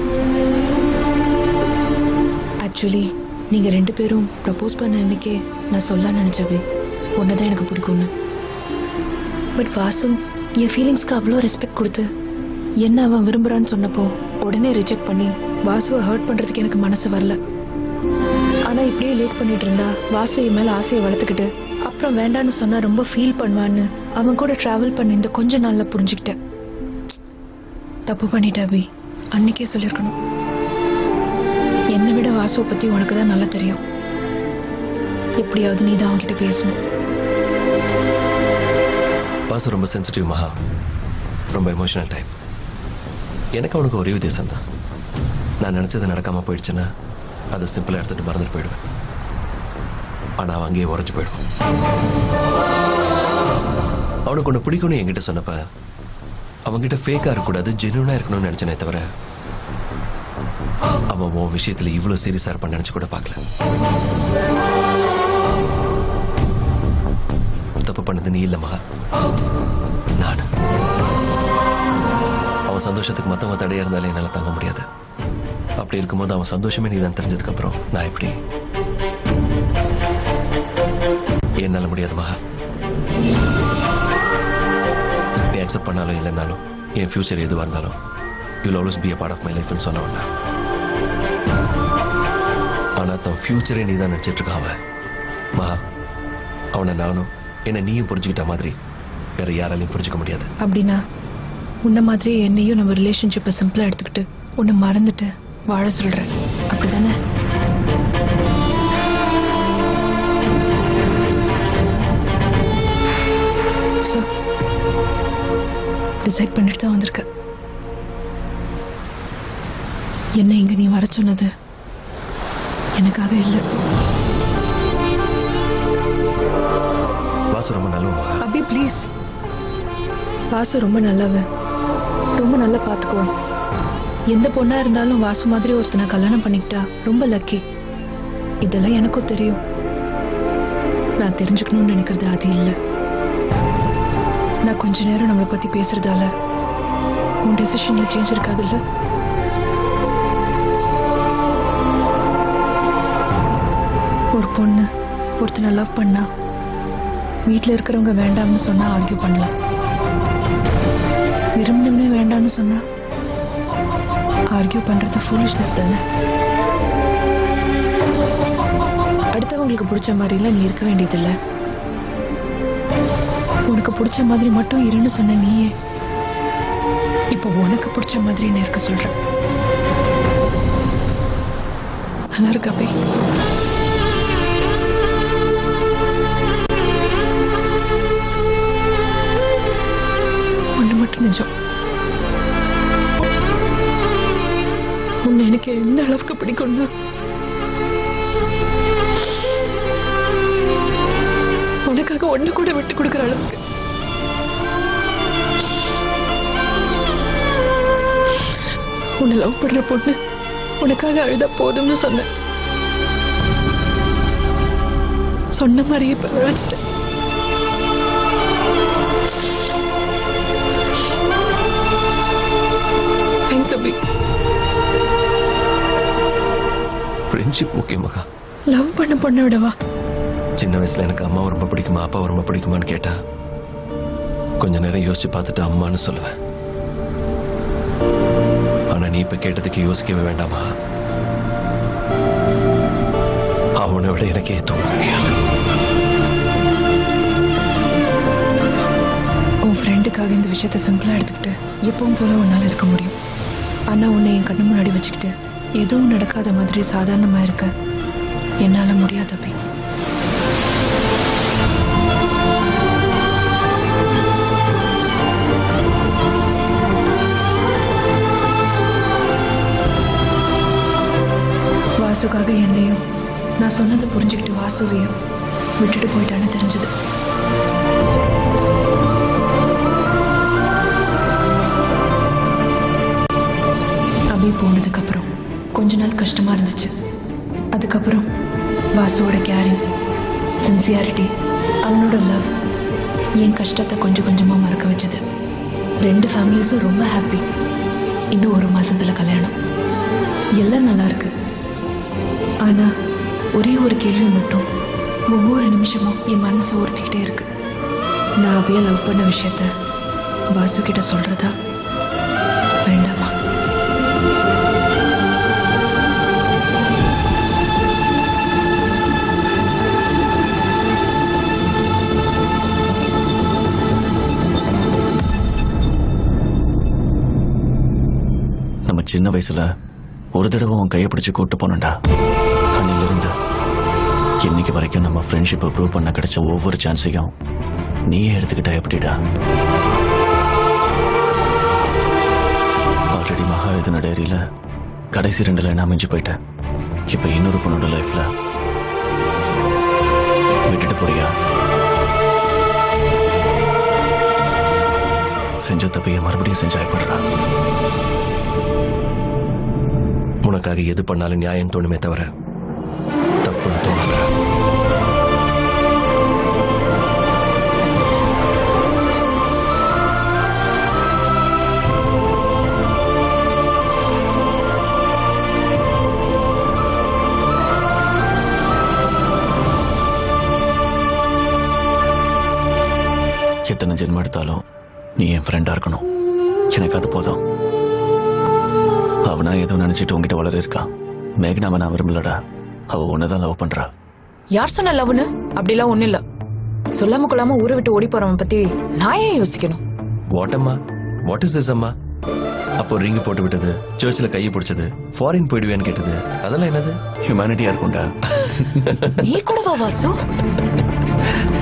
actually நீங்கள் ரெண்டு பேரும் ப்ரப்போஸ் பண்ண அன்னைக்கே நான் சொல்லலாம்னு நினச்சேன் அபி உன்னை தான் எனக்கு பிடிக்கும்னு பட் வாசு என் ஃபீலிங்ஸ்க்கு அவ்வளோ ரெஸ்பெக்ட் கொடுத்து என்ன அவன் விரும்புகிறான்னு சொன்னப்போ உடனே ரிஜெக்ட் பண்ணி வாசுவை ஹர்ட் பண்ணுறதுக்கு எனக்கு மனசு வரல ஆனால் இப்படியே லேட் பண்ணிட்டு இருந்தா வாசு என் மேலே ஆசையை வளர்த்துக்கிட்டு அப்புறம் வேண்டான்னு சொன்னா ரொம்ப ஃபீல் பண்ணுவான்னு அவன் கூட டிராவல் பண்ண இந்த கொஞ்ச நாள்ல புரிஞ்சுக்கிட்டேன் தப்பு பண்ணிட்டேன் அபி அன்னைக்கே சொல்லியிருக்கணும் என்னை விட வாசுவை பத்தி உனக்கு தான் நல்லா தெரியும் எப்படியாவது நீ தான் அவன்கிட்ட பேசணும் வாசு ரொம்ப சென்சிட்டிவ் மகா ரொம்ப எமோஷனல் டைப் எனக்கு அவனுக்கு ஒரே வித்தியாசம் தான் நான் நினச்சது நடக்காம போயிடுச்சுன்னா அதை சிம்பிளாக எடுத்துட்டு மறந்துட்டு போயிடுவேன் ஆனால் அவன் அங்கேயே உறைஞ்சு போயிடுவான் அவனுக்கு ஒன்று பிடிக்கும்னு என்கிட்ட சொன்னப்ப அவன்கிட்ட ஃபேக்காக இருக்கக்கூடாது ஜென்யூனாக இருக்கணும்னு நினச்சனே தவிர அவன் உன் விஷயத்தில் இவ்வளோ சீரியஸாக இருப்பான்னு நினச்சி கூட பார்க்கல தப்பு பண்ணது நீ இல்லை மகா நான் அவன் சந்தோஷத்துக்கு மற்றவங்க தடையா இருந்தாலே என்னால் தாங்க முடியாது அப்படி இருக்கும்போது அவன் சந்தோஷமே நீ தான் தெரிஞ்சதுக்கு அப்புறம் நான் எப்படி என்னால் முடியாது மகா நீ அக்செப்ட் பண்ணாலும் இல்லைனாலும் என் ஃபியூச்சர் எதுவாக இருந்தாலும் you'll always be a part of my லைஃப்னு சொன்னவன் நான் ஆனால் தன் ஃபியூச்சரே நீ தான் நினச்சிட்டு இருக்கான் அவன் மகா அவனை நானும் என்னை நீயும் புரிஞ்சுக்கிட்ட மாதிரி வேற யாராலையும் புரிஞ்சுக்க முடியாது அப்படின்னா உன்ன மாதிரியே என்னையும் நம்ம ரிலேஷன்ஷிப்பை சிம்பிளா எடுத்துக்கிட்டு உன்னை மறந்துட்டு வாழ சொல்றேன் அப்படிதானே ஸோ டிசைட் பண்ணிட்டு தான் வந்திருக்க என்ன இங்க நீ வர சொன்னது எனக்காக இல்லை வாசு ரொம்ப நல்லவன் மகா அபி ப்ளீஸ் வாசு ரொம்ப நல்லவன் ரொம்ப நல்லா பார்த்துக்குவான் எந்த பொண்ணா இருந்தாலும் வாசு மாதிரி ஒருத்தனை கல்யாணம் பண்ணிக்கிட்டா ரொம்ப லக்கி இதெல்லாம் எனக்கும் தெரியும் நான் தெரிஞ்சுக்கணும்னு நினைக்கிறது அது இல்லை நான் கொஞ்ச நேரம் நம்மளை பத்தி பேசுறதால உன் டெசிஷன்ல சேஞ்ச் இருக்காதுல்ல ஒரு பொண்ணு ஒருத்தனை லவ் பண்ணா வீட்டில் இருக்கிறவங்க வேண்டாம்னு சொன்னா ஆர்கியூ பண்ணலாம் விரும்பினே வேண்டாம்னு சொன்னா ஆர்கியூ பண்றது ஃபூலிஷ்னஸ் தானே அடுத்தவங்களுக்கு பிடிச்ச மாதிரிலாம் நீ இருக்க வேண்டியதில்ல உனக்கு பிடிச்ச மாதிரி மட்டும் இருன்னு சொன்ன நீயே இப்போ உனக்கு பிடிச்ச மாதிரி நான் இருக்க சொல்ற நல்லா இருக்கா போய் ஒன்று மட்டும் நிஜம் உன்னை எனக்கு எந்த அளவுக்கு பிடிக்கும்னா உனக்காக ஒண்ணு கூட விட்டு கொடுக்குற அளவுக்கு உன்னை லவ் பண்ற பொண்ணு உனக்காக அழுதா போதும்னு சொன்னேன் சொன்ன மாதிரியே இப்ப அழைச்சிட்டேன் thanks Abhi friendship okay Maha love பண்ண பொண்ணை விடவா சின்ன வயசுல எனக்கு அம்மாவை ரொம்ப பிடிக்குமா அப்பாவை ரொம்ப பிடிக்குமான்னு கேட்டா கொஞ்ச நேரம் யோசிச்சு பார்த்துட்டு அம்மான்னு சொல்லுவேன் ஆனா நீ இப்ப கேட்டதுக்கு யோசிக்கவே வேண்டாமா அவனை விட எனக்கு எதுவும் முக்கியம் இல்லை. ஃப்ரெண்டுக்காக இந்த விஷயத்த சிம்பிளா எடுத்துக்கிட்டு எப்பவும் போல உன்னால இருக்க முடியும் ஆனா உன்னை என் கண்ணு முன்னாடி வச்சுக்கிட்டு எதுவும் நடக்காத மாதிரி சாதாரணமா இருக்க என்னால முடியாது அபி வாசுக்காக என்னையும் நான் சொன்னதை புரிஞ்சுக்கிட்டு வாசுவையும் விட்டுட்டு போயிட்டான்னு தெரிஞ்சது அபி போனதுக்கு அப்புறம் கொஞ்ச நாள் கஷ்டமா இருந்துச்சு அதுக்கப்புறம் வாசுவோட கேரிங் சின்சியாரிட்டி அவனோட லவ் என் கஷ்டத்தை கொஞ்சம் கொஞ்சமா மறக்க வச்சது ரெண்டு ஃபேமிலிஸும் ரொம்ப ஹாப்பி இன்னும் ஒரு மாசத்துல கல்யாணம் எல்லாம் நல்லா இருக்கு ஆனா ஒரே ஒரு கேள்வி மட்டும் ஒவ்வொரு நிமிஷமும் என் மனசு உறுத்திக்கிட்டே இருக்கு நான் அபிய லவ் பண்ண விஷயத்த வாசு கிட்ட சொல்றதா வேண்டாமா நம்ம சின்ன வயசுல ஒரு தடவை உன் கையை பிடிச்சு கூட்டு போனோம்டா அன்னிலிருந்து இன்னைக்கு வரைக்கும் நம்ம ஃப்ரெண்ட்ஷிப்பை ப்ரூவ் பண்ண கிடைச்ச ஒவ்வொரு சான்ஸையும் நீயே எடுத்துக்கிட்டா எப்படிடா ஆல்ரெடி மகா எழுதின டைரியில கடைசி ரெண்டு லைன் அமைஞ்சு போயிட்டேன் இப்போ இன்னொரு பொண்ணோட லைஃப்ல விட்டுட்டு போறியா செஞ்ச தப்பைய மறுபடியும் செஞ்சா எப்படிடா உனக்காக எது பண்ணாலும் நியாயம் தோணுமே தவிர தப்புன்னு தோணாதடா எத்தனை ஜென்மம் எடுத்தாலும் நீ என் ஃப்ரெண்டா இருக்கணும் எனக்கு அது போதும் அவனா ஏதோ நினைச்சிட்டு உங்ககிட்ட வளர இருக்கா மேகனாவை நான் விரும்பலடா அவ உன்னதான் லவ் பண்றா யார் சொன்ன லவ்னு அப்படிலாம் ஒண்ணும் இல்ல சொல்லாம கொள்ளாம ஊரை விட்டு ஓடி போறவன் பத்தி நான் ஏன் யோசிக்கணும் வாட் அம்மா வாட் இஸ் திஸ் அம்மா அப்போ ரிங்கு போட்டு விட்டது சர்ச்சில் கையை பிடிச்சது ஃபாரின் போயிடுவேன்னு கேட்டது அதெல்லாம் என்னது ஹியூமனிட்டியா இருக்கும்டா நீ கூடவா வாசு